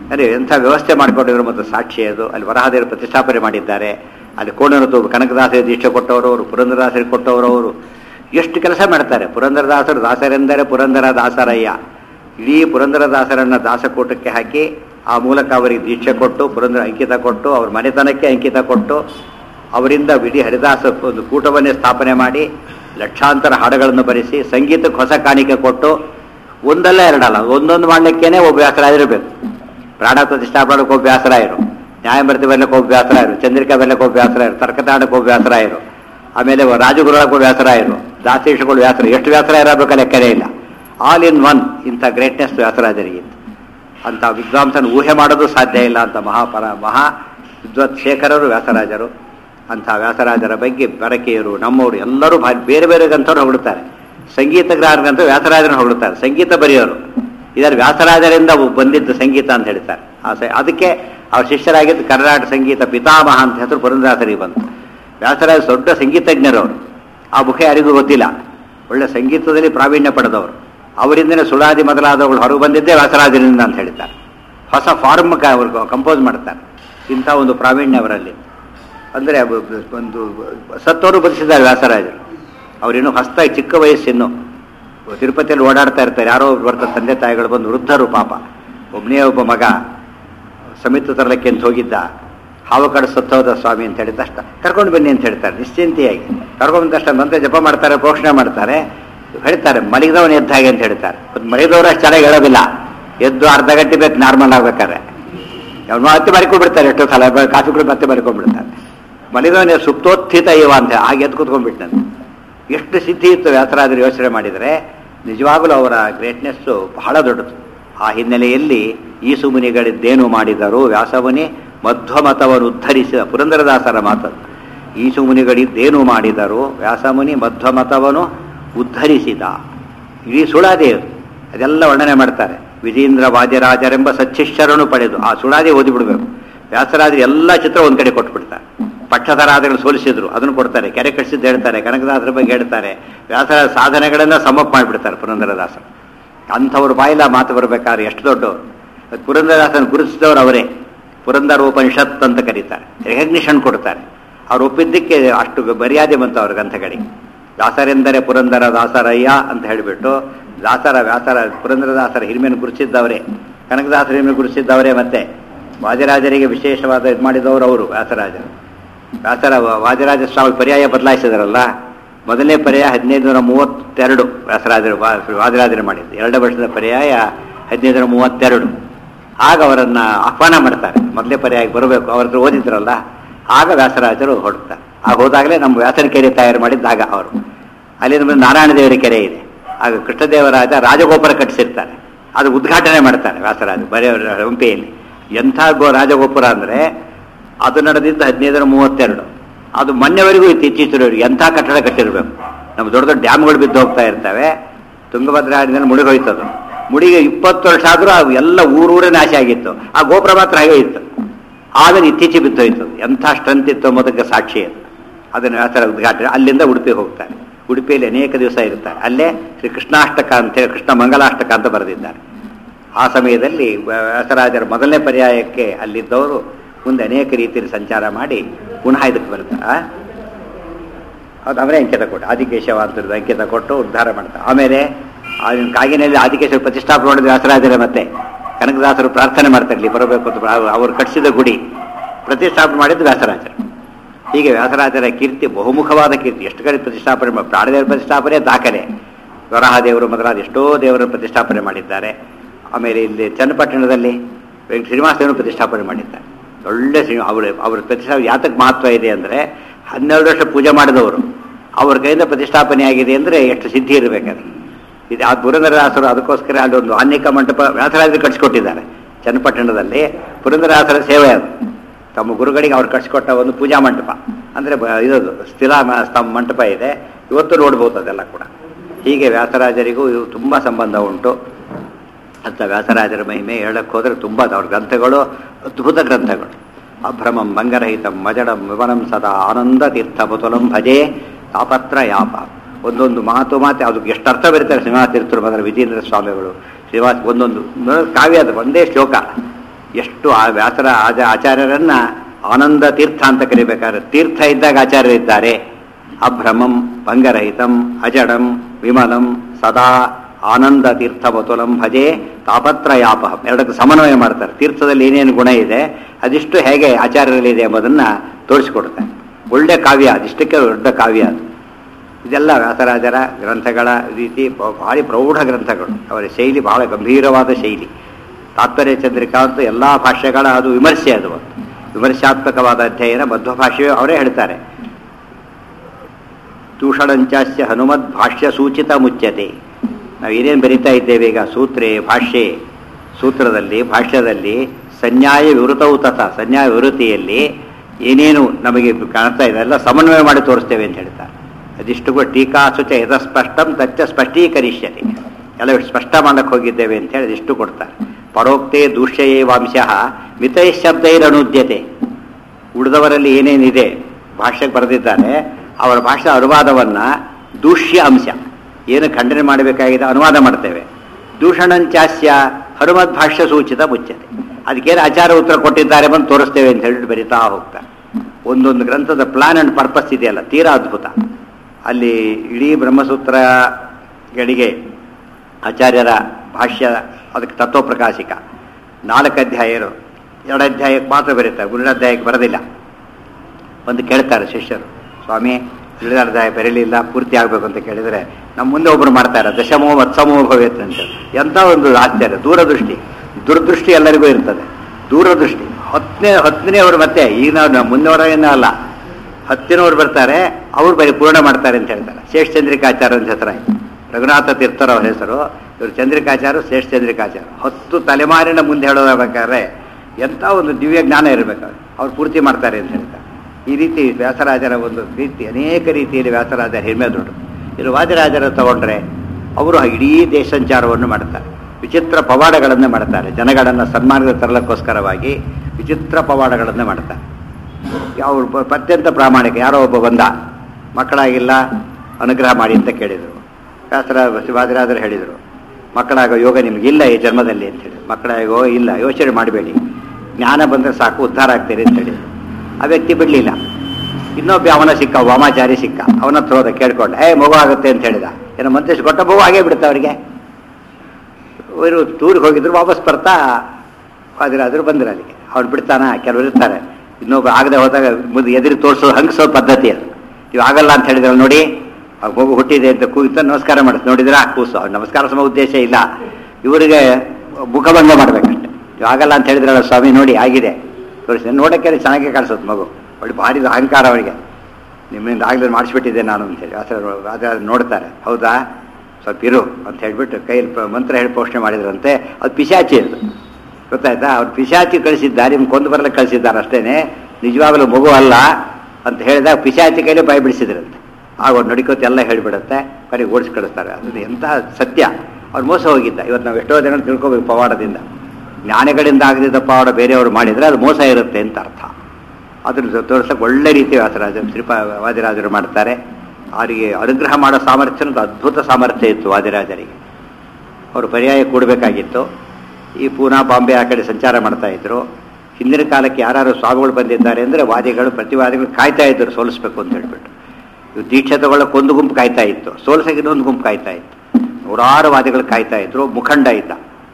ಅಂದರೆ ಎಂಥ ವ್ಯವಸ್ಥೆ ಮಾಡಿಕೊಂಡಿದ್ರು ಮತ್ತು ಸಾಕ್ಷಿ ಅದು ಅಲ್ಲಿ ವರಹದೇವರು ಪ್ರತಿಷ್ಠಾಪನೆ ಮಾಡಿದ್ದಾರೆ ಅಲ್ಲಿ ಕೋಣನತು ಕನಕದಾಸರಿ ದೀಕ್ಷೆ ಕೊಟ್ಟವರು ಅವರು ಪುರಂದರದಾಸರಿಗೆ ಕೊಟ್ಟವರು ಅವರು ಎಷ್ಟು ಕೆಲಸ ಮಾಡ್ತಾರೆ ಪುರಂದರದಾಸರು ದಾಸರೆಂದರೆ ಪುರಂದರ ದಾಸರಯ್ಯ ಇಡೀ ಪುರಂದರದಾಸರನ್ನ ದಾಸಕೂಟಕ್ಕೆ ಹಾಕಿ ಆ ಮೂಲಕ ಅವರಿಗೆ ದೀಕ್ಷೆ ಕೊಟ್ಟು ಪುರಂದರ ಅಂಕಿತ ಕೊಟ್ಟು ಅವ್ರ ಮನೆತನಕ್ಕೆ ಅಂಕಿತ ಕೊಟ್ಟು ಅವರಿಂದ ಇಡೀ ಹರಿದಾಸ ಒಂದು ಕೂಟವನ್ನೇ ಸ್ಥಾಪನೆ ಮಾಡಿ ಲಕ್ಷಾಂತರ ಹಾಡುಗಳನ್ನು ಬರೆಸಿ ಸಂಗೀತಕ್ಕೆ ಹೊಸ ಕಾಣಿಕೆ ಕೊಟ್ಟು ಒಂದಲ್ಲ ಎರಡಲ್ಲ ಒಂದೊಂದು ಮಾಡಲಿಕ್ಕೇನೆ ಒಬ್ಬ ವ್ಯಾಸರಾಗಿರಬೇಕು ಪ್ರಾಣ ಪ್ರತಿಷ್ಠಾಪನಕ್ಕೆ ಒಬ್ಬ ವ್ಯಾಸರಾಯರು ನ್ಯಾಯಮೂರ್ತಿ ಬರ್ಲಿಕ್ಕೆ ಒಬ್ಬ ವ್ಯಾಸರಾಯರು ಚಂದ್ರಿಕಾ ಬರ್ಲಿಕ್ಕೆ ಒಬ್ಬ ವ್ಯಾಸರಾಯರು ತರ್ಕತಾಡಕ್ಕೆ ಒಬ್ಬ ವ್ಯಾಸರಾಯರು ಆಮೇಲೆ ರಾಜಗುರುಗಳಕ್ಕೆ ಒಬ್ಬ ವ್ಯಾಸರಾಯರು ದಾಸೇಶಗಳು ವ್ಯಾಸರು ಎಷ್ಟು ವ್ಯಾಸರಾಯರ ಬೇಕಾ ಲೆಕ್ಕನೇ ಇಲ್ಲ ಆಲ್ ಇನ್ ಒನ್ ಇಂಥ ಗ್ರೇಟ್ನೆಸ್ ವ್ಯಾಸರಾಜರಿಗಿತ್ತು ಅಂತ ವಿದ್ವಾಂಸನ ಊಹೆ ಮಾಡೋದು ಸಾಧ್ಯ ಇಲ್ಲ ಅಂತ ಮಹಾಪರ ಮಹಾ ವಿದ್ವತ್ ಶೇಖರರು ವ್ಯಾಸರಾಜರು ಅಂಥ ವ್ಯಾಸರಾಜರ ಬಗ್ಗೆ ಬರಕೆಯರು ನಮ್ಮವರು ಎಲ್ಲರೂ ಭಾರಿ ಬೇರೆ ಬೇರೆ ಗ್ರಂಥವ್ರು ಹೊಗಳುತ್ತಾರೆ ಸಂಗೀತಗಾರರಂತೂ ವ್ಯಾಸರಾಜರನ್ನು ಹೊಗಳುತ್ತಾರೆ ಸಂಗೀತ ಬರೆಯೋರು ಇದರ ವ್ಯಾಸರಾಜರಿಂದ ಬಂದಿದ್ದು ಸಂಗೀತ ಅಂತ ಹೇಳ್ತಾರೆ ಆ ಸ- ಅದಕ್ಕೆ ಅವ್ರ ಶಿಷ್ಯರಾಗಿದ್ದು ಕರ್ನಾಟಕ ಸಂಗೀತ ಪಿತಾಮಹ ಅಂತ ಹೆಸರು ಪುರಂದರಾಸರಿಗೆ ಬಂತು ವ್ಯಾಸರಾಜ ದೊಡ್ಡ ಸಂಗೀತಜ್ಞರು ಅವರು ಆ ಮುಖ ಯಾರಿಗೂ ಗೊತ್ತಿಲ್ಲ ಒಳ್ಳೆ ಸಂಗೀತದಲ್ಲಿ ಪ್ರಾವೀಣ್ಯ ಪಡೆದವರು ಅವರಿಂದನೇ ಸುಳಾದಿ ಮೊದಲಾದವುಗಳು ಹೊರಗೆ ಬಂದಿದ್ದೇ ವ್ಯಾಸರಾಜರಿಂದ ಅಂತ ಹೇಳ್ತಾರೆ ಹೊಸ ಫಾರ್ಮ್ ಅವರು ಕಂಪೋಸ್ ಮಾಡ್ತಾರೆ ಇಂಥ ಒಂದು ಪ್ರಾವೀಣ್ಯ ಅವರಲ್ಲಿ ಅಂದರೆ ಒಂದು ಸತ್ತವರು ಬದುಕಿಸಿದ್ದಾರೆ ವ್ಯಾಸರಾಜರು ಅವರಿನ್ನೂ ಹೊಸದಾಗಿ ಚಿಕ್ಕ ವಯಸ್ಸಿನ್ನು ತಿರುಪತಿಯಲ್ಲಿ ಓಡಾಡ್ತಾ ಇರ್ತಾರೆ ಯಾರೋ ಒಬ್ರು ಬರ್ತಾರೆ ತಂದೆ ತಾಯಿಗಳು ಬಂದು ವೃದ್ಧರು ಪಾಪ ಒಬ್ಬನೇ ಒಬ್ಬ ಮಗ ಸಮಿತಿ ತರಲಿಕ್ಕೆ ಅಂತ ಹೋಗಿದ್ದ ಹಾವು ಕಡೆ ಸತ್ತೋದ ಸ್ವಾಮಿ ಅಂತ ಹೇಳಿದ ತಕ್ಷಣ ಕರ್ಕೊಂಡು ಬನ್ನಿ ಅಂತ ಹೇಳ್ತಾರೆ ನಿಶ್ಚಿಂತೆಯಾಗಿ ಕರ್ಕೊಂಡು ಬಂದ ತಕ್ಷಣ ಮಂತ್ರ ಜಪ ಮಾಡ್ತಾರೆ ಘೋಷಣೆ ಮಾಡ್ತಾರೆ ಹೇಳ್ತಾರೆ ಮಲಗಿದವನು ಎದ್ದ ಹಾಗೆ ಅಂತ ಹೇಳ್ತಾರೆ ಒಂದು ಮಲಗಿದವರು ಅಷ್ಟು ಚೆನ್ನಾಗಿ ಹೇಳೋದಿಲ್ಲ ಎದ್ದು ಅರ್ಧ ಗಂಟೆ ಬೇಕು ನಾರ್ಮಲ್ ಆಗ್ಬೇಕಾದ್ರೆ ಅವ್ನು ಮತ್ತೆ ಮಲ್ಕೊಂಡ್ಬಿಡ್ತಾರೆ ಎಷ್ಟೋ ಸಲ ಬ- ಕಾಫಿ ಕುಡಿದು ಮತ್ತೆ ಮಲ್ಕೊಂಡ್ಬಿಡ್ತಾರೆ ಮಲಗಿದವನೇ ಸುಪ್ತೋತ್ಥಿತ ಇವ ಅಂತ ಹಾಗೆ ಎದ್ದು ಕೂತ್ಕೊಂಡ್ಬಿಟ್ಟಂತೆ ಎಷ್ಟು ಸಿದ್ಧಿ ಇತ್ತು ವ್ಯಾಸರಾಜರು ಯೋಚನೆ ಮಾಡಿದರೆ ನಿಜವಾಗಲೂ ಅವರ ಗ್ರೇಟ್ನೆಸ್ಸು ಬಹಳ ದೊಡ್ಡದು ಆ ಹಿನ್ನೆಲೆಯಲ್ಲಿ ಈ ಸುಮುನಿಗಳಿದ್ದೇನು ಮಾಡಿದರು ವ್ಯಾಸಮುನಿ ಮಧ್ವಮತವನ್ನು ಉದ್ಧರಿಸಿದ ಪುರಂದರದಾಸರ ಮಾತು ಈ ಸುಮುನಿಗಳಿದ್ದೇನು ಮಾಡಿದರು ವ್ಯಾಸಮುನಿ ಮಧ್ವಮತವನ್ನು ಉದ್ಧರಿಸಿದ ಇಡೀ ಸುಳಾದೇವ್ ಅದೆಲ್ಲ ವರ್ಣನೆ ಮಾಡ್ತಾರೆ ವಿಜೇಂದ್ರ ವಾದ್ಯರಾಜರೆಂಬ ಸಚ್ಚಿಷ್ಯರನ್ನು ಪಡೆದು ಆ ಸುಳಾದಿ ಓದಿಬಿಡ್ಬೇಕು ವ್ಯಾಸರಾಜರು ಎಲ್ಲ ಚಿತ್ರ ಒಂದ್ ಕಡೆ ಕೊಟ್ಬಿಡ್ತಾರೆ ಪಟ್ಟಧರಾದಿಗಳು ಸೋಲಿಸಿದ್ರು ಅದನ್ನು ಕೊಡ್ತಾರೆ ಕೆರೆ ಕಟ್ಟಿಸಿದ್ದು ಹೇಳ್ತಾರೆ ಕನಕದಾಸರ ಬಗ್ಗೆ ಹೇಳ್ತಾರೆ ವ್ಯಾಸರ ಸಾಧನೆಗಳನ್ನ ಸಮಪ್ ಮಾಡಿಬಿಡ್ತಾರೆ ಪುರಂದರದಾಸರು ಅಂಥವ್ರ ಬಾಯಿಲ ಮಾತು ಬರಬೇಕಾದ್ರೆ ಎಷ್ಟು ದೊಡ್ಡವರು ಪುರಂದರದಾಸನ ಗುರುತಿಸಿದವರು ಅವರೇ ಪುರಂದರ ಉಪನಿಷತ್ ಅಂತ ಕರೀತಾರೆ ರೆಕಗ್ನಿಷನ್ ಕೊಡ್ತಾರೆ ಅವ್ರು ಒಪ್ಪಿದ್ದಕ್ಕೆ ಅಷ್ಟು ಮರ್ಯಾದೆ ಬಂತು ಅವ್ರ ಗ್ರಂಥಗಳಿಗೆ ದಾಸರೆಂದರೆ ಪುರಂದರ ದಾಸರಯ್ಯ ಅಂತ ಹೇಳಿಬಿಟ್ಟು ದಾಸರ ವ್ಯಾಸರ ಪುರಂದರದಾಸರ ಹಿರಿಮೆಯನ್ನು ಗುರುತಿಸಿದ್ದವರೇ ಕನಕದಾಸರ ಹಿರಿಮೆ ಗುರುತಿಸಿದ್ದವರೇ ಮತ್ತೆ ವಾದಿರಾಜರಿಗೆ ವಿಶೇಷವಾದ ಇದು ಮಾಡಿದವರು ಅವರು ವ್ಯಾಸರಾಜರು ವ್ಯಾಸರ ವಾದಿರಾಜ ಸ್ವಾಮಿ ಪರ್ಯಾಯ ಬದಲಾಯಿಸಿದಾರಲ್ಲ ಮೊದಲನೇ ಪರ್ಯಾಯ ಹದಿನೈದು ನೂರ ಮೂವತ್ತೆರಡು ವ್ಯಾಸರಾಜರು ವಾ- ವಾದಿರಾಜರು ಮಾಡಿದ್ದು ಎರಡನೇ ವರ್ಷದ ಪರ್ಯಾಯ ಹದಿನೈದು ನೂರ ಮೂವತ್ತೆರಡು ಆಗ ಅವರನ್ನ ಆಹ್ವಾನ ಮಾಡ್ತಾರೆ ಮೊದಲೇ ಪರ್ಯಾಯ ಬರಬೇಕು ಅವ್ರ ಹತ್ರ ಓದಿದ್ರಲ್ಲ ಆಗ ವ್ಯಾಸರಾಜರು ಹೊರಡ್ತಾರೆ ಆಗ ಹೋದಾಗಲೇ ನಮ್ಮ ವ್ಯಾಸನ ಕೆರೆ ತಯಾರು ಮಾಡಿದ್ದಾಗ ಅವರು ಅಲ್ಲಿ ನಮ್ಮದು ನಾರಾಯಣ ದೇವರ ಕೆರೆ ಇದೆ ಆಗ ಕೃಷ್ಣದೇವರಾಜ ರಾಜಗೋಪುರ ಕಟ್ಟಿಸಿರ್ತಾರೆ ಅದು ಉದ್ಘಾಟನೆ ಮಾಡ್ತಾರೆ ವ್ಯಾಸರಾಜ ಬರೆಯ ಹಂಪಿಯಲ್ಲಿ ಎಂಥ ಗೋ ರಾಜಗೋಪುರ ಅಂದರೆ ಅದು ನಡೆದಿದ್ದು ಹದಿನೈದರ ಮೂವತ್ತೆರಡು ಅದು ಮೊನ್ನೆವರೆಗೂ ಇತ್ತು ಇತ್ತೀಚಿನವರೆಗೂ ಎಂಥ ಕಟ್ಟಡ ಕಟ್ಟಿರಬೇಕು ನಮ್ಮ ದೊಡ್ಡ ದೊಡ್ಡ ಡ್ಯಾಮ್ಗಳು ಬಿದ್ದು ಹೋಗ್ತಾ ಇರ್ತವೆ ತುಂಗಭದ್ರಾ ನದಿನಲ್ಲಿ ಮುಳುಗಿ ಹೋಯ್ತದು ಮುಡಿಗೆ ಇಪ್ಪತ್ತು ವರ್ಷ ಆದರೂ ಅವು ಎಲ್ಲ ಊರೂರೇ ನಾಶ ಆಗಿತ್ತು ಆ ಗೋಪುರ ಮಾತ್ರ ಹಾಗೆ ಇತ್ತು ಆಮೇಲೆ ಇತ್ತೀಚೆಗೆ ಬಿದ್ದೋಯ್ತು ಎಂಥ ಸ್ಟ್ರೆಂತ್ ಇತ್ತು ಮೊದಲಿಗೆ ಸಾಕ್ಷಿ ಅದು ಅದನ್ನು ವ್ಯಾಸರ ಉದ್ಘಾಟನೆ ಅಲ್ಲಿಂದ ಉಡುಪಿಗೆ ಹೋಗ್ತಾರೆ ಉಡುಪಿಯಲ್ಲಿ ಅನೇಕ ದಿವಸ ಇರ್ತಾರೆ ಅಲ್ಲೇ ಶ್ರೀ ಕೃಷ್ಣಾಷ್ಟಕ ಅಂತೇಳಿ ಕೃಷ್ಣ ಮಂಗಲಾಷ್ಟಕ ಅಂತ ಬರೆದಿದ್ದಾರೆ ಆ ಸಮಯದಲ್ಲಿ ವ್ಯಾಸರಾಜರ ಮೊದಲನೇ ಪರ್ಯಾಯಕ್ಕೆ ಅಲ್ಲಿದ್ದವರು ಮುಂದೆ ಅನೇಕ ರೀತಿಯಲ್ಲಿ ಸಂಚಾರ ಮಾಡಿ ಪುನಃ ಇದಕ್ಕೆ ಬರ್ತಾರೆ ಅದು ಅವರೇ ಅಂಕಿತ ಕೊಟ್ಟು ಆದಿಕೇಶವ ಅಂತ ಅಂಕಿತ ಕೊಟ್ಟು ಉದ್ಧಾರ ಮಾಡ್ತಾರೆ ಆಮೇಲೆ ಆಗಿನ ಕಾಗಿನಲ್ಲಿ ಆದಿಕೇಶವ ಪ್ರತಿಷ್ಠಾಪನೆ ಮಾಡಿದ ವ್ಯಾಸರಾಜರೇ ಮತ್ತೆ ಕನಕದಾಸರು ಪ್ರಾರ್ಥನೆ ಮಾಡ್ತಾರೆ ಇಲ್ಲಿ ಬರಬೇಕು ಅಂತ ಅವ್ರು- ಅವರು ಕಟ್ಟಿಸಿದ ಗುಡಿ ಪ್ರತಿಷ್ಠಾಪನೆ ಮಾಡಿದ್ದು ವ್ಯಾಸರಾಜರು ಹೀಗೆ ವ್ಯಾಸರಾಜರ ಕೀರ್ತಿ ಬಹುಮುಖವಾದ ಕೀರ್ತಿ ಎಷ್ಟು ಕಡೆ ಪ್ರತಿಷ್ಠಾಪನೆ ಮಾಡಿ ಪ್ರಾಣದೇವರ ಪ್ರತಿಷ್ಠಾಪನೆ ದಾಖಲೆ ವರಹದೇವರು ಮೊದಲಾದ ಎಷ್ಟೋ ದೇವರನ್ನು ಪ್ರತಿಷ್ಠಾಪನೆ ಮಾಡಿದ್ದಾರೆ ಆಮೇಲೆ ಇಲ್ಲಿ ಚನ್ನಪಟ್ಟಣದಲ್ಲಿ ವೆಂಕಟ ಶ್ರೀನಿವಾಸ ದೇವರು ಪ್ರತಿಷ್ಠಾಪನೆ ಮಾಡಿದ್ದಾರೆ ಒಳ್ಳೆ ಶ್ರೀ ಅವರು ಅವ್ರ ಪ್ರತಿಷ್ಠಾಪನೆ ಯಾತಕ್ಕೆ ಮಹತ್ವ ಇದೆ ಅಂದರೆ ಹನ್ನೆರಡು ವರ್ಷ ಪೂಜೆ ಮಾಡಿದವರು ಅವ್ರ ಕೈಯಿಂದ ಪ್ರತಿಷ್ಠಾಪನೆ ಆಗಿದೆ ಅಂದರೆ ಎಷ್ಟು ಸಿದ್ಧಿ ಇರಬೇಕಾದ್ರೆ ಇದು ಆ ಪುರಂದರದಾಸರು ಅದಕ್ಕೋಸ್ಕರ ಅಲ್ಲಿ ಒಂದು ಆನ್ಯಿಕ ಮಂಟಪ ವ್ಯಾಸರಾಜರು ಕಟ್ಸಿಕೊಟ್ಟಿದ್ದಾರೆ ಚನ್ನಪಟ್ಟಣದಲ್ಲಿ ಪುರಂದರದಾಸರ ಸೇವೆ ಅದು ತಮ್ಮ ಗುರುಗಳಿಗೆ ಅವ್ರು ಕಟ್ಸಿಕೊಟ್ಟ ಒಂದು ಪೂಜಾ ಮಂಟಪ ಅಂದರೆ ಇದದು ಸ್ಥಿರ ಮ- ಸ್ತಂಭ ಮಂಟಪ ಇದೆ ಇವತ್ತು ನೋಡ್ಬೋದು ಅದೆಲ್ಲ ಕೂಡ ಹೀಗೆ ವ್ಯಾಸರಾಜರಿಗೂ ಇವು ತುಂಬ ಸಂಬಂಧ ಉಂಟು ಅಂತ ವ್ಯಾಸರಾಜರ ಮಹಿಮೆ ಹೇಳಕ್ಕೆ ಹೋದರೆ ತುಂಬ ಅವ್ರ ಗ್ರಂಥಗಳು ಅದ್ಭುತ ಗ್ರಂಥಗಳು ಅಭ್ರಮಂ ಮಂಗರಹಿತಂ ಮಜಡಂ ವಿವನಂ ಸದಾ ಆನಂದ ತೀರ್ಥ ಪುತುಲಂ ಭಜೆ ತಾಪತ್ರ ಯಾಪ ಒಂದೊಂದು ಮಾತು ಮಾತು ಅದಕ್ಕೆ ಎಷ್ಟು ಅರ್ಥ ಬರೀತಾರೆ ಶ್ರೀನಿವಾಸ ತೀರ್ಥರು ಬಂದರೆ ವಿಜೇಂದ್ರ ಸ್ವಾಮಿಗಳು ಶ್ರೀನಿವಾಸ ಒಂದೊಂದು ನ- ಕಾವ್ಯ ಅದು ಒಂದೇ ಶ್ಲೋಕ ಎಷ್ಟು ಆ ವ್ಯಾಸರ ಆಚ ಆಚಾರ್ಯರನ್ನ ಆನಂದ ತೀರ್ಥ ಅಂತ ಕರಿಬೇಕಾದ್ರೆ ತೀರ್ಥ ಇದ್ದಾಗ ಆಚಾರ್ಯರಿದ್ದಾರೆ ಅಭ್ರಮಂ ಭಂಗರಹಿತಂ ಅಜಡಂ ವಿಮಲಂ ಸದಾ ಆನಂದ ತೀರ್ಥ ಬತುಲಂ ಭಜೆ ತಾಪತ್ರಯಾಪಹಂ ಎರಡಕ್ಕೆ ಸಮನ್ವಯ ಮಾಡ್ತಾರೆ ತೀರ್ಥದಲ್ಲಿ ಏನೇನು ಗುಣ ಇದೆ ಅದಿಷ್ಟು ಹೇಗೆ ಆಚಾರ್ಯರಲ್ಲಿದೆ ಎಂಬುದನ್ನ ತೋರಿಸಿಕೊಡ್ತಾರೆ ಒಳ್ಳೆ ಕಾವ್ಯ ಅದಿಷ್ಟಕ್ಕೆ ದೊಡ್ಡ ಕಾವ್ಯ ಅದು ಇದೆಲ್ಲ ವ್ಯಾಸರಾಜರ ಗ್ರಂಥಗಳ ರೀತಿ ಬ- ಭಾರಿ ಪ್ರೌಢ ಗ್ರಂಥಗಳು ಅವರ ಶೈಲಿ ಬಹಳ ಗಂಭೀರವಾದ ಶೈಲಿ ತಾತ್ಪರ್ಯ ಚಂದ್ರಿಕಾ ಅಂತ ಎಲ್ಲ ಭಾಷೆಗಳ ಅದು ವಿಮರ್ಶೆ ಅದು ಒಂದು. ವಿಮರ್ಶಾತ್ಮಕವಾದ ಅಧ್ಯಯನ ಮಧ್ವ ಭಾಷೆಯು ಅವರೇ ಹೇಳ್ತಾರೆ ತೂಷಣಂಚಾಸ್ಯ ಹನುಮದ್ ಭಾಷ್ಯ ಸೂಚಿತ ಮುಚ್ಯತೆ ನಾವು ಏನೇನು ಬರಿತಾ ಇದ್ದೇವೆ ಈಗ ಸೂತ್ರೆ ಭಾಷ್ಯೆ ಸೂತ್ರದಲ್ಲಿ ಭಾಷ್ಯದಲ್ಲಿ ಸಂನ್ಯಾಯ ವಿವೃತವು ತಥ ಸಂನ್ಯಾಯ ವಿವೃತಿಯಲ್ಲಿ ಏನೇನು ನಮಗೆ ಕಾಣ್ತಾ ಇದೆ ಎಲ್ಲ ಸಮನ್ವಯ ಮಾಡಿ ತೋರಿಸ್ತೇವೆ ಅಂತ ಹೇಳ್ತಾರೆ ಅದಿಷ್ಟು ಕೂಡ ಟೀಕಾಸುಚ ಯಥ ಸ್ಪಷ್ಟಂ ತಚ್ಚ ಸ್ಪಷ್ಟೀಕರಿಷ್ಯತೆ ಎಲ್ಲ ಇಷ್ಟು ಸ್ಪಷ್ಟ ಮಾಡಕ್ಕೆ ಹೋಗಿದ್ದೇವೆ ಅಂತ ಹೇಳಿ ಇಷ್ಟು ಕೊಡ್ತಾರೆ ಪರೋಕ್ತೆ ದೂಷ್ಯಯೇ ವಂಶಃ ಮಿತೈ ಶಬ್ದೈರನುದ್ಯತೆ ಉಳಿದವರಲ್ಲಿ ಏನೇನಿದೆ ಭಾಷೆಗೆ ಬರೆದಿದ್ದಾರೆ ಅವರ ಭಾಷಾ ಅನುವಾದವನ್ನ ದೂಷ್ಯ ಅಂಶ ಏನು ಖಂಡನೆ ಮಾಡಬೇಕಾಗಿದೆ ಅನುವಾದ ಮಾಡ್ತೇವೆ ದೂಷಣಂಚಾಸ್ಯ ಹನುಮದ್ ಭಾಷ್ಯ ಸೂಚಿತ ಮುಚ್ಚತೆ ಅದಕ್ಕೇನು ಆಚಾರ ಉತ್ತರ ಕೊಟ್ಟಿದ್ದಾರೆ ಬಂದು ತೋರಿಸ್ತೇವೆ ಅಂತ ಹೇಳಿಟ್ಟು ಬರಿತಾ ಹೋಗ್ತಾರೆ ಒಂದೊಂದು ಗ್ರಂಥದ ಪ್ಲಾನ್ ಅಂಡ್ ಪರ್ಪಸ್ ಇದೆಯಲ್ಲ ತೀರಾ ಅದ್ಭುತ ಅಲ್ಲಿ ಇಡೀ ಬ್ರಹ್ಮಸೂತ್ರಗಳಿಗೆ ಆಚಾರ್ಯರ ಭಾಷ್ಯ ಅದಕ್ಕೆ ತತ್ವಪ್ರಕಾಶಿಕ ನಾಲ್ಕು ಅಧ್ಯಾಯರು ಎರಡು ಅಧ್ಯಾಯಕ್ಕೆ ಮಾತ್ರ ಬರೀತಾರೆ ಉಳಿದ ಅಧ್ಯಾಯಕ್ಕೆ ಬರೋದಿಲ್ಲ ಒಂದು ಕೇಳ್ತಾರೆ ಶಿಷ್ಯರು ಸ್ವಾಮಿ ಉಳಿದ ಅಧ್ಯಾಯ ಬರೀಲಿಲ್ಲ ಪೂರ್ತಿ ಆಗಬೇಕು ಅಂತ ಕೇಳಿದರೆ ನಮ್ಮ ಮುಂದೆ ಒಬ್ಬರು ಮಾಡ್ತಾರೆ ದಶಮೋ ವತ್ಸಮೋ ಭವೇತ್ ಅಂತ ಎಂಥ ಒಂದು ಆಶ್ಚರ್ಯ ದೂರದೃಷ್ಟಿ ದುರ್ದೃಷ್ಟಿ ಎಲ್ಲರಿಗೂ ಇರ್ತದೆ ದೂರದೃಷ್ಟಿ ಹತ್ತನೇ ಹತ್ತನೇವರು ಮತ್ತೆ ಈಗ ನಾವು ನಮ್ಮ ಮುಂದೆವರೇನೂ ಅಲ್ಲ ಹತ್ತಿನವ್ರು ಬರ್ತಾರೆ ಅವ್ರು ಬರೀ ಪೂರ್ಣ ಮಾಡ್ತಾರೆ ಅಂತ ಹೇಳ್ತಾರೆ ಶೇಷ ಚಂದ್ರಿಕಾಚಾರ್ಯ ಅಂತ ಹೆಸರಾಯ್ತು ರಘುನಾಥ ತೀರ್ಥರ ಅವ್ರ ಹೆಸರು ಇವರು ಚಂದ್ರಿಕಾಚಾರ್ಯ ಶೇಷ ಚಂದ್ರಿಕಾಚಾರ್ಯ ಹತ್ತು ತಲೆಮಾರಿನ ಮುಂದೆ ಹೇಳೋದಾಗಬೇಕಾದ್ರೆ ಎಂಥ ಒಂದು ದಿವ್ಯ ಜ್ಞಾನ ಇರಬೇಕು ಅವ್ರು ಪೂರ್ತಿ ಮಾಡ್ತಾರೆ ಅಂತ ಹೇಳ್ತಾರೆ ಈ ರೀತಿ ವ್ಯಾಸರಾಜರ ಒಂದು ರೀತಿ ಅನೇಕ ರೀತಿಯಲ್ಲಿ ವ್ಯಾಸರಾಜರ ಹಿರಿಮೆ ದೊಡ್ಡ ಇನ್ನು ವಾದಿರಾಜರ ತಗೊಂಡ್ರೆ ಅವರು ಇಡೀ ದೇಶ ಸಂಚಾರವನ್ನು ಮಾಡ್ತಾರೆ ವಿಚಿತ್ರ ಪವಾಡಗಳನ್ನು ಮಾಡ್ತಾರೆ ಜನಗಳನ್ನು ಸನ್ಮಾನದ ತರಲಕ್ಕೋಸ್ಕರವಾಗಿ ವಿಚಿತ್ರ ಪವಾಡಗಳನ್ನು ಮಾಡ್ತಾರೆ ಅವ್ರು ಪ- ಅತ್ಯಂತ ಪ್ರಾಮಾಣಿಕ ಯಾರೋ ಒಬ್ಬ ಬಂದ ಮಕ್ಕಳಾಗಿಲ್ಲ ಅನುಗ್ರಹ ಮಾಡಿ ಅಂತ ಕೇಳಿದರು ಶಾಸ್ತ್ರ ವಾದಿರಾಜರು ಹೇಳಿದರು ಮಕ್ಕಳಾಗೋ ಯೋಗ ನಿಮಗಿಲ್ಲ ಈ ಜನ್ಮದಲ್ಲಿ ಅಂತ ಹೇಳಿ ಮಕ್ಕಳಾಗೋ ಇಲ್ಲ ಯೋಚನೆ ಮಾಡಬೇಡಿ ಜ್ಞಾನ ಬಂದರೆ ಸಾಕು ಉದ್ಧಾರ ಆಗ್ತೀರಿ ಅಂತ ಹೇಳಿದರು ಆ ವ್ಯಕ್ತಿ ಬಿಡಲಿಲ್ಲ ಇನ್ನೊಬ್ಬ ಅವನ ಸಿಕ್ಕ ವಾಮಾಚಾರಿ ಸಿಕ್ಕ ಅವನ ಹತ್ರ ಹೋದ ಕೇಳ್ಕೊಂಡ ಏ ಮಗು ಆಗುತ್ತೆ ಅಂತ ಹೇಳಿದ ಏನೋ ಮಂತ್ರಿಸ್ ಕೊಟ್ಟ ಮಗು ಆಗೇ ಬಿಡುತ್ತೆ ಅವರಿಗೆ ಇವರು ಟೂರ್ಗೆ ಹೋಗಿದ್ರು ವಾಪಸ್ ಬರ್ತಾ ವಾದಿರಾಜರು ಬಂದ್ರು ಅಲ್ಲಿಗೆ ಅವ್ನು ಬಿಡ್ತಾನ ಕೆಲವರು ಇರ್ತಾರೆ ಇನ್ನೊಬ್ಬ ಆಗದೆ ಹೋದಾಗ ಮುಂದೆ ಎದುರು ತೋರಿಸೋ ಹಂಗಸೋ ಪದ್ಧತಿ ಅದು ನೀವು ಆಗಲ್ಲ ಅಂತ ಹೇಳಿದ್ರೆ ನೋಡಿ ಆ ಮಗು ಹುಟ್ಟಿದೆ ಅಂತ ಕೂಗಿತ ನಮಸ್ಕಾರ ಮಾಡುತ್ತೆ ನೋಡಿದ್ರೆ ಆ ಕೂಸು ಅವ್ನು ನಮಸ್ಕಾರ ಸಮ ಉದ್ದೇಶ ಇಲ್ಲ ಇವರಿಗೆ ಮುಖಭಂಗ ಮಾಡ್ಬೇಕಷ್ಟೆ ನೀವು ಆಗಲ್ಲ ಅಂತ ಹೇಳಿದ್ರಲ್ಲ ಸ್ವಾಮಿ ನೋಡಿ ಆಗಿದೆ ತೋರಿಸಿ ನೋಡೋಕ್ಕೆ ಚೆನ್ನಾಗಿ ಕಾಣಿಸುತ್ತೆ ಮಗು ಒಳ್ಳೆ ಭಾರಿ ಅಹಂಕಾರ ಅವರಿಗೆ ನಿಮ್ಮಿಂದ ಆಗಲೇ ಮಾಡಿಸ್ಬಿಟ್ಟಿದ್ದೆ ನಾನು ಅಂತೇಳಿ ಆತರ ಅದ ನೋಡ್ತಾರೆ ಹೌದಾ ಸ್ವಲ್ಪ ಇರು ಅಂತ ಹೇಳ್ಬಿಟ್ಟು ಕೈಯಲ್ಲಿ ಪ- ಮಂತ್ರ ಹೇಳಿ ಪೋಷಣೆ ಮಾಡಿದ್ರಂತೆ ಅದು ಪಿಶಾಚಿ ಅದು ಗೊತ್ತಾಯ್ತಾ ಅವ್ರು ಪಿಶಾಚಿ ಕಳಿಸಿದ್ದಾರೆ ನಿಮ್ಗೆ ಕೊಂದು ಬರಲಿಕ್ಕೆ ಕಳಿಸಿದ್ದಾರೆ ಅಷ್ಟೇನೆ ನಿಜವಾಗಲೂ ಮಗು ಅಲ್ಲ ಅಂತ ಹೇಳಿದಾಗ ಪಿಶಾಚಿ ಕೈಲಿ ಬಾಯಿ ಬಿಡಿಸಿದ್ರಂತೆ ಆಗ ಅವ್ರು ನಡಿಕೋತ ಎಲ್ಲ ಹೇಳಿಬಿಡುತ್ತೆ ಕಡೆಗೆ ಓಡಿಸಿ ಕಳಿಸ್ತಾರೆ ಅದು ಎಂಥ ಸತ್ಯ ಅವ್ರು ಮೋಸ ಹೋಗಿದ್ದ ಇವತ್ತು ನಾವು ಎಷ್ಟೋ ಜನ ತಿಳ್ಕೊಬೇಕು ಪವಾಡದಿಂದ ಜ್ಞಾನಿಗಳಿಂದ ಆಗದಿದ್ದ ಪವಾಡ ಬೇರೆಯವರು ಮಾಡಿದರೆ ಅದು ಮೋಸ ಇರುತ್ತೆ ಅಂತ ಅರ್ಥ ಅದನ್ನು ತೋರಿಸಕ್ಕೆ ಒಳ್ಳೆ ರೀತಿ ವ್ಯಾಸರಾಜ ಶ್ರೀಪ ವಾದಿರಾಜರು ಮಾಡ್ತಾರೆ ಅವರಿಗೆ ಅನುಗ್ರಹ ಮಾಡೋ ಸಾಮರ್ಥ್ಯ ಅನ್ನೋದು ಅದ್ಭುತ ಸಾಮರ್ಥ್ಯ ಇತ್ತು ವಾದಿರಾಜರಿಗೆ ಅವರು ಪರ್ಯಾಯ ಕೂಡಬೇಕಾಗಿತ್ತು ಈ ಪೂನಾ ಬಾಂಬೆ ಆ ಕಡೆ ಸಂಚಾರ ಮಾಡ್ತಾ ಇದ್ರು ಹಿಂದಿನ ಕಾಲಕ್ಕೆ ಯಾರು ಸ್ವಾಮಿಗಳು ಬಂದಿದ್ದಾರೆ ಅಂದರೆ ವಾದಿಗಳು ಪ್ರತಿವಾದಿಗಳು ಕಾಯ್ತಾ ಇದ್ರು ಸೋಲಿಸ್ಬೇಕು ಅಂತ ಹೇಳ್ಬಿಟ್ಟು ಇವು ದೀಕ್ಷೆ ತಗೊಳ್ಳೋಕೆ ಒಂದು ಗುಂಪು ಕಾಯ್ತಾ ಇತ್ತು ಸೋಲ್ಸಕ್ಕೆ ಇನ್ನೊಂದು ಗುಂಪು ಕಾಯ್ತಾ ಇತ್ತು ನೂರಾರು ವಾದಿಗಳು ಕಾಯ್ತಾ ಇದ್ರು ಮುಖಂಡ ಇದ್ದ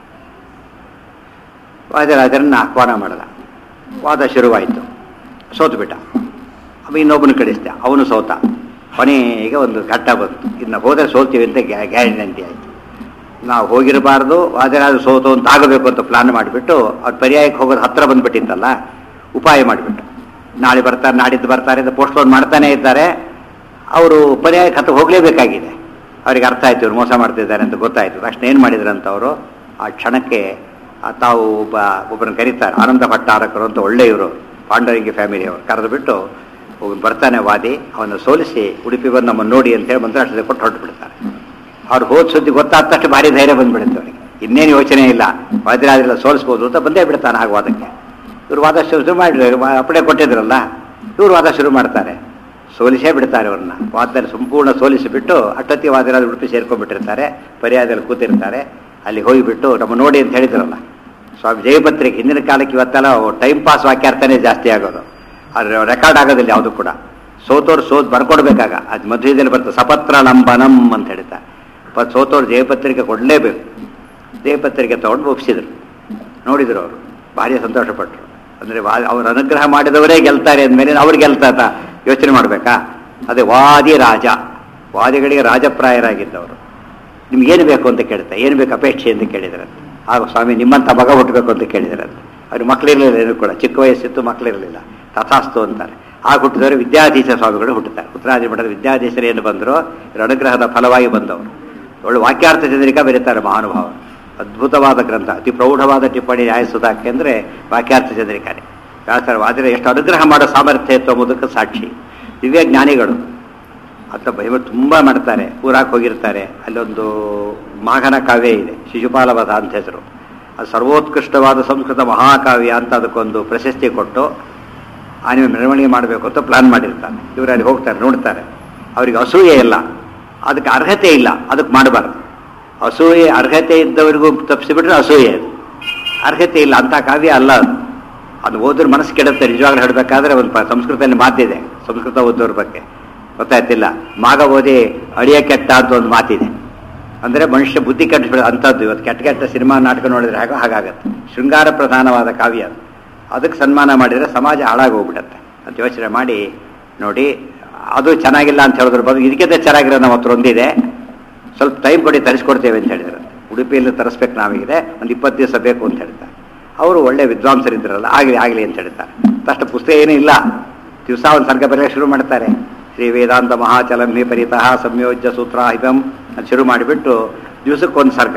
ವಾದಿರಾಜರನ್ನ ಆಹ್ವಾನ ಮಾಡದ ವಾದ ಶುರುವಾಯಿತು ಸೋತು ಬಿಟ್ಟ ಅವ ಇನ್ನೊಬ್ಬನ ಕಳಿಸ್ದೆ ಅವನು ಸೋತ ಕೊನೆಗೆ ಒಂದು ಘಟ್ಟ ಬಂತು ಇನ್ನು ಹೋದರೆ ಸೋಲ್ತೀವಿ ಅಂತ ಗ್ಯಾರಂಟಿ ಆಯಿತು ನಾವು ಹೋಗಿರಬಾರ್ದು ವಾದಿರಾಜ ಸೋತು ಅಂತ ಆಗಬೇಕು ಅಂತ ಪ್ಲಾನ್ ಮಾಡಿಬಿಟ್ಟು ಅವ್ರು ಪರ್ಯಾಯಕ್ಕೆ ಹೋಗೋದು ಹತ್ರ ಬಂದ್ಬಿಟ್ಟಿತ್ತಲ್ಲ ಉಪಾಯ ಮಾಡಿಬಿಟ್ಟು ನಾಳೆ ಬರ್ತಾರೆ ನಾಡಿದ್ದು ಬರ್ತಾರೆ ಅಂತ ಪೋಸ್ಟ್ಪೋನ್ ಮಾಡ್ತಾನೆ ಇದ್ದಾರೆ ಅವರು ಪರ್ಯಾಯಕ್ಕೆ ಹತ್ರ ಹೋಗಲೇಬೇಕಾಗಿದೆ ಅವ್ರಿಗೆ ಅರ್ಥ ಆಯ್ತು ಇವ್ರು ಮೋಸ ಮಾಡ್ತಿದ್ದಾರೆ ಅಂತ ಗೊತ್ತಾಯ್ತು ತಕ್ಷಣ ಏನು ಮಾಡಿದ್ರಂತ ಅವರು ಆ ಕ್ಷಣಕ್ಕೆ ಆ ತಾವು ಒಬ್ಬ ಒಬ್ಬರನ್ನ ಕರೀತಾರೆ ಆನಂದ ಭಟ್ಟಾರಕರು ಅಂತ ಒಳ್ಳೆಯವರು ಪಾಂಡವಿಗೆ ಫ್ಯಾಮಿಲಿಯವರು ಕರೆದು ಬಿಟ್ಟು ಒಬ್ಬನು ಬರ್ತಾನೆ ವಾದಿ ಅವನ್ನ ಸೋಲಿಸಿ ಉಡುಪಿ ಬಂದು ನಮ್ಮನ್ನು ನೋಡಿ ಅಂತ ಹೇಳಿ ಮಂತ್ರಾಕ್ಷತೆ ಕೊಟ್ಟು ಹೊರಟು ಬಿಡ್ತಾರೆ ಅವ್ರು ಹೋದ ಸುದ್ದಿ ಗೊತ್ತಾದ ತಕ್ಷಣ ಭಾರಿ ಧೈರ್ಯ ಬಂದ್ಬಿಡುತ್ತೆ ಅವರಿಗೆ ಇನ್ನೇನು ಯೋಚನೆ ಇಲ್ಲ ವಾದಿರಾಜೆಲ್ಲ ಸೋಲಿಸ್ಬೋದು ಅಂತ ಬಂದೇ ಬಿಡ್ತಾನೆ ಆಗ ವಾದಕ್ಕೆ ಇವ್ರು ವಾದ ಶುರು ಮಾಡಿ ಅಪ್ಪಡೆ ಕೊಟ್ಟಿದ್ರಲ್ಲ ಇವ್ರು ವಾದ ಶುರು ಮಾಡ್ತಾರೆ ಸೋಲಿಸೇ ಬಿಡ್ತಾರೆ ಅವ್ರನ್ನ ವಾದದಲ್ಲಿ ಸಂಪೂರ್ಣ ಸೋಲಿಸಿಬಿಟ್ಟು ಅಟ್ಟತ್ತಿ ವಾದಿರಾಜ ಉಡುಪಿ ಸೇರ್ಕೊಂಡ್ಬಿಟ್ಟಿರ್ತಾರೆ ಪರ್ಯಾಯದಲ್ಲಿ ಕೂತಿರ್ತಾರೆ ಅಲ್ಲಿ ಹೋಗಿಬಿಟ್ಟು ನಮ್ಮ ನೋಡಿ ಅಂತ ಹೇಳಿದ್ರಲ್ಲ ಸ್ವಾಮಿ ಜಯಪತ್ರಿಕೆ ಹಿಂದಿನ ಕಾಲಕ್ಕೆ ಇವತ್ತೆಲ್ಲ ಟೈಮ್ ಪಾಸ್ ವಾಕ್ಯಾರ್ಥನೇ ಜಾಸ್ತಿ ಆಗೋದು ಆದರೆ ರೆಕಾರ್ಡ್ ಆಗೋದಿಲ್ಲ ಯಾವುದು ಕೂಡ ಸೋತೋರು ಸೋತ್ ಬರ್ಕೊಡ್ಬೇಕಾಗ ಅದು ಮಧ್ವದಲ್ಲಿ ಬರ್ತದೆ ಸಪತ್ರ ಲಂಬನಂ ಅಂತ ಹೇಳ್ತಾರೆ ಪ ಸೋತೋರು ಜಯಪತ್ರಿಕೆ ಕೊಡಲೇಬೇಕು ಜಯಪತ್ರಿಕೆ ತೊಗೊಂಡು ಒಪ್ಪಿಸಿದ್ರು ನೋಡಿದ್ರು ಅವರು ಭಾರಿ ಸಂತೋಷಪಟ್ಟರು ಅಂದರೆ ವಾ ಅವ್ರ ಅನುಗ್ರಹ ಮಾಡಿದವರೇ ಗೆಲ್ತಾರೆ ಅಂದಮೇಲೆ ಅವ್ರು ಗೆಲ್ತಾತ ಯೋಚನೆ ಮಾಡಬೇಕಾ ಅದೇ ವಾದಿ ರಾಜ ವಾದಿಗಳಿಗೆ ರಾಜಪ್ರಾಯರಾಗಿದ್ದವರು ನಿಮ್ಗೇನು ಬೇಕು ಅಂತ ಕೇಳ್ತಾ ಏನು ಬೇಕು ಅಪೇಕ್ಷೆ ಅಂತ ಕೇಳಿದ್ರಂತೆ ಆಗ ಸ್ವಾಮಿ ನಿಮ್ಮಂಥ ಮಗ ಹುಟ್ಟಬೇಕು ಅಂತ ಕೇಳಿದ್ರಂತೆ ಅವ್ರಿಗೆ ಮಕ್ಕಳಿರಲಿಲ್ಲ ಏನು ಕೂಡ ಚಿಕ್ಕ ವಯಸ್ಸಿತ್ತು ಮಕ್ಕಳಿರಲಿಲ್ಲ ತಥಾಸ್ತು ಅಂತಾರೆ ಆಗ ಹುಟ್ಟಿದವರು ವಿದ್ಯಾಧೀಶ ಸ್ವಾಮಿಗಳು ಹುಟ್ಟುತ್ತಾರೆ ಉತ್ತರಾದಿ ಮಠದ ವಿದ್ಯಾಧೀಶರು ಏನು ಬಂದರು ಇವ್ರ ಅನುಗ್ರಹದ ಫಲವಾಗಿ ಬಂದವರು ಒಳ್ಳೆ ವಾಕ್ಯಾರ್ಥ ಚಂದ್ರಿಕಾ ಬರೀತಾರೆ ಮಹಾನುಭಾವ ಅದ್ಭುತವಾದ ಗ್ರಂಥ ಅತಿ ಪ್ರೌಢವಾದ ಟಿಪ್ಪಣಿ ನ್ಯಾಯಸುಧಾಕೆ ಅಂದರೆ ವಾಕ್ಯಾರ್ಥ ಚಂದ್ರಿಕಾನೆ ವ್ಯಾಸರ ವಾದಿರ ಎಷ್ಟು ಅನುಗ್ರಹ ಮಾಡೋ ಸಾಮರ್ಥ್ಯ ಇತ್ತು ಎಂಬುದಕ್ಕೆ ಸಾಕ್ಷಿ ದಿವ್ಯ ಜ್ಞಾನಿಗಳು ಅಂತ ಬೈಬ ತುಂಬ ಮಾಡ್ತಾರೆ ಊರಾಕ್ ಹೋಗಿರ್ತಾರೆ ಅಲ್ಲೊಂದು ಮಾಘನ ಕಾವ್ಯ ಇದೆ ಶಿಶುಪಾಲವಧ ಅಂತ ಹೆಸರು ಅದು ಸರ್ವೋತ್ಕೃಷ್ಟವಾದ ಸಂಸ್ಕೃತ ಮಹಾಕಾವ್ಯ ಅಂತ ಅದಕ್ಕೊಂದು ಪ್ರಶಸ್ತಿ ಕೊಟ್ಟು ಆನಿಮೆ ಮೆರವಣಿಗೆ ಮಾಡಬೇಕು ಅಂತ ಪ್ಲಾನ್ ಮಾಡಿರ್ತಾರೆ ಇವರು ಅಲ್ಲಿ ಹೋಗ್ತಾರೆ ನೋಡ್ತಾರೆ ಅವ್ರಿಗೆ ಅಸೂಯೆ ಇಲ್ಲ ಅದಕ್ಕೆ ಅರ್ಹತೆ ಇಲ್ಲ ಅದಕ್ಕೆ ಮಾಡಬಾರ್ದು ಅಸೂಯೆ ಅರ್ಹತೆ ಇದ್ದವರಿಗೂ ತಪ್ಪಿಸಿಬಿಟ್ರೆ ಅಸೂಯೆ ಅದು ಅರ್ಹತೆ ಇಲ್ಲ ಅಂತ ಕಾವ್ಯ ಅಲ್ಲ ಅದು ಅದು ಓದ್ರ ಮನಸ್ಸು ಕೆಡುತ್ತೆ ನಿಜವಾಗ್ಲೂ ಹೇಳಬೇಕಾದ್ರೆ ಒಂದು ಪ- ಸಂಸ್ಕೃತದಲ್ಲಿ ಮಾತಿದೆ ಸಂಸ್ಕೃತ ಓದೋರ ಬಗ್ಗೆ ಗೊತ್ತಾಯ್ತಿಲ್ಲ ಮಾಗ ಓದಿ ಅಳಿಯ ಕೆಟ್ಟ ಅಂತ ಒಂದು ಮಾತಿದೆ ಅಂದರೆ ಮನುಷ್ಯ ಬುದ್ಧಿ ಕೆಟ್ಟಿಬಿಡ ಅಂಥದ್ದು ಇವತ್ತು ಕೆಟ್ಟ ಕೆಟ್ಟ ಸಿನಿಮಾ ನಾಟಕ ನೋಡಿದ್ರೆ ಹಾಗೆ ಹಾಗಾಗತ್ತೆ ಶೃಂಗಾರ ಪ್ರಧಾನವಾದ ಕಾವ್ಯ ಅದು ಅದಕ್ಕೆ ಸನ್ಮಾನ ಮಾಡಿದರೆ ಸಮಾಜ ಹಾಳಾಗಿ ಹೋಗ್ಬಿಡತ್ತೆ ಅಂತ ಯೋಚನೆ ಮಾಡಿ ನೋಡಿ ಅದು ಚೆನ್ನಾಗಿಲ್ಲ ಅಂತ ಹೇಳಿದ್ರು ಬದಲು ಇದಕ್ಕಿಂತ ಚೆನ್ನಾಗಿರೋ ನಮ್ಮ ಹತ್ರ ಒಂದಿದೆ ಸ್ವಲ್ಪ ಟೈಮ್ ಕೊಡಿ ತರಿಸ್ಕೊಡ್ತೇವೆ ಅಂತ ಹೇಳಿದ್ರು ಉಡುಪಿಯಲ್ಲಿ ತರಿಸ್ಬೇಕು ನಾವಿಗಿದೆ ಒಂದು ಇಪ್ಪತ್ತು ದಿವಸ ಬೇಕು ಅಂತ ಹೇಳ್ತಾರೆ ಅವರು ಒಳ್ಳೆ ವಿದ್ವಾಂಸರಿದ್ರಲ್ಲ ಆಗಲಿ ಆಗಲಿ ಅಂತ ಹೇಳ್ತಾರೆ ತಕ್ಷಣ ಪುಸ್ತಕ ಏನೂ ಇಲ್ಲ ದಿವಸ ಒಂದು ಸರ್ಗ ಬರೆಯಕ್ಕೆ ಶುರು ಮಾಡ್ತಾರೆ ಶ್ರೀ ವೇದಾಂತ ಮಹಾಚಲಂ ಹಿ ಪರಿತಃ ಸಂಯೋಜ್ಯ ಸೂತ್ರ ಹಿತಂ ಅಂತ ಶುರು ಮಾಡಿಬಿಟ್ಟು ದಿವಸಕ್ಕೊಂದು ಸರ್ಗ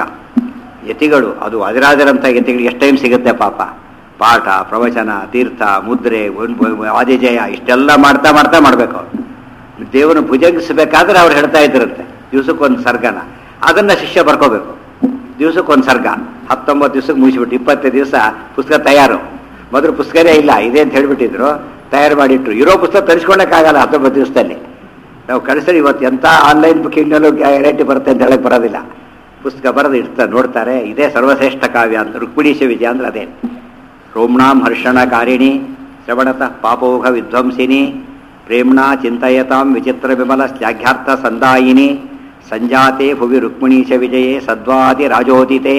ಯತಿಗಳು ಅದು ಅಧಿರಾಜರಂಥ ಯತಿಗಳಿಗೆ ಎಷ್ಟು ಟೈಮ್ ಸಿಗುತ್ತೆ ಪಾಪ ಪಾಠ ಪ್ರವಚನ ತೀರ್ಥ ಮುದ್ರೆ ಒಂದ್- ಒಂದ್- ಆದಿಜಯ ಇಷ್ಟೆಲ್ಲ ಮಾಡ್ತಾ ಮಾಡ್ತಾ ಮಾಡ್ಬೇಕು ಅವ್ರು ದೇವರನ್ನು ಭುಜಂಗಿಸಬೇಕಾದ್ರೆ ಅವ್ರು ಹೇಳ್ತಾ ಇದ್ರಂತೆ ದಿವಸಕ್ಕೊಂದು ಸರ್ಗನ ಅದನ್ನ ಶಿಷ್ಯ ಬರ್ಕೋಬೇಕು ದಿವಸಕ್ಕೊಂದು ಸರ್ಗ ಹತ್ತೊಂಬತ್ತು ದಿವಸಕ್ಕೆ ಮುಗಿಸ್ಬಿಟ್ಟು ಇಪ್ಪತ್ತೈದು ದಿವಸ ಪುಸ್ತಕ ತಯಾರು ಮೊದಲು ಪುಸ್ತಕನೇ ಇಲ್ಲ ಇದೆ ಅಂತ ಹೇಳ್ಬಿಟ್ಟಿದ್ರು ತಯಾರು ಮಾಡಿಟ್ರು ಇರೋ ಪುಸ್ತಕ ತರಿಸ್ಕೊಳ್ಳೋಕ್ಕಾಗಲ್ಲ ಹತ್ತೊಂಬತ್ತು ದಿವಸದಲ್ಲಿ ನಾವು ಕಳಿಸಿದ್ರೆ ಇವತ್ತು ಎಂಥ ಆನ್ಲೈನ್ ಬುಕ್ಕಿಂಗ್ನಲ್ಲೂ ಗ್ಯಾರಂಟಿ ಬರುತ್ತೆ ಅಂತ ಹೇಳಕ್ ಬರೋದಿಲ್ಲ ಪುಸ್ತಕ ಬರೆದು ಇಡ್ತಾರೆ ನೋಡ್ತಾರೆ ಇದೇ ಸರ್ವಶ್ರೇಷ್ಠ ಕಾವ್ಯ ಅಂತ ರುಕ್ಮಿಣೀಶ ವಿಜಯ ಅಂದ್ರೆ ಅದೇ ರೋಮ್ಣಾಂ ಹರ್ಷಣಕಾರಿಣಿ ಶ್ರವಣತಃ ಪಾಪೋಘ ವಿಧ್ವಂಸಿನಿ ಪ್ರೇಮ್ಣಾ ಚಿಂತಯತಾಂ ವಿಚಿತ್ರ ವಿಮಲ ಶ್ಲಾಘ್ಯಾರ್ಥ ಸಂದಾಯಿನಿ ಸಂಜಾತೆ ಭುವಿ ರುಕ್ಮಿಣೀಶ ವಿಜಯೇ ಸದ್ವಾದಿ ರಾಜೋದಿತೆ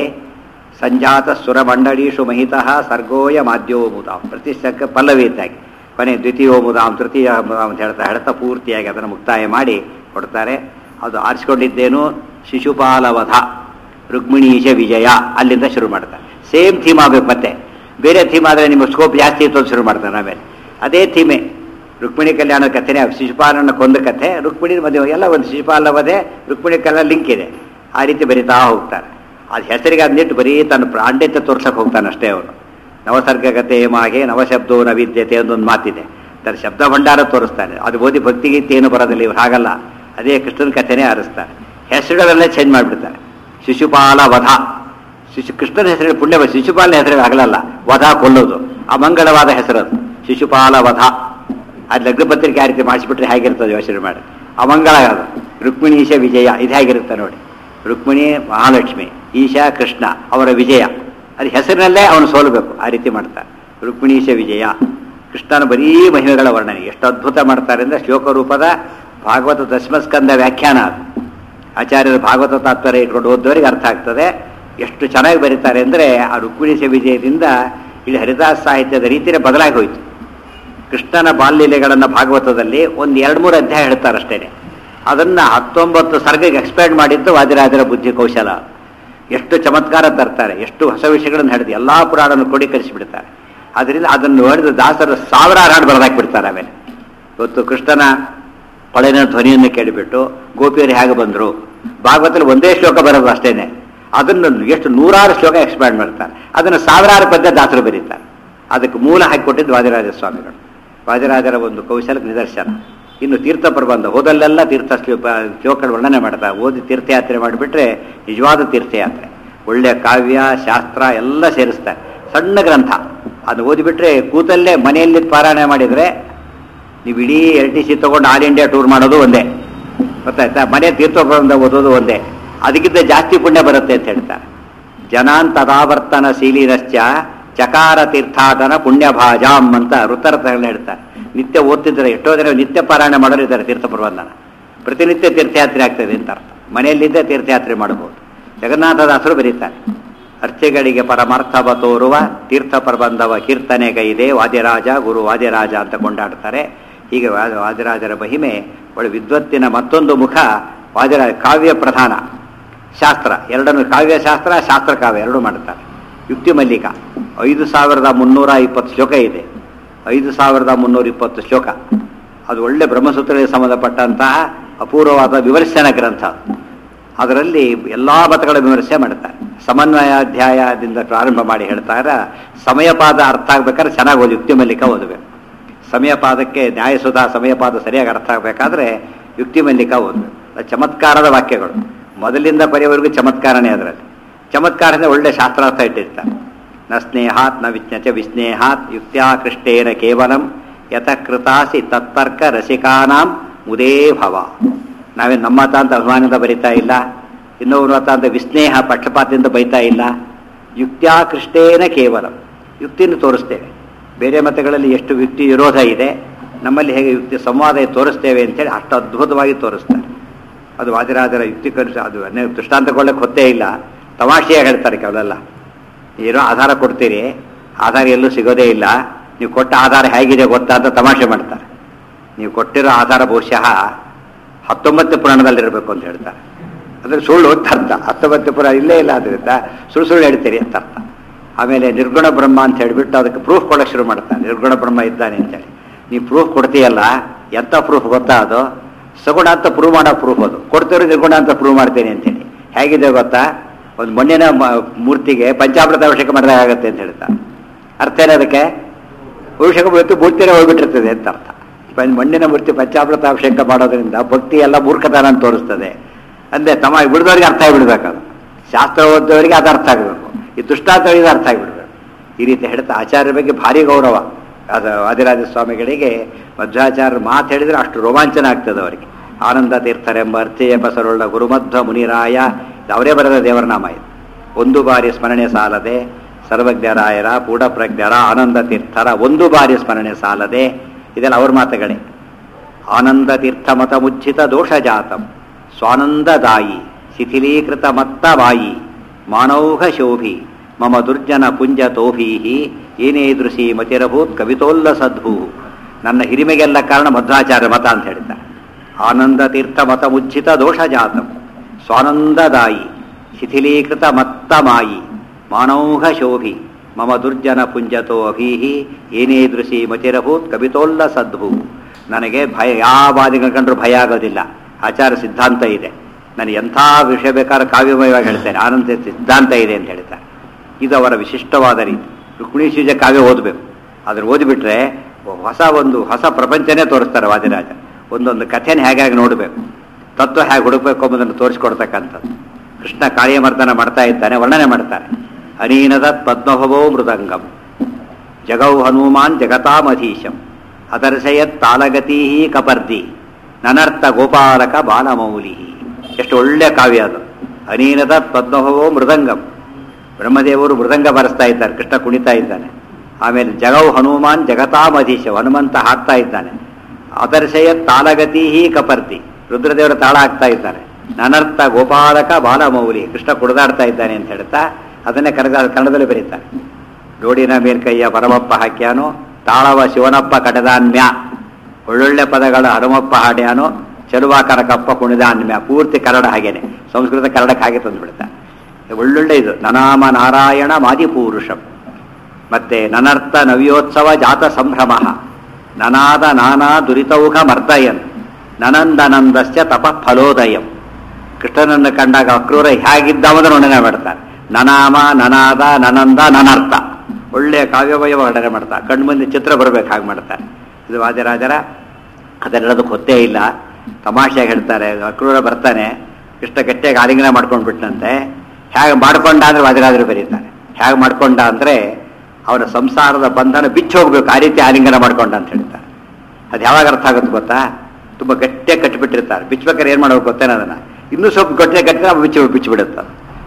ಸಂಜಾತ ಸುರಮಂಡಳೀಷು ಮಹಿತಃ ಸರ್ಗೋಯ ಮಾದ್ಯೋಮುದಾಂ ಪ್ರತಿ ಸರ್ಗ ಪಲ್ಲವಿ ಇದ್ದಾಗೆ ಕೊನೆ ದ್ವಿತೀಯೋಮುದಾಂ ತೃತೀಯ ಮುದಾಂ ಅಂತ ಹೇಳ್ತಾ ಹೇಳ್ತಾ ಪೂರ್ತಿಯಾಗಿ ಅದನ್ನು ಮುಕ್ತಾಯ ಮಾಡಿ ಕೊಡ್ತಾರೆ ಅದು ಆರಿಸ್ಕೊಂಡಿದ್ದೇನು ಶಿಶುಪಾಲವಧ ರುಕ್ಮಿಣೀಶ ವಿಜಯ ಅಲ್ಲಿಂದ ಶುರು ಮಾಡ್ತಾರೆ ಸೇಮ್ ಥೀಮ್ ಆಗಬೇಕು ಮತ್ತೆ ಬೇರೆ ಥೀಮ್ ಆದರೆ ನಿಮ್ಮ ಸ್ಕೋಪ್ ಜಾಸ್ತಿ ಇತ್ತು ಅಂತ ಶುರು ಮಾಡ್ತಾರೆ ಆಮೇಲೆ ಅದೇ ಥೀಮೆ ರುಕ್ಮಿಣಿ ಕಲ್ಯಾಣ ಕಥೆನೇ ಶಿಶುಪಾಲನ ಕೊಂದ ಕಥೆ ರುಕ್ಮಿಣಿ ಮದುವೆ ಎಲ್ಲ ಒಂದು ಶಿಶುಪಾಲ ವಧೆ ರುಕ್ಮಿಣಿ ಕಲ್ಯಾಣ ಲಿಂಕ್ ಇದೆ ಆ ರೀತಿ ಬರಿತಾ ಹೋಗ್ತಾರೆ ಅದು ಹೆಸರಿಗೆ ಅಂದಿಟ್ಟು ಬರೀ ತನ್ನ ಪ್ರಾಂಡ್ಯತೆ ತೋರ್ಸಕ್ಕೆ ಹೋಗ್ತಾನೆ ಅಷ್ಟೇ ಅವನು ನವಸರ್ಗಗತೆ ಮಾಗೆ ನವಶಬ್ದೋ ನವಿದ್ಯತೆ ಅನ್ನೊಂದು ಮಾತಿದೆ ತನ್ನ ಶಬ್ದ ಭಂಡಾರ ತೋರಿಸ್ತಾನೆ ಅದು ಓದಿ ಭಕ್ತಿಗೀತೆ ಏನು ಬರೋದಿಲ್ಲ ಇವ್ರು ಹಾಗಲ್ಲ ಅದೇ ಕೃಷ್ಣನ ಕಥೆನೇ ಆರಿಸ್ತಾರೆ ಹೆಸರುಗಳನ್ನೇ ಚೇಂಜ್ ಮಾಡಿಬಿಡ್ತಾರೆ ಶಿಶುಪಾಲ ವಧ ಶಿಶು ಕೃಷ್ಣನ ಹೆಸರು ಪುಣ್ಯ ಶಿಶುಪಾಲನ ಹೆಸರು ಆಗಲಲ್ಲ ವಧ ಕೊಲ್ಲೋದು ಅಮಂಗಳವಾದ ಹೆಸರು ಅದು ಶಿಶುಪಾಲ ವಧ ಅದು ಲಗ್ನ ಪತ್ರಿಕೆ ಆ ರೀತಿ ಮಾಡಿಸ್ಬಿಟ್ರೆ ಹೇಗಿರ್ತದೆ ಯೋಚನೆ ಮಾಡಿ ಅಮಂಗಳ ಅದು ರುಕ್ಮಿಣೀಶ ವಿಜಯ ಇದು ಹೇಗಿರುತ್ತೆ ನೋಡಿ ರುಕ್ಮಿಣಿ ಮಹಾಲಕ್ಷ್ಮಿ ಈಶಾ ಕೃಷ್ಣ ಅವರ ವಿಜಯ ಅದು ಹೆಸರಿನಲ್ಲೇ ಅವನು ಸೋಲಬೇಕು ಆ ರೀತಿ ಮಾಡ್ತಾರೆ ರುಕ್ಮಿಣೀಶ ವಿಜಯ ಕೃಷ್ಣನ ಬರೀ ಮಹಿಮೆಗಳ ವರ್ಣನೆ ಎಷ್ಟು ಅದ್ಭುತ ಮಾಡ್ತಾರೆ ಅಂದರೆ ಶ್ಲೋಕ ರೂಪದ ಭಾಗವತ ದಶಮಸ್ಕಂದ ವ್ಯಾಖ್ಯಾನ ಅದು ಆಚಾರ್ಯರು ಭಾಗವತ ತಾತ್ಪರ್ಯ ಇಟ್ಕೊಂಡು ಓದೋರಿಗೆ ಅರ್ಥ ಆಗ್ತದೆ ಎಷ್ಟು ಚೆನ್ನಾಗಿ ಬರೀತಾರೆ ಅಂದರೆ ಆ ರುಕ್ಮಿಣೀಶ ವಿಜಯದಿಂದ ಇಲ್ಲಿ ಹರಿದಾಸ ಸಾಹಿತ್ಯದ ರೀತಿಯೇ ಬದಲಾಗಿ ಹೋಯಿತು ಕೃಷ್ಣನ ಬಾಲ್ಯಲೆಗಳನ್ನು ಭಾಗವತದಲ್ಲಿ ಒಂದು ಎರಡು ಮೂರು ಅಧ್ಯಾಯ ಹೇಳ್ತಾರೆ ಅಷ್ಟೇ ಅದನ್ನು ಹತ್ತೊಂಬತ್ತು ಸರ್ಗಕ್ಕೆ ಎಕ್ಸ್ಪ್ಯಾಂಡ್ ಮಾಡಿದ್ದು ವಾದಿರಾಜರ ಬುದ್ಧಿ ಕೌಶಲ ಎಷ್ಟು ಚಮತ್ಕಾರ ತರ್ತಾರೆ ಎಷ್ಟು ಹೊಸ ವಿಷಯಗಳನ್ನು ಹೇಳಿದ್ರು ಎಲ್ಲ ಪುರಾಣನ ಕ್ರೋಢೀಕರಿಸಿಬಿಡ್ತಾರೆ ಅದರಿಂದ ಅದನ್ನು ಹೇಳಿದ ದಾಸರು ಸಾವಿರಾರು ಹಾಡು ಬರೆದಾಕ್ಬಿಡ್ತಾರೆ ಆಮೇಲೆ ಇವತ್ತು ಕೃಷ್ಣನ ಕೊಳೆನ ಧ್ವನಿಯನ್ನು ಕೇಳಿಬಿಟ್ಟು ಗೋಪಿಯರು ಹೇಗೆ ಬಂದರು ಭಾಗವತದಲ್ಲಿ ಒಂದೇ ಶ್ಲೋಕ ಬರೋದು ಅಷ್ಟೇನೆ ಅದನ್ನು ಎಷ್ಟು ನೂರಾರು ಶ್ಲೋಕ ಎಕ್ಸ್ಪ್ಯಾಂಡ್ ಮಾಡ್ತಾರೆ ಅದನ್ನು ಸಾವಿರಾರು ಪದ್ಯ ದಾಸರು ಬರೀತಾರೆ ಅದಕ್ಕೆ ಮೂಲ ಹಾಕಿಕೊಟ್ಟಿದ್ದು ವಾದಿರಾಜ ಸ್ವಾಮಿಗಳು ವಾದಿರಾಜರ ಒಂದು ಕೌಶಲಕ್ಕೆ ನಿದರ್ಶನ ಇನ್ನು ತೀರ್ಥ ಪ್ರಬಂಧ ಹೋದಲ್ಲೆಲ್ಲ ತೀರ್ಥ ಶ್ಲೋಕ ಶ್ಲೋಕಗಳ ವರ್ಣನೆ ಮಾಡ್ತಾರೆ ಓದಿ ತೀರ್ಥಯಾತ್ರೆ ಮಾಡಿಬಿಟ್ರೆ ನಿಜವಾದ ತೀರ್ಥಯಾತ್ರೆ ಒಳ್ಳೆಯ ಕಾವ್ಯ ಶಾಸ್ತ್ರ ಎಲ್ಲ ಸೇರಿಸ್ತಾರೆ ಸಣ್ಣ ಗ್ರಂಥ ಅದು ಓದಿಬಿಟ್ರೆ ಕೂತಲ್ಲೇ ಮನೆಯಲ್ಲಿ ಪಾರಾಯಣ ಮಾಡಿದರೆ ನೀವು ಇಡೀ ಎಲ್ ಟಿ ಸಿ ತೊಗೊಂಡು ಆಲ್ ಇಂಡಿಯಾ ಟೂರ್ ಮಾಡೋದು ಒಂದೇ ಗೊತ್ತಾಯ್ತಾ ಮನೆ ತೀರ್ಥ ಪ್ರಬಂಧ ಓದೋದು ಒಂದೇ ಅದಕ್ಕಿಂತ ಜಾಸ್ತಿ ಪುಣ್ಯ ಬರುತ್ತೆ ಅಂತ ಹೇಳ್ತಾರೆ ಜನಾನ್ ತದಾವರ್ತನ ಶೀಲಿನಶ್ಚ ಚಕಾರ ತೀರ್ಥಾಟನ ಪುಣ್ಯಭಾಜಾಂ ಅಂತ ವೃತ್ತರಥಗಳನ್ನ ಹೇಳ್ತಾರೆ ನಿತ್ಯ ಓದ್ತಿದ್ದಾರೆ ಎಷ್ಟೋ ಜನ ನಿತ್ಯ ಪಾರಾಯಣ ಮಾಡೋರು ಇದ್ದಾರೆ ತೀರ್ಥ ಪ್ರಬಂಧನ ಪ್ರತಿನಿತ್ಯ ತೀರ್ಥಯಾತ್ರೆ ಆಗ್ತದೆ ಅಂತ ಅರ್ಥ ಮನೆಯಲ್ಲಿದ್ದೇ ತೀರ್ಥಯಾತ್ರೆ ಮಾಡಬಹುದು ಜಗನ್ನಾಥದಾಸರು ಬರೀತಾರೆ ಅರ್ಚೆಗಳಿಗೆ ಪರಮಾರ್ಥವ ತೋರುವ ತೀರ್ಥ ಪ್ರಬಂಧವ ಕೀರ್ತನೆಗೈದೆ ವಾದ್ಯರಾಜ ಗುರು ವಾದ್ಯರಾಜ ಅಂತ ಕೊಂಡಾಡ್ತಾರೆ ಹೀಗೆ ವಾ- ವಾದ್ಯರಾಜರ ಮಹಿಮೆ ಒಳ್ಳೆ ವಿದ್ವತ್ತಿನ ಮತ್ತೊಂದು ಮುಖ ವಾದ್ಯರಾಜ ಕಾವ್ಯ ಪ್ರಧಾನ ಶಾಸ್ತ್ರ ಎರಡನ್ನು ಕಾವ್ಯಶಾಸ್ತ್ರ ಶಾಸ್ತ್ರ ಕಾವ್ಯ ಎರಡೂ ಮಾಡ್ತಾರೆ ಯುಕ್ತಿ ಮಲ್ಲಿಕ ಐದು ಸಾವಿರದ ಮುನ್ನೂರ ಇಪ್ಪತ್ತು ಶ್ಲೋಕ ಇದೆ ಐದು ಸಾವಿರದ ಮುನ್ನೂರ ಇಪ್ಪತ್ತು ಶ್ಲೋಕ ಅದು ಒಳ್ಳೆ ಬ್ರಹ್ಮಸೂತ್ರಗಳಿಗೆ ಸಂಬಂಧಪಟ್ಟಂತಹ ಅಪೂರ್ವವಾದ ವಿಮರ್ಶನ ಗ್ರಂಥ ಅದು. ಅದರಲ್ಲಿ ಎಲ್ಲ ಮತಗಳ ವಿಮರ್ಶೆ ಮಾಡ್ತಾರೆ ಸಮನ್ವಯಾಧ್ಯಾಯದಿಂದ ಪ್ರಾರಂಭ ಮಾಡಿ ಹೇಳ್ತಾರ ಸಮಯಪಾದ ಅರ್ಥ ಆಗ್ಬೇಕಾದ್ರೆ ಚೆನ್ನಾಗಿ ಓದಿ ಯುಕ್ತಿ ಮಲ್ಲಿಕ ಓದಬೇಕು ಸಮಯಪಾದಕ್ಕೆ ನ್ಯಾಯಸುಧಾ ಸಮಯಪಾದ ಸರಿಯಾಗಿ ಅರ್ಥ ಆಗಬೇಕಾದ್ರೆ ಯುಕ್ತಿ ಮಲ್ಲಿಕ ಓದಬೇಕು ಅದು ಚಮತ್ಕಾರದ ವಾಕ್ಯಗಳು ಮೊದಲಿಂದ ಪರಿಯವರೆಗೂ ಚಮತ್ಕಾರನೇ ಅದರಲ್ಲಿ ಚಮತ್ಕಾರನೇ ಒಳ್ಳೆ ಶಾಸ್ತ್ರಾರ್ಥ ಇಟ್ಟಿರ್ತಾರೆ ನ ಸ್ನೇಹಾತ್ ನ ವಿಜ್ಞಚ ವಿಸ್ನೇಹಾತ್ ಯುಕ್ತ್ಯಾ ಕೃಷ್ಟೇನ ಕೇವಲಂ ಯಥ ಕೃತಾಸಿ ತತ್ತರ್ಕ ರಸಿಕಾನಾಂ ಮುದೇ ಭವ ನಾವೇ ನಮ್ಮ ಮತ ಅಂತ ಅಭಿಮಾನದಿಂದ ಬರಿತಾ ಇಲ್ಲ ಇನ್ನೊಬ್ಬರ ಮತ ಅಂತ ವಿಸ್ನೇಹ ಪಕ್ಷಪಾತದಿಂದ ಬೈತಾ ಇಲ್ಲ ಯುಕ್ತ್ಯಾ ಕೃಷ್ಟೇನ ಕೇವಲ ಯುಕ್ತಿಯನ್ನು ತೋರಿಸ್ತೇವೆ ಬೇರೆ ಮತಗಳಲ್ಲಿ ಎಷ್ಟು ಯುಕ್ತಿ ವಿರೋಧ ಇದೆ ನಮ್ಮಲ್ಲಿ ಹೇಗೆ ಯುಕ್ತಿ ಸಂವಾದ ತೋರಿಸ್ತೇವೆ ಅಂತೇಳಿ ಅಷ್ಟು ಅದ್ಭುತವಾಗಿ ತೋರಿಸ್ತಾರೆ ಅದು ವಾದಿರಾಜರ ಯುಕ್ತಿ ಕಲಿಸ ಅದು ಅನ್ಯ- ದೃಷ್ಟಾಂತಗೊಳ್ಳಕ್ಕೆ ಹೊತ್ತೇ ಇಲ್ಲ ತಮಾಷೆಯಾಗಿ ಹೇಳ್ತಾರೆ ಕೆಲವೆಲ್ಲ ಏನೋ ಆಧಾರ ಕೊಡ್ತೀರಿ ಆಧಾರ ಎಲ್ಲೂ ಸಿಗೋದೇ ಇಲ್ಲ ನೀವು ಕೊಟ್ಟ ಆಧಾರ ಹೇಗಿದೆ ಗೊತ್ತಾ ಅಂತ ತಮಾಷೆ ಮಾಡ್ತಾರೆ ನೀವು ಕೊಟ್ಟಿರೋ ಆಧಾರ ಬಹುಶಃ ಹತ್ತೊಂಬತ್ತು ಪುರಾಣದಲ್ಲಿರಬೇಕು ಅಂತ ಹೇಳ್ತಾರೆ ಅಂದ್ರೆ ಸುಳ್ಳು ಅಂತ ಅರ್ಥ ಹತ್ತೊಂಬತ್ತು ಪುರಾಣ ಇಲ್ಲೇ ಇಲ್ಲ ಅದರಿಂದ ಸುಳ್ಳು ಸುಳ್ಳು ಹೇಳ್ತೀರಿ ಅಂತ ಅರ್ಥ ಆಮೇಲೆ ನಿರ್ಗುಣ ಬ್ರಹ್ಮ ಅಂತ ಹೇಳ್ಬಿಟ್ಟು ಅದಕ್ಕೆ ಪ್ರೂಫ್ ಕೊಡೋಕೆ ಶುರು ಮಾಡ್ತಾನೆ ನಿರ್ಗುಣ ಬ್ರಹ್ಮ ಇದ್ದಾನೆ ಅಂತೇಳಿ ನೀವು ಪ್ರೂಫ್ ಕೊಡ್ತೀಯಲ್ಲ ಎಂಥ ಪ್ರೂಫ್ ಗೊತ್ತಾ ಅದು ಸಗುಣ ಅಂತ ಪ್ರೂವ್ ಮಾಡೋ ಪ್ರೂಫ್ ಅದು ಕೊಡ್ತೀರೋ ನಿರ್ಗುಣ ಅಂತ ಪ್ರೂವ್ ಮಾಡ್ತೇನೆ ಅಂತೇಳಿ ಹೇಗಿದೆ ಗೊತ್ತಾ ಒಂದು ಮಣ್ಣಿನ ಮ- ಮೂರ್ತಿಗೆ ಪಂಚಾಮೃತ ಅಭಿಷೇಕ ಮಾಡಿದಾಗ ಆಗುತ್ತೆ ಅಂತ ಹೇಳ್ತಾ ಅರ್ಥ ಏನು ಅದಕ್ಕೆ ಅಭಿಷೇಕ ಮೂರ್ತಿ ಮೂರ್ತಿನೇ ಹೋಗ್ಬಿಟ್ಟಿರ್ತದೆ ಅಂತ ಅರ್ಥ ಪಂ- ಮಣ್ಣಿನ ಮೂರ್ತಿ ಪಂಚಾಮೃತ ಅಭಿಷೇಕ ಮಾಡೋದ್ರಿಂದ ಭಕ್ತಿ ಎಲ್ಲ ಮೂರ್ಖತನ ಅಂತ ತೋರಿಸ್ತದೆ ಅಂದ್ರೆ ತಮ್ಮ ಬಿಡಿದವ್ರಿಗೆ ಅರ್ಥ ಆಗಿಬಿಡ್ಬೇಕು ಅದು ಶಾಸ್ತ್ರ ಓದ್ದವರಿಗೆ ಅದು ಅರ್ಥ ಆಗಬೇಕು ಈ ದುಷ್ಟಾಂತಗಳಿಗೆ ಅರ್ಥ ಆಗಿಬಿಡ್ಬೇಕು ಈ ರೀತಿ ಹೇಳ್ತಾ ಆಚಾರ್ಯರ ಬಗ್ಗೆ ಭಾರಿ ಗೌರವ ಅದು ಆದಿರಾಜ ಸ್ವಾಮಿಗಳಿಗೆ ಮಧ್ವಾಚಾರ್ಯರು ಮಾತು ಹೇಳಿದ್ರೆ ಅಷ್ಟು ರೋಮಾಂಚನ ಆಗ್ತದೆ ಅವರಿಗೆ ಆನಂದ ತೀರ್ಥರೆಂಬ ಅರ್ಚೆಯ ಬಸರುಳ್ಳ ಗುರುಮಧ್ವ ಮುನಿರಾಯ ಇದು ಅವರೇ ಬರೆದ ದೇವರ ನಾಮ ಇದು ಒಂದು ಬಾರಿ ಸ್ಮರಣೆ ಸಾಲದೆ ಸರ್ವಜ್ಞರಾಯರ ಪೂಢಪ್ರಜ್ಞರ ಆನಂದ ತೀರ್ಥರ ಒಂದು ಬಾರಿ ಸ್ಮರಣೆ ಸಾಲದೆ ಇದೆಲ್ಲ ಅವ್ರ ಮಾತುಗಳೇ ಆನಂದ ತೀರ್ಥ ಮತ ಮುಚ್ಚಿತ ದೋಷ ಜಾತಂ ಸ್ವಾನಂದದಾಯಿ ಶಿಥಿಲೀಕೃತ ಮತ್ತವಾಯಿ ಮಾನೌಘ ಶೋಭಿ ಮಮ ದುರ್ಜನ ಪುಂಜ ತೋಭೀಹಿ ಏನೇದೃಶಿ ಮತಿರಭೂತ್ ಕವಿತೋಲ್ಲಸದ್ಭೂ ನನ್ನ ಹಿರಿಮೆಗೆಲ್ಲ ಕಾರಣ ಮಧ್ವಾಚಾರ್ಯ ಮತ ಅಂತ ಹೇಳಿದ್ದಾರೆ ಆನಂದ ತೀರ್ಥ ಮತ ಮುಚ್ಚಿತ ದೋಷ ಜಾತಂ ಸ್ವಾನಂದದಾಯಿ ಶಿಥಿಲೀಕೃತ ಮತ್ತಮಾಯಿ ಮಾನೌಘ ಶೋಭಿ ಮಮ ದುರ್ಜನ ಪುಂಜತೋ ಅಭೀಹಿ ಏನೇದೃಶಿ ಮತಿರಭೂತ್ ಕವಿತೋಲ್ಲ ಸದ್ಭೂ ನನಗೆ ಭಯ ಯಾವ ವಾದಿಗಳು ಕಂಡ್ರೂ ಭಯ ಆಗೋದಿಲ್ಲ ಆಚಾರ ಸಿದ್ಧಾಂತ ಇದೆ ನನಗೆ ಎಂಥ ವಿಷಯ ಬೇಕಾದ್ರೆ ಕಾವ್ಯಮಯವಾಗಿ ಹೇಳ್ತೇನೆ ಆನಂದ ಸಿದ್ಧಾಂತ ಇದೆ ಅಂತ ಹೇಳ್ತಾರೆ ಇದು ಅವರ ವಿಶಿಷ್ಟವಾದ ರೀತಿ ರುಕ್ಮಿಣಿ ಸೀಜ ಕಾವ್ಯ ಓದಬೇಕು ಅದ್ರ ಓದಿಬಿಟ್ರೆ ಹೊಸ ಒಂದು ಹೊಸ ಪ್ರಪಂಚನೇ ತೋರಿಸ್ತಾರೆ ವಾದಿರಾಜ ಒಂದೊಂದು ಕಥೆನ ಹೇಗಾಗಿ ನೋಡಬೇಕು ತತ್ವ ಹೇಗೆ ಹುಡುಕಬೇಕು ಎಂಬುದನ್ನು ತೋರಿಸ್ಕೊಡ್ತಕ್ಕಂಥದ್ದು ಕೃಷ್ಣ ಕಾರ್ಯಮರ್ದನ ಮಾಡ್ತಾ ಇದ್ದಾನೆ ವರ್ಣನೆ ಮಾಡ್ತಾರೆ ಅನೀನದ ಪದ್ಮಭವೋ ಮೃದಂಗಂ ಜಗೌ ಹನುಮಾನ್ ಜಗತಾಮಧೀಶಂ ಅದರ್ಶಯತ್ ತಾಲಗತೀ ಕಪರ್ದಿ ನನರ್ಥ ಗೋಪಾಲಕ ಬಾಲಮೌಲಿ ಎಷ್ಟು ಒಳ್ಳೆ ಕಾವ್ಯ ಅದು ಅನೀನದ ಪದ್ಮಭವೋ ಮೃದಂಗಂ ಬ್ರಹ್ಮದೇವರು ಮೃದಂಗ ಬರೆಸ್ತಾ ಇದ್ದಾರೆ ಕೃಷ್ಣ ಕುಣಿತಾ ಇದ್ದಾನೆ ಆಮೇಲೆ ಜಗೌ ಹನುಮಾನ್ ಜಗತಾಮಧೀಶ ಹನುಮಂತ ಹಾಡ್ತಾ ಇದ್ದಾನೆ ಅದರ್ಶಯ ತಾಲಗತಿ ಕಪರ್ತಿ ರುದ್ರದೇವರ ತಾಳ ಆಗ್ತಾ ಇದ್ದಾರೆ ನನರ್ಥ ಗೋಪಾಲಕ ಬಾಲಮೌಲಿ ಕೃಷ್ಣ ಕುಡಿದಾಡ್ತಾ ಇದ್ದಾನೆ ಅಂತ ಹೇಳ್ತಾ ಅದನ್ನೇ ಕನ್ನಡ ಕನ್ನಡದಲ್ಲಿ ಬರೀತಾರೆ ಜೋಡಿನ ಮೇಲ್ಕೈಯ ಪರಮಪ್ಪ ಹಾಕ್ಯಾನು ತಾಳವ ಶಿವನಪ್ಪ ಕಡದಾನ್ಮ್ಯ ಒಳ್ಳೊಳ್ಳೆ ಪದಗಳ ಹನುಮಪ್ಪ ಹಾಡ್ಯಾನು ಚೆಲುವ ಕನಕಪ್ಪ ಕುಣಿದಾನ್ಮ್ಯ ಪೂರ್ತಿ ಕನ್ನಡ ಹಾಗೇನೆ ಸಂಸ್ಕೃತ ಕನ್ನಡಕ್ಕೆ ಹಾಗೆ ತಂದುಬಿಡ್ತಾರೆ ಒಳ್ಳೊಳ್ಳೆ ಇದು ನನಾಮ ನಾರಾಯಣ ಮಾದಿಪೂರುಷಂ ಮತ್ತೆ ನನರ್ಥ ನವ್ಯೋತ್ಸವ ಜಾತ ಸಂಭ್ರಮ ನನಾದ ನಾನಾ ದುರಿತೌಘ ಮರ್ದಯನ್ ನನಂದನಂದಸ್ಯ ತಪ ಫಲೋದಯಂ ಕೃಷ್ಣನನ್ನು ಕಂಡಾಗ ಅಕ್ರೂರ ಹೇಗಿದ್ದವನು ವರ್ಣನೆ ಮಾಡ್ತಾರೆ ನನಾಮ ನನಾದ ನನಂದ ನನರ್ಥ ಒಳ್ಳೆಯ ಕಾವ್ಯವಯ ವರ್ಣನೆ ಮಾಡ್ತಾರೆ ಕಣ್ಣು ಮುಂದೆ ಚಿತ್ರ ಬರ್ಬೇಕು ಹಾಗೆ ಮಾಡ್ತಾರೆ ಇದು ವಾದ್ಯರಾಜರ ಅದೆಲ್ಲದಕ್ಕೆ ಹೊತ್ತೇ ಇಲ್ಲ ತಮಾಷೆಯಾಗಿ ಹೇಳ್ತಾರೆ ಅಕ್ರೂರ ಬರ್ತಾನೆ ಕೃಷ್ಣ ಗಟ್ಟಿಯಾಗಿ ಆಲಿಂಗನ ಮಾಡ್ಕೊಂಡು ಬಿಟ್ಟಂತೆ ಹೇಗೆ ಮಾಡ್ಕೊಂಡ ಅಂದ್ರೆ ವಾದಿರಾಜರು ಬರೀತಾರೆ ಹೇಗೆ ಮಾಡ್ಕೊಂಡ ಅಂದ್ರೆ ಅವನ ಸಂಸಾರದ ಬಂಧನ ಬಿಚ್ಚಿ ಹೋಗ್ಬೇಕು ಆ ರೀತಿ ಆಲಿಂಗನ ಮಾಡ್ಕೊಂಡ ಅಂತ ಹೇಳ್ತಾರೆ ಅದು ಯಾವಾಗ ಅರ್ಥ ಆಗುತ್ತೆ ಗೊತ್ತಾ ತುಂಬ ಗಟ್ಟಿಯಾಗಿ ಕಟ್ಟಿಬಿಟ್ಟಿರ್ತಾರೆ ಬಿಚ್ಚಬೇಕಾದ್ರೆ ಏನು ಮಾಡ್ಬೇಕು ಗೊತ್ತೇನ ಅದನ್ನ ಇನ್ನೂ ಸ್ವಲ್ಪ ಗಟ್ಟಿಯಾಗಿ ಕಟ್ಟಿದ್ರೆ ಬಿಚ್ಚಿ ಬಿಚ್ಚಿಬಿಡುತ್ತೆ ಅದು.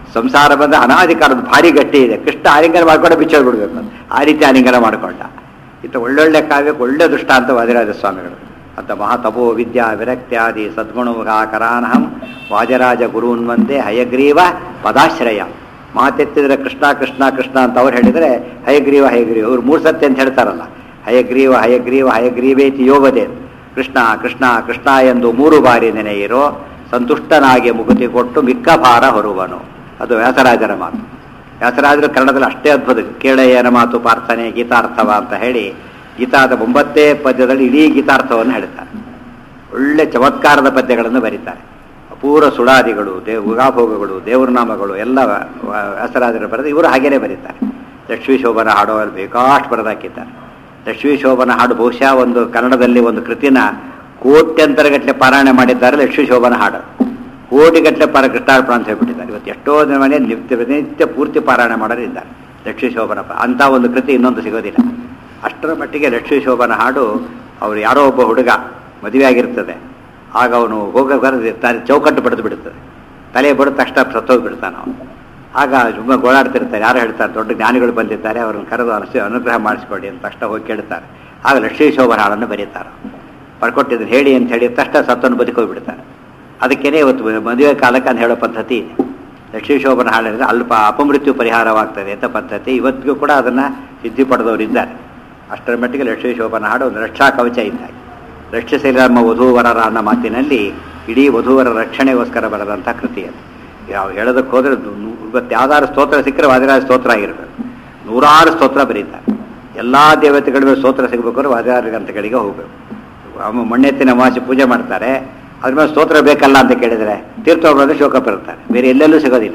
ಸಂಸಾರ ಬಂದ ಅನಾಧಿಕಾರದ ಭಾರಿ ಗಟ್ಟಿ ಇದೆ ಕೃಷ್ಣ ಆಲಿಂಗನ ಮಾಡ್ಕೊಂಡು ಬಿಚ್ಚೋದು ಬಿಡ್ಬೇಕು ಅಂತ. ಆ ರೀತಿ ಆಲಿಂಗನ ಮಾಡ್ಕೊಂಡ ಇತ್ತು ಒಳ್ಳೊಳ್ಳೆ ಕಾವ್ಯಕ್ಕೆ ಒಳ್ಳೆ ದೃಷ್ಟಾಂತ ವಾದಿರಾಜ ಸ್ವಾಮಿಗಳು ಅಂತ ಮಹಾತಪೋ ವಿದ್ಯಾ ವಿರಕ್ತ್ಯಾದಿ ಸದ್ಗುಣಮುಖಾಕರಾನಹಂ ವಾಜರಾಜ ಗುರುನ್ ಒಂದೇ ಹಯಗ್ರೀವ ಪದಾಶ್ರಯ ಮಾತೆತ್ತಿದ್ರೆ ಕೃಷ್ಣ ಕೃಷ್ಣ ಕೃಷ್ಣ ಅಂತ ಅವ್ರು ಹೇಳಿದರೆ ಹಯಗ್ರೀವ ಹಯಗ್ರೀವ ಅವ್ರು ಮೂರು ಸತ್ಯ ಅಂತ ಹೇಳ್ತಾರಲ್ಲ ಹಯಗ್ರೀವ ಹಯಗ್ರೀವ ಹಯಗ್ರೀವೇತಿ ಯೋಗದೆ ಕೃಷ್ಣ ಕೃಷ್ಣ ಕೃಷ್ಣ ಎಂದು ಮೂರು ಬಾರಿ ನೆನೆಯಿರೋ ಸಂತುಷ್ಟನಾಗಿ ಮುಗುತಿ ಕೊಟ್ಟು ಮಿಕ್ಕ ಭಾರ ಹೊರುವನು ಅದು ವ್ಯಾಸರಾಜರ ಮಾತು ವ್ಯಾಸರಾಜರು ಕನ್ನಡದಲ್ಲಿ ಅಷ್ಟೇ ಅದ್ಭುತ ಕೇಳೆಯನ ಮಾತು ಪ್ರಾರ್ಥನೆ ಗೀತಾರ್ಥವ ಅಂತ ಹೇಳಿ ಗೀತಾದ ಒಂಬತ್ತೇ ಪದ್ಯದಲ್ಲಿ ಇಡೀ ಗೀತಾರ್ಥವನ್ನು ಹೇಳ್ತಾರೆ ಒಳ್ಳೆ ಚಮತ್ಕಾರದ ಪದ್ಯಗಳನ್ನು ಬರೀತಾರೆ ಅಪೂರ್ವ ಸುಳಾದಿಗಳು ದೇವ್ ಉಗಾಭೋಗಗಳು ದೇವ್ರ ನಾಮಗಳು ಎಲ್ಲ ವ- ವ- ವ್ಯಾಸರಾಜರು ಬರೆದು ಇವರು ಹಾಗೇನೆ ಬರೀತಾರೆ ಲಕ್ಷ್ಮೀ ಶೋಭನ ಹಾಡುವಲ್ಲಿ ಬೇಕಾಷ್ಟು ಬರೆದಾಕಿದ್ದಾರೆ ಲಕ್ಷ್ಮೀ ಶೋಭನ ಹಾಡು ಬಹುಶಃ ಒಂದು ಕನ್ನಡದಲ್ಲಿ ಒಂದು ಕೃತಿನ ಕೋಟ್ಯಂತರಗಟ್ಟಲೆ ಪಾರಾಯಣ ಮಾಡಿದ್ದಾರೆ ಲಕ್ಷ್ಮೀ ಶೋಭನ ಹಾಡು ಕೋಟಿಗಟ್ಟಲೆ ಪಾರ ಕೃಷ್ಣಾರ್ಪಣ ಅಂತ ಹೇಳ್ಬಿಟ್ಟಿದ್ದಾರೆ ಇವತ್ತು ಎಷ್ಟೋ ಜನ ಮನೆ ನಿತ್ಯ ನಿತ್ಯ ಪೂರ್ತಿ ಪಾರಾಯಣ ಮಾಡೋರು ಇದ್ದಾರೆ ಲಕ್ಷ್ಮೀ ಶೋಭನ ಪ- ಅಂಥ ಒಂದು ಕೃತಿ ಇನ್ನೊಂದು ಸಿಗೋದಿಲ್ಲ ಅಷ್ಟರ ಮಟ್ಟಿಗೆ ಲಕ್ಷ್ಮೀ ಶೋಭನ ಹಾಡು ಅವ್ರು ಯಾರೋ ಒಬ್ಬ ಹುಡುಗ ಮದುವೆ ಆಗಿರ್ತದೆ ಆಗ ಅವನು ಹೋಗಬಾರದು ತಾನೆ ಚೌಕಟ್ಟು ಬಡಿದು ಬಿಡುತ್ತದೆ ತಲೆ ಬಡಿದ ತಕ್ಷಣ ಸತ್ತೋಗ್ಬಿಡ್ತಾನೆ ಅವನು ಆಗ ತುಂಬ ಗೋಳಾಡ್ತಿರ್ತಾರೆ ಯಾರು ಹೇಳ್ತಾರೆ ದೊಡ್ಡ ಜ್ಞಾನಿಗಳು ಬಂದಿದ್ದಾರೆ ಅವ್ರನ್ನ ಕರೆದು ಅನುಸ ಅನುಗ್ರಹ ಮಾಡಿಸ್ಕೊಡಿ ಅಂತ ತಕ್ಷಣ ಹೋಗಿ ಕೇಳ್ತಾರೆ ಆಗ ಲಕ್ಷ್ಮೀ ಶೋಭನ ಹಾಡನ್ನು ಬರೀತಾರೆ ಬರ್ಕೊಟ್ಟಿದ್ದನ್ನು ಹೇಳಿ ಅಂತ ಹೇಳಿ ತಕ್ಷಣ ಸತ್ತನ್ನು ಬದುಕೋಗ್ಬಿಡ್ತಾರೆ ಅದಕ್ಕೇನೆ ಇವತ್ತು ಮದುವೆ ಕಾಲಕ್ಕೆ ಅಂತ ಹೇಳೋ ಪದ್ಧತಿ ಇದೆ ಲಕ್ಷ್ಮೀ ಶೋಭನ ಹಾಡಿದ್ರೆ ಅಲ್ಪ ಅಪಮೃತ್ಯು ಪರಿಹಾರವಾಗ್ತದೆ ಅಂತ ಪದ್ಧತಿ ಇವತ್ತಿಗೂ ಕೂಡ ಅದನ್ನು ಸಿದ್ಧಿ ಪಡೆದವರು ಇದ್ದಾರೆ ಅಷ್ಟರ ಮಟ್ಟಿಗೆ ಲಕ್ಷ್ಮೀ ಶೋಭನ ಹಾಡು ಒಂದು ರಕ್ಷಾ ಕವಚ ಇದ್ದಾಗ ರಕ್ಷಿಸಲಿ ನಮ್ಮ ವಧೂವರರ ಅನ್ನೋ ಮಾತಿನಲ್ಲಿ ಇಡೀ ವಧೂವರ ರಕ್ಷಣೆಗೋಸ್ಕರ ಬರೆದಂಥ ಕೃತಿ ಅದು ಯಾವ ಹೇಳೋದಕ್ಕೆ ಹೋದರೆ ಇವತ್ತು ಯಾವ್ದಾದ್ರು ಸ್ತೋತ್ರ ಸಿಕ್ಕರೆ ವಾದಿರಾಜ ಸ್ತೋತ್ರ ಆಗಿರಬೇಕು ನೂರಾರು ಸ್ತೋತ್ರ ಬರೀತಾರೆ ಎಲ್ಲ ದೇವತೆಗಳಿಗೂ ಸ್ತೋತ್ರ ಸಿಗಬೇಕಾದ್ರೆ ವಾದಿರಾಜ ಗ್ರಂಥಗಳಿಗೆ ಹೋಗಬೇಕು ಅಮ್ಮ ಮಣ್ಣೆತ್ತಿನ ಅಮಾವಾಸ್ಯೆ ಪೂಜೆ ಮಾಡ್ತಾರೆ ಅದ್ರ ಮೇಲೆ ಸ್ತೋತ್ರ ಬೇಕಲ್ಲ ಅಂತ ಕೇಳಿದರೆ ತೀರ್ಥೋಗ್ರದಲ್ಲಿ ಶೋಕ ಬರುತ್ತಾರೆ ಬೇರೆ ಎಲ್ಲೆಲ್ಲೂ ಸಿಗೋದಿಲ್ಲ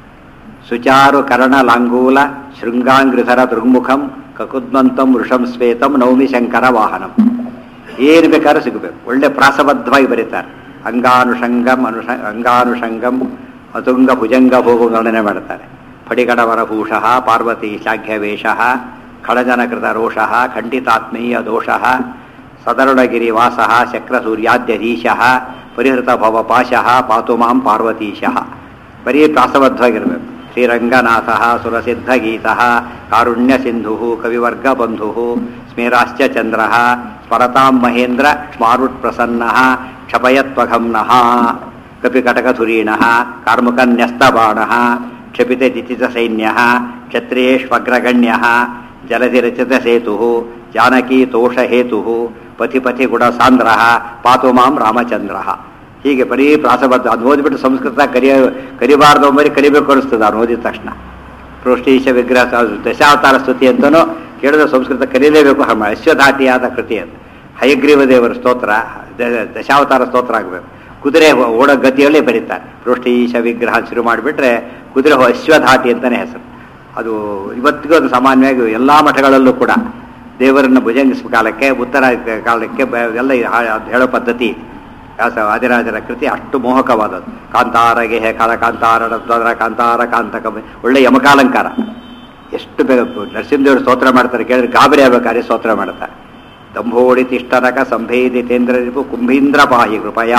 ಸುಚಾರು ಕರ್ಣ ಲಾಂಗೂಲ ಶೃಂಗಾಂಗ್ರಿಧರ ದುರ್ಮುಖಂ ಕಕುದ್ಮಂತಂ ವೃಷಂ ಶ್ವೇತಂ ನವಮಿ ಶಂಕರ ವಾಹನಂ ಏನು ಬೇಕಾದ್ರೂ ಸಿಗಬೇಕು ಒಳ್ಳೆ ಪ್ರಾಸಬದ್ಧವಾಗಿ ಬರೀತಾರೆ ಅಂಗಾನುಷಂಗಂ ಅನುಷ ಅಂಗಾನುಷಂಗಂ ಅತುಂಗ ಭುಜಂಗ ಭೋಗ ವರ್ಣನೆ ಮಾಡ್ತಾರೆ ಫಡಿಗಡವರಭೂಷಃ ಪಾರ್ವತಿ ಶಾಘ್ಯವೇಷ ಖಳಜನಕೃತ ರೋಷಃ ಖಂಡಿತಾತ್ಮೀಯ ದೋಷಃ ಸದರುಣಗಿರಿವಾಸ ಶಕ್ರಸೂರ್ಯಾದ್ಯಧೀಶ ಪರಿಹೃತ ಭವಪಾಶಃ ಪಾತು ಮಾಂ ಪಾರ್ವತೀಶಃ ಬರೀ ಪ್ರಾಸಬದ್ಧವಾಗಿರಬೇಕು ಶ್ರೀರಂಗನಾಥ ಸುರಸಿದ್ಧಗೀತ ಕಾರುಣ್ಯ ಸಿಂಧು ಕವಿವರ್ಗ ಬಂಧು ಸ್ಮೇರಾಶ್ಚ ಚಂದ್ರ ಸ್ಮರತಾಂ ಮಹೇಂದ್ರ ಸ್ಮಾರುಟ್ ಪ್ರಸನ್ನ ಕ್ಷಪಯತ್ವಘಂನಃ ಕಪಿಕಟಕಧುರೀಣ ಕಾರ್ಮುಕನ್ಯಸ್ತಬಾಣ ಕ್ಷಪಿತ ದಿತಿತ ಸೈನ್ಯ ಕ್ಷತ್ರಿಯೇಷ್ವಗ್ರಗಣ್ಯ ಜಲಧಿರಚಿತ ಸೇತು ಜಾನಕಿ ತೋಷ ಹೇತು ಪಥಿ ಪಥಿ ಗುಣ ಸಾಂದ್ರ ಪಾತು ಮಾಂ ರಾಮಚಂದ್ರ ಹೀಗೆ ಬರೀ ಪ್ರಾಸಬದ್ಧ ಅದು ಓದಿಬಿಟ್ಟು ಸಂಸ್ಕೃತ ಕಲಿಯ ಕಲಿಬಾರ್ದು ಬರೀ ಕಲಿಬೇಕು ಅನಿಸ್ತದೆ ಅವ್ನು ಓದಿದ ತಕ್ಷಣ ಪ್ರೋಷ್ಟೀಶ ವಿಗ್ರಹ ಸ- ದಶಾವತಾರ ಸ್ತುತಿ ಅಂತನೂ ಕೇಳಿದ್ರೆ ಸಂಸ್ಕೃತ ಕಲಿಯಲೇಬೇಕು ಹಮ ಅಶ್ವಧಾಟಿಯಾದ ಕೃತಿ ಅದು ಹಯಗ್ರೀವ ದೇವರ ಸ್ತೋತ್ರ ದ- ದಶಾವತಾರ ಸ್ತೋತ್ರ ಆಗಬೇಕು ಕುದುರೆ ಹೋ- ಓಡೋ ಗತಿಯಲ್ಲೇ ಬರೀತಾರೆ ಪ್ರೋಷ್ಟೀಶ ವಿಗ್ರಹ ಶುರು ಮಾಡಿಬಿಟ್ರೆ ಕುದುರೆ ಹೋ- ಅಶ್ವಧಾಟಿ ಅಂತಲೇ ಹೆಸರು ಅದು ಇವತ್ತಿಗೂ ಅದು ಸಾಮಾನ್ಯವಾಗಿ ಎಲ್ಲ ಮಠಗಳಲ್ಲೂ ಕೂಡ ದೇವರನ್ನು ಭುಜಂಗಿಸುವ ಕಾಲಕ್ಕೆ ಉತ್ತರ ಕಾಲಕ್ಕೆ ಬ- ಎಲ್ಲ ಹಾ- ಅದು ಹೇಳೋ ಪದ್ಧತಿ ಇದೆ. ವ್ಯಾಸ ಆದಿರಾಜರ ಕೃತಿ ಅಷ್ಟು ಮೋಹಕವಾದದ್ದು ಕಾಂತಾರ ಗೆಹೆ ಕಾಲ ಕಾಂತಾರ ರತ್ವರ ಕಾಂತಾರ ಕಾಂತಕ ಒಳ್ಳೆ ಯಮಕಾಲಂಕಾರ ಎಷ್ಟು ಬೇಗ ನರಸಿಂಹದೇವರು ಸ್ತೋತ್ರ ಮಾಡ್ತಾರೆ ಕೇಳಿದ್ರೆ ಗಾಬರಿ ಆಗ್ಬೇಕಾದ್ರೆ ಸ್ತೋತ್ರ ಮಾಡ್ತಾರೆ ದಂಭೋಡಿ ತಿಷ್ಟನಕ ಸಂಭೇದಿತೇಂದ್ರ ರಿಪು ಕುಂಭೀಂದ್ರ ಪಾಹಿ ಕೃಪಯ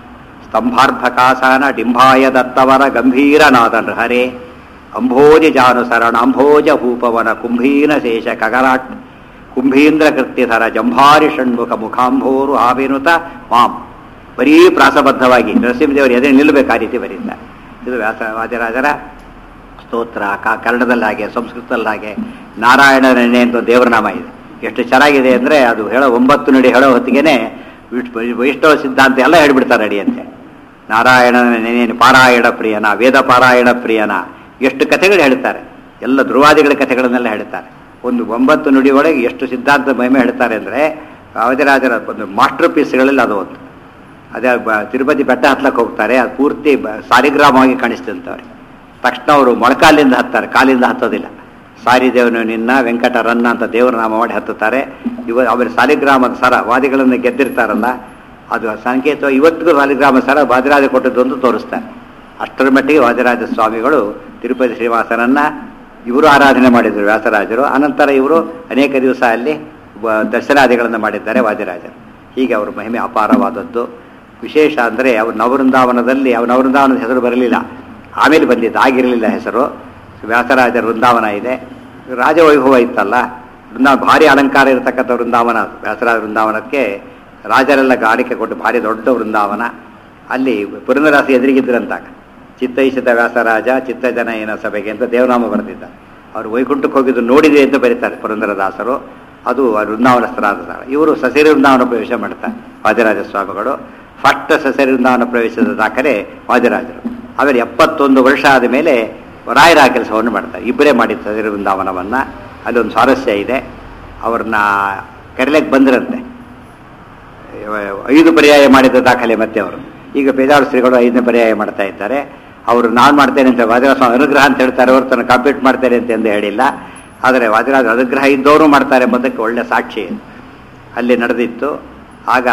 ಸ್ತಂಭಾರ್ಧಕಾಸನ ಡಿಂಭಾಯ ದತ್ತವರ ಗಂಭೀರನಾದ ನೃಹರೆ ಅಂಭೋಜಿ ಜಾನುಸರಣ ಅಂಭೋಜ ಭೂಪವನ ಕುಂಭೀನ ಶೇಷ ಕಗಲಾಟ್ ಕುಂಭೀಂದ್ರ ಕೃತ್ಯಧರ ಜಂಭಾರಿ ಷಣ್ಮುಖ ಮುಖಾಂಭೋರು ಆವಿನುತ ಮಾಂ ಬರೀ ಪ್ರಾಸಬದ್ಧವಾಗಿ ನರಸಿಂಹದೇವರು ಎದೆ ನಿಲ್ಲಬೇಕು ಆ ರೀತಿ ಬರೀತಾರೆ ಇದು ವ್ಯಾಸ ವಾದಿರಾಜರ ಸ್ತೋತ್ರ ಕ ಕನ್ನಡದಲ್ಲಿ ಹಾಗೆ ಸಂಸ್ಕೃತದಲ್ಲಿ ಹಾಗೆ ನಾರಾಯಣನೇ ಅಂತ ಒಂದು ದೇವರ ನಾಮ ಇದೆ ಎಷ್ಟು ಚೆನ್ನಾಗಿದೆ ಅಂದರೆ ಅದು ಹೇಳೋ ಒಂಬತ್ತು ನುಡಿ ಹೇಳೋ ಹೊತ್ತಿಗೆನೆ ವಿಷ್ಣು- ವೈಷ್ಣವ ಸಿದ್ಧಾಂತ ಎಲ್ಲ ಹೇಳ್ಬಿಡ್ತಾರೆ ಅಡಿ ಅಂತೆ ನಾರಾಯಣನ ನೆನೆಯನ್ನು ಪಾರಾಯಣ ಪ್ರಿಯನ ವೇದ ಪಾರಾಯಣ ಪ್ರಿಯನ ಎಷ್ಟು ಕಥೆಗಳು ಹೇಳ್ತಾರೆ ಎಲ್ಲ ಧ್ರುವಾದಿಗಳ ಕಥೆಗಳನ್ನೆಲ್ಲ ಹೇಳ್ತಾರೆ ಒಂದು ಒಂಬತ್ತು ನುಡಿ ಒಳಗೆ ಎಷ್ಟು ಸಿದ್ಧಾಂತ ಮಹಿಮೆ ಹೇಳ್ತಾರೆ ಅಂದರೆ ಅವಧಿರಾಜರ ಒಂದು ಮಾಸ್ಟರ್ ಪೀಸ್ಗಳಲ್ಲಿ ಅದು ಒಂದು ಅದೇ ಬ- ತಿರುಪತಿ ಬೆಟ್ಟ ಹತ್ಲಕ್ಕೆ ಹೋಗ್ತಾರೆ ಅದು ಪೂರ್ತಿ ಬ- ಸಾಲಿಗ್ರಾಮವಾಗಿ ಕಾಣಿಸ್ತಂತವ್ರೆ ತಕ್ಷಣ ಅವರು ಮೊಳಕಾಲಿಂದ ಹತ್ತಾರೆ ಕಾಲಿಂದ ಹತ್ತೋದಿಲ್ಲ ಸಾರಿದೇವನು ನಿನ್ನ ವೆಂಕಟರನ್ನ ಅಂತ ದೇವರ ನಾಮ ಮಾಡಿ ಹತ್ತುತ್ತಾರೆ ಇವ ಅವರ ಸಾಲಿಗ್ರಾಮದ ಸರ ವಾದಿಗಳನ್ನು ಗೆದ್ದಿರ್ತಾರಲ್ಲ ಅದು ಸಂಕೇತ ಇವತ್ತಿಗೂ ಸಾಲಿಗ್ರಾಮ ಸರ ವಾದಿರಾಜ ಕೊಟ್ಟದ್ದು ಅಂತ ತೋರಿಸ್ತಾರೆ ಅಷ್ಟರ ಮಟ್ಟಿಗೆ ವಾದಿರಾಜ ಸ್ವಾಮಿಗಳು ತಿರುಪತಿ ಶ್ರೀನಿವಾಸನನ್ನ ಇವರು ಆರಾಧನೆ ಮಾಡಿದರು ವ್ಯಾಸರಾಜರು ಅನಂತರ ಇವರು ಅನೇಕ ದಿವಸ ಅಲ್ಲಿ ವ- ದರ್ಶನಾದಿಗಳನ್ನು ಮಾಡಿದ್ದಾರೆ ವಾದಿರಾಜರು ಹೀಗೆ ಅವರ ಮಹಿಮೆ ಅಪಾರವಾದದ್ದು ವಿಶೇಷ ಅಂದರೆ ಅವರು ನವವೃಂದಾವನದಲ್ಲಿ ಅವ್ರ ನವವೃಂದಾವನದ ಹೆಸರು ಬರಲಿಲ್ಲ ಆಮೇಲೆ ಬಂದಿದ್ದು ಆಗಿರಲಿಲ್ಲ ಹೆಸರು ವ್ಯಾಸರಾಜರ ವೃಂದಾವನ ಇದೆ ರಾಜವೈಭವ ಇತ್ತಲ್ಲ ವೃಂದಾವನ ಭಾರಿ ಅಲಂಕಾರ ಇರತಕ್ಕಂಥ ವೃಂದಾವನ ಅದು. ವ್ಯಾಸರಾಜ ವೃಂದಾವನಕ್ಕೆ ರಾಜರೆಲ್ಲ ಗಾಡಿಕೆ ಕೊಟ್ಟು ಭಾರಿ ದೊಡ್ಡ ವೃಂದಾವನ ಅಲ್ಲಿ ಪುರಂದರಾಸ ಎದುರಿಗಿದ್ರಂತಾಗ ಚಿತ್ತೈಷಿತ ವ್ಯಾಸರಾಜ ಚಿತ್ತಜನಯನ ಸಭೆಗೆ ಅಂತ ದೇವನಾಮ ಬರೆದಿದ್ದ ಅವರು ವೈಕುಂಠಕ್ಕೆ ಹೋಗಿದ್ದು ನೋಡಿದೆ ಅಂತ ಬರೀತಾರೆ ಪುರಂದರದಾಸರು ಅದು ಆ ವೃಂದಾವನ ಸ್ಥಳಾದ ಸ್ಥಳ ಇವರು ಸಸೇರಿ ವೃಂದಾವನ ಪ್ರವೇಶ ಮಾಡ್ತಾರೆ ವಾದಿರಾಜ ಸ್ವಾಮಿಗಳು ಫಸ್ಟ್ ಸಸೇರಿ ವೃಂದಾವನ ಪ್ರವೇಶದ ದಾಖಲೆ ವಾದಿರಾಜರು ಆಮೇಲೆ ಎಪ್ಪತ್ತೊಂದು ವರ್ಷ ಆದ ಮೇಲೆ ರಾಯರ ಆ ಕೆಲಸವನ್ನು ಮಾಡ್ತಾರೆ ಇಬ್ಬರೇ ಮಾಡಿದ್ದು ಸಸೇರಿ ವೃಂದಾವನವನ್ನ ಅಲ್ಲಿ ಒಂದು ಸ್ವಾರಸ್ಯ ಇದೆ ಅವ್ರನ್ನ ಕರೆಲೆಕ್ಕೆ ಬಂದ್ರಂತೆ ಐದು ಪರ್ಯಾಯ ಮಾಡಿದ ದಾಖಲೆ ಮತ್ತೆ ಅವರು ಈಗ ಬೇದಾಳು ಶ್ರೀಗಳು ಐದನೇ ಪರ್ಯಾಯ ಮಾಡ್ತಾ ಇದ್ದಾರೆ ಅವರು ನಾನು ಮಾಡ್ತೇನೆ ಅಂತ ವಾದಿರಾಜ ಸ್ವಾಮಿ ಅನುಗ್ರಹ ಅಂತ ಹೇಳ್ತಾರೆ ಅವರು ತನ್ನ ಕಾಂಪೀಟ್ ಮಾಡ್ತೇನೆ ಅಂತ ಎಂದು ಹೇಳಿಲ್ಲ ಆದರೆ ವಾದಿರಾಜ ಅನುಗ್ರಹ ಇದ್ದವರು ಮಾಡ್ತಾರೆ ಎಂಬುದಕ್ಕೆ ಒಳ್ಳೆ ಸಾಕ್ಷಿ ಇದು. ಅಲ್ಲಿ ನಡೆದಿತ್ತು ಆಗ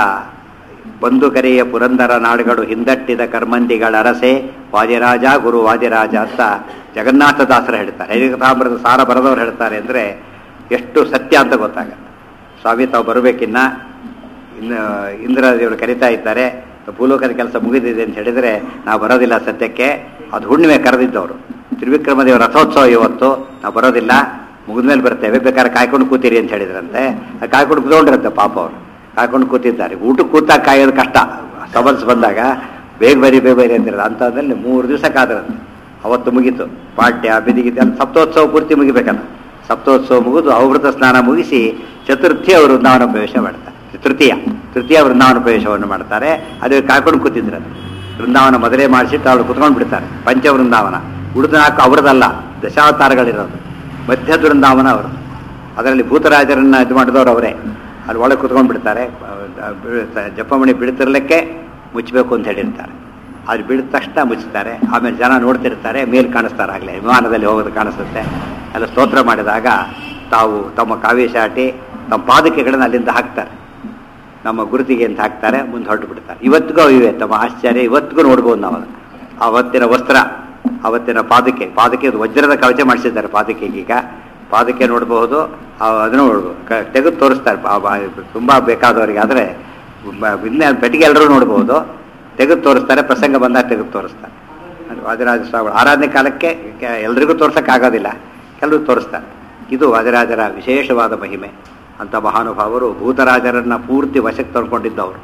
ಬಂದು ಕರೆಯ ಪುರಂದರ ನಾಡುಗಳು ಹಿಂದಟ್ಟಿದ ಕರ್ಮಂದಿಗಳ ಅರಸೆ ವಾದಿರಾಜ ಗುರು ವಾದಿರಾಜ ಅಂತ ಜಗನ್ನಾಥದಾಸರು ಹೇಳ್ತಾರೆ ಹರಿಕಥಾಮೃತ ಸಾರ ಬರೆದವರು ಹೇಳ್ತಾರೆ ಅಂದರೆ ಎಷ್ಟು ಸತ್ಯ ಅಂತ ಗೊತ್ತಾಗತ್ತೆ ಸ್ವಾಮಿ ತಾವು ಬರಬೇಕಿನ್ನ ಇನ್ನು ಇಂದ್ರದೇವರು ಕರಿತಾ ಇದ್ದಾರೆ ಭೂಲೋಕದ ಕೆಲಸ ಮುಗಿದಿದೆ ಅಂತ ಹೇಳಿದರೆ ನಾವು ಬರೋದಿಲ್ಲ ಸದ್ಯಕ್ಕೆ ಅದು ಹುಣ್ಣಿಮೆ ಕರೆದಿದ್ದವರು ತ್ರಿವಿಕ್ರಮದೇವರ ರಥೋತ್ಸವ ಇವತ್ತು ನಾವು ಬರೋದಿಲ್ಲ ಮುಗಿದ್ಮೇಲೆ ಬರ್ತೇವೆ ಬೇಕಾದ್ರೆ ಕಾಯ್ಕೊಂಡು ಕೂತೀರಿ ಅಂತ ಹೇಳಿದ್ರಂತೆ ಆ ಕಾಯ್ಕೊಂಡು ಕೂತ್ಕೊಂಡಿರಂತೆ ಪಾಪ ಅವರು ಕಾಯ್ಕೊಂಡು ಕೂತಿದ್ದಾರೆ ಊಟಕ್ಕೆ ಕೂತಾಗ ಕಾಯೋದು ಕಷ್ಟ ಸಮನ್ಸ್ ಬಂದಾಗ ಬೇಗ ಬರಿ ಬೇಗ ಬರಿ ಅಂತಿರೋದು ಅಂಥದ್ರಲ್ಲಿ ಮೂರು ದಿವಸ ಕಾದ್ರಂತೆ ಅವತ್ತು ಮುಗೀತು ಪಾಠ್ಯ ಬಿದಿಗಿದ್ದೆ ಅಲ್ಲಿ ಸಪ್ತೋತ್ಸವ ಪೂರ್ತಿ ಮುಗಿಬೇಕಲ್ಲ ಸಪ್ತೋತ್ಸವ ಮುಗಿದು ಅವೃತ ಸ್ನಾನ ಮುಗಿಸಿ ಚತುರ್ಥಿ ಅವರು ವೃಂದಾವನ ಪ್ರವೇಶ ಮಾಡ್ತಾರೆ ತೃತೀಯ ತೃತೀಯ ವೃಂದಾವನ ಪ್ರವೇಶವನ್ನು ಮಾಡ್ತಾರೆ ಅದು ಕಾಯ್ಕೊಂಡು ಕೂತಿದ್ರು ವೃಂದಾವನ ಮೊದಲೇ ಮಾಡಿಸಿಟ್ಟು ಅವ್ರು ಕುತ್ಕೊಂಡು ಬಿಡ್ತಾರೆ ಪಂಚ ವೃಂದಾವನ ಉಳಿದ ನಾಲ್ಕು ಅವ್ರದ್ದಲ್ಲ ದಶಾವತಾರಗಳಿರೋದು ಮಧ್ಯ ವೃಂದಾವನ ಅವರು ಅದರಲ್ಲಿ ಭೂತರಾಜರನ್ನ ಇದು ಮಾಡಿದವರು ಅವರೇ ಅಲ್ಲಿ ಒಳಗೆ ಕುತ್ಕೊಂಡು ಬಿಡ್ತಾರೆ ಅಹ್, ಬೀಳ್ತ- ಜಪಮಣಿ ಬೀಳ್ತಿರ್ಲಿಕ್ಕೆ ಮುಚ್ಚಬೇಕು ಅಂತ ಹೇಳಿರ್ತಾರೆ ಅದು ಬೀಳಿದ ತಕ್ಷಣ ಮುಚ್ಚುತ್ತಾರೆ ಆಮೇಲೆ ಜನ ನೋಡ್ತಿರ್ತಾರೆ ಮೇಲೆ ಕಾಣಿಸ್ತಾರೆ ಆಗಲೇ ವಿಮಾನದಲ್ಲಿ ಹೋಗೋದು ಕಾಣಿಸುತ್ತೆ ಎಲ್ಲ ಸ್ತೋತ್ರ ಮಾಡಿದಾಗ ತಾವು ತಮ್ಮ ಕಾವ್ಯಶಾಟಿ ತಮ್ಮ ಪಾದಕೆಗಳನ್ನು ಅಲ್ಲಿಂದ ಹಾಕ್ತಾರೆ ನಮ್ಮ ಗುರುತಿಗೆ ಅಂತ ಹಾಕ್ತಾರೆ ಮುಂದೆ ಹೊರಟು ಬಿಡ್ತಾರೆ ಇವತ್ತಿಗೂ ಇವೆ ತಮ್ಮ ಆಶ್ಚರ್ಯ ಇವತ್ತಿಗೂ ನೋಡ್ಬೋದು ನಾವು ಅದನ್ನ. ಅವತ್ತಿನ ವಸ್ತ್ರ ಅವತ್ತಿನ ಪಾದಕೆ ಪಾದಕೆ ಅದು ವಜ್ರದ ಕವಚ ಮಾಡಿಸಿದ್ದಾರೆ ಪಾದಕೆಗೆ ಈಗ ಪಾದಕೆ ನೋಡಬಹುದು ಅದನ್ನು ನೋಡ್ಬೋದು ಕ- ತೆಗೆದು ತೋರಿಸ್ತಾರೆ ಬಾ- ಬಾ- ತುಂಬಾ ಬೇಕಾದವರಿಗೆ ಆದರೆ ಇನ್ನೇ ಪೆಟ್ಟಿಗೆ ಎಲ್ಲರೂ ನೋಡ್ಬೋದು ತೆಗೆದು ತೋರಿಸ್ತಾರೆ ಪ್ರಸಂಗ ಬಂದಾಗ ತೆಗೆದು ತೋರಿಸ್ತಾರೆ ಅದು ವಾದಿರಾಜ ಸ್ವಾಮಿಗಳು ಆರಾಧನೆ ಕಾಲಕ್ಕೆ ಕೆ- ಎಲ್ರಿಗೂ ತೋರ್ಸೋಕ್ಕಾಗೋದಿಲ್ಲ ಕೆಲವರು ತೋರಿಸ್ತಾರೆ ಇದು ವಾದಿರಾಜರ ವಿಶೇಷವಾದ ಮಹಿಮೆ ಅಂತ ಮಹಾನುಭಾವರು ಭೂತರಾಜರನ್ನ ಪೂರ್ತಿ ವಶಕ್ಕೆ ತಂದ್ಕೊಂಡಿದ್ದವರು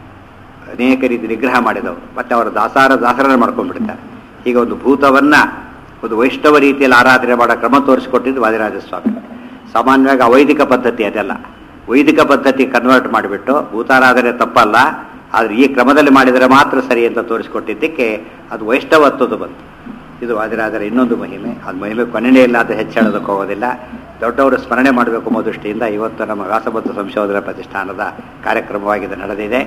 ಅನೇಕ ರೀತಿ ನಿಗ್ರಹ ಮಾಡಿದವರು ಮತ್ತೆ ಅವರ ದಾಸಾರ ದಾಸರನ್ನ ಮಾಡ್ಕೊಂಡ್ಬಿಡ್ತಾರೆ ಈಗ ಒಂದು ಭೂತವನ್ನ ಒಂದು ವೈಷ್ಣವ ರೀತಿಯಲ್ಲಿ ಆರಾಧನೆ ಮಾಡೋ ಕ್ರಮ ತೋರಿಸಿಕೊಟ್ಟಿದ್ದು ವಾದಿರಾಜ ಸ್ವಾಮಿ ಸಾಮಾನ್ಯವಾಗಿ ಅವೈದಿಕ ಪದ್ಧತಿ ಅದೆಲ್ಲ ವೈದಿಕ ಪದ್ಧತಿ ಕನ್ವರ್ಟ್ ಮಾಡಿಬಿಟ್ಟು ಭೂತಾರಾಧನೆ ತಪ್ಪಲ್ಲ ಆದರೆ ಈ ಕ್ರಮದಲ್ಲಿ ಮಾಡಿದರೆ ಮಾತ್ರ ಸರಿ ಅಂತ ತೋರಿಸಿಕೊಟ್ಟಿದ್ದಕ್ಕೆ ಅದು ವೈಷ್ಣವತ್ವದ ಬಂತು ಇದು ವಾದಿರಾಜರ ಇನ್ನೊಂದು ಮಹಿಮೆ ಅದು ಮಹಿಮೆ ಕೊನೆಯೇ ಇಲ್ಲ ಅಂತ ಹೆಚ್ಚು ಹೇಳೋದಕ್ಕೆ ಹೋಗೋದಿಲ್ಲ ದೊಡ್ಡವರು ಸ್ಮರಣೆ ಮಾಡಬೇಕು ಅನ್ನೋ ದೃಷ್ಟಿಯಿಂದ ಇವತ್ತು ನಮ್ಮ ವ್ಯಾಸಬದ್ಧ ಸಂಶೋಧನಾ ಪ್ರತಿಷ್ಠಾನದ ಕಾರ್ಯಕ್ರಮವಾಗಿ ನಡೆದಿದೆ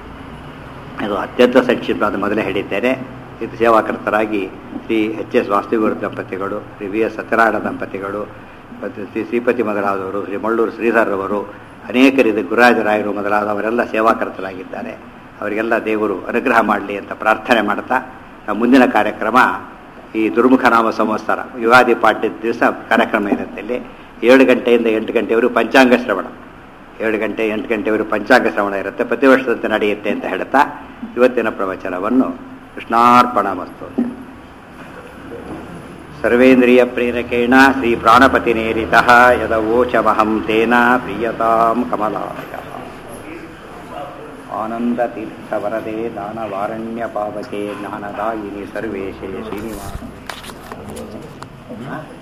ಇದು ಅತ್ಯಂತ ಸಂಕ್ಷಿಪ್ತ ಮೊದಲೇ ಹೇಳಿದ್ದೇನೆ ಇದು ಸೇವಾಕರ್ತರಾಗಿ ಶ್ರೀ ಎಚ್ ಎಸ್ ವಾಸ್ತುಗುರು ದಂಪತಿಗಳು ಶ್ರೀ ವಿ ಎಸ್ ಸತ್ಯನಾರಾಯಣ ದಂಪತಿಗಳು ಮತ್ತು ಶ್ರೀ ಶ್ರೀಪತಿ ಮೊದಲಾದವರು ಶ್ರೀ ಮಳ್ಳೂರು ಶ್ರೀಧರ್ರವರು ಅನೇಕರಿದ್ದು ಗುರುರಾಜರಾಯರು ಮೊದಲಾದವರೆಲ್ಲ ಸೇವಾಕರ್ತರಾಗಿದ್ದಾರೆ ಅವರಿಗೆಲ್ಲ ದೇವರು ಅನುಗ್ರಹ ಮಾಡಲಿ ಅಂತ ಪ್ರಾರ್ಥನೆ ಮಾಡ್ತಾ ನಮ್ಮ ಮುಂದಿನ ಕಾರ್ಯಕ್ರಮ ಈ ದುರ್ಮುಖ ನಾಮ ಸಂವತ್ಸರ ಯುಗಾದಿ ಪಾಠ್ಯದ ದಿವಸ ಕಾರ್ಯಕ್ರಮ ಇರುತ್ತೆ ಇಲ್ಲಿ ಏಳು ಗಂಟೆಯಿಂದ ಎಂಟು ಗಂಟೆವರೆಗೂ ಪಂಚಾಂಗ ಶ್ರವಣ ಏಳು ಗಂಟೆ ಎಂಟು ಗಂಟೆವರೆಗೂ ಪಂಚಾಂಗ ಶ್ರವಣ ಇರುತ್ತೆ ಪ್ರತಿ ವರ್ಷದಂತೆ ನಡೆಯುತ್ತೆ ಅಂತ ಹೇಳ್ತಾ ಇವತ್ತಿನ ಪ್ರವಚನವನ್ನು ಕೃಷ್ಣಾರ್ಪಣ ಮಸ್ತು ಸರ್ವೇಂದ್ರಿಯ ಪ್ರೇರಕೇಣ ಶ್ರೀ ಪ್ರಾಣಪತಿನೇರಿತ ಯದವೋಚಮಹಂ ತೇನ ಪ್ರಿಯತಾಂ ಕಮಲಾಯ ಆನಂದತೀರ್ಥವರದೆ ದಾನವಾರಣ್ಯ ಪಾವಕೆ ಜ್ಞಾನದಾಯಿನಿ ಸರ್ವೇಶೇ ಶ್ರೀನಿವಾಸ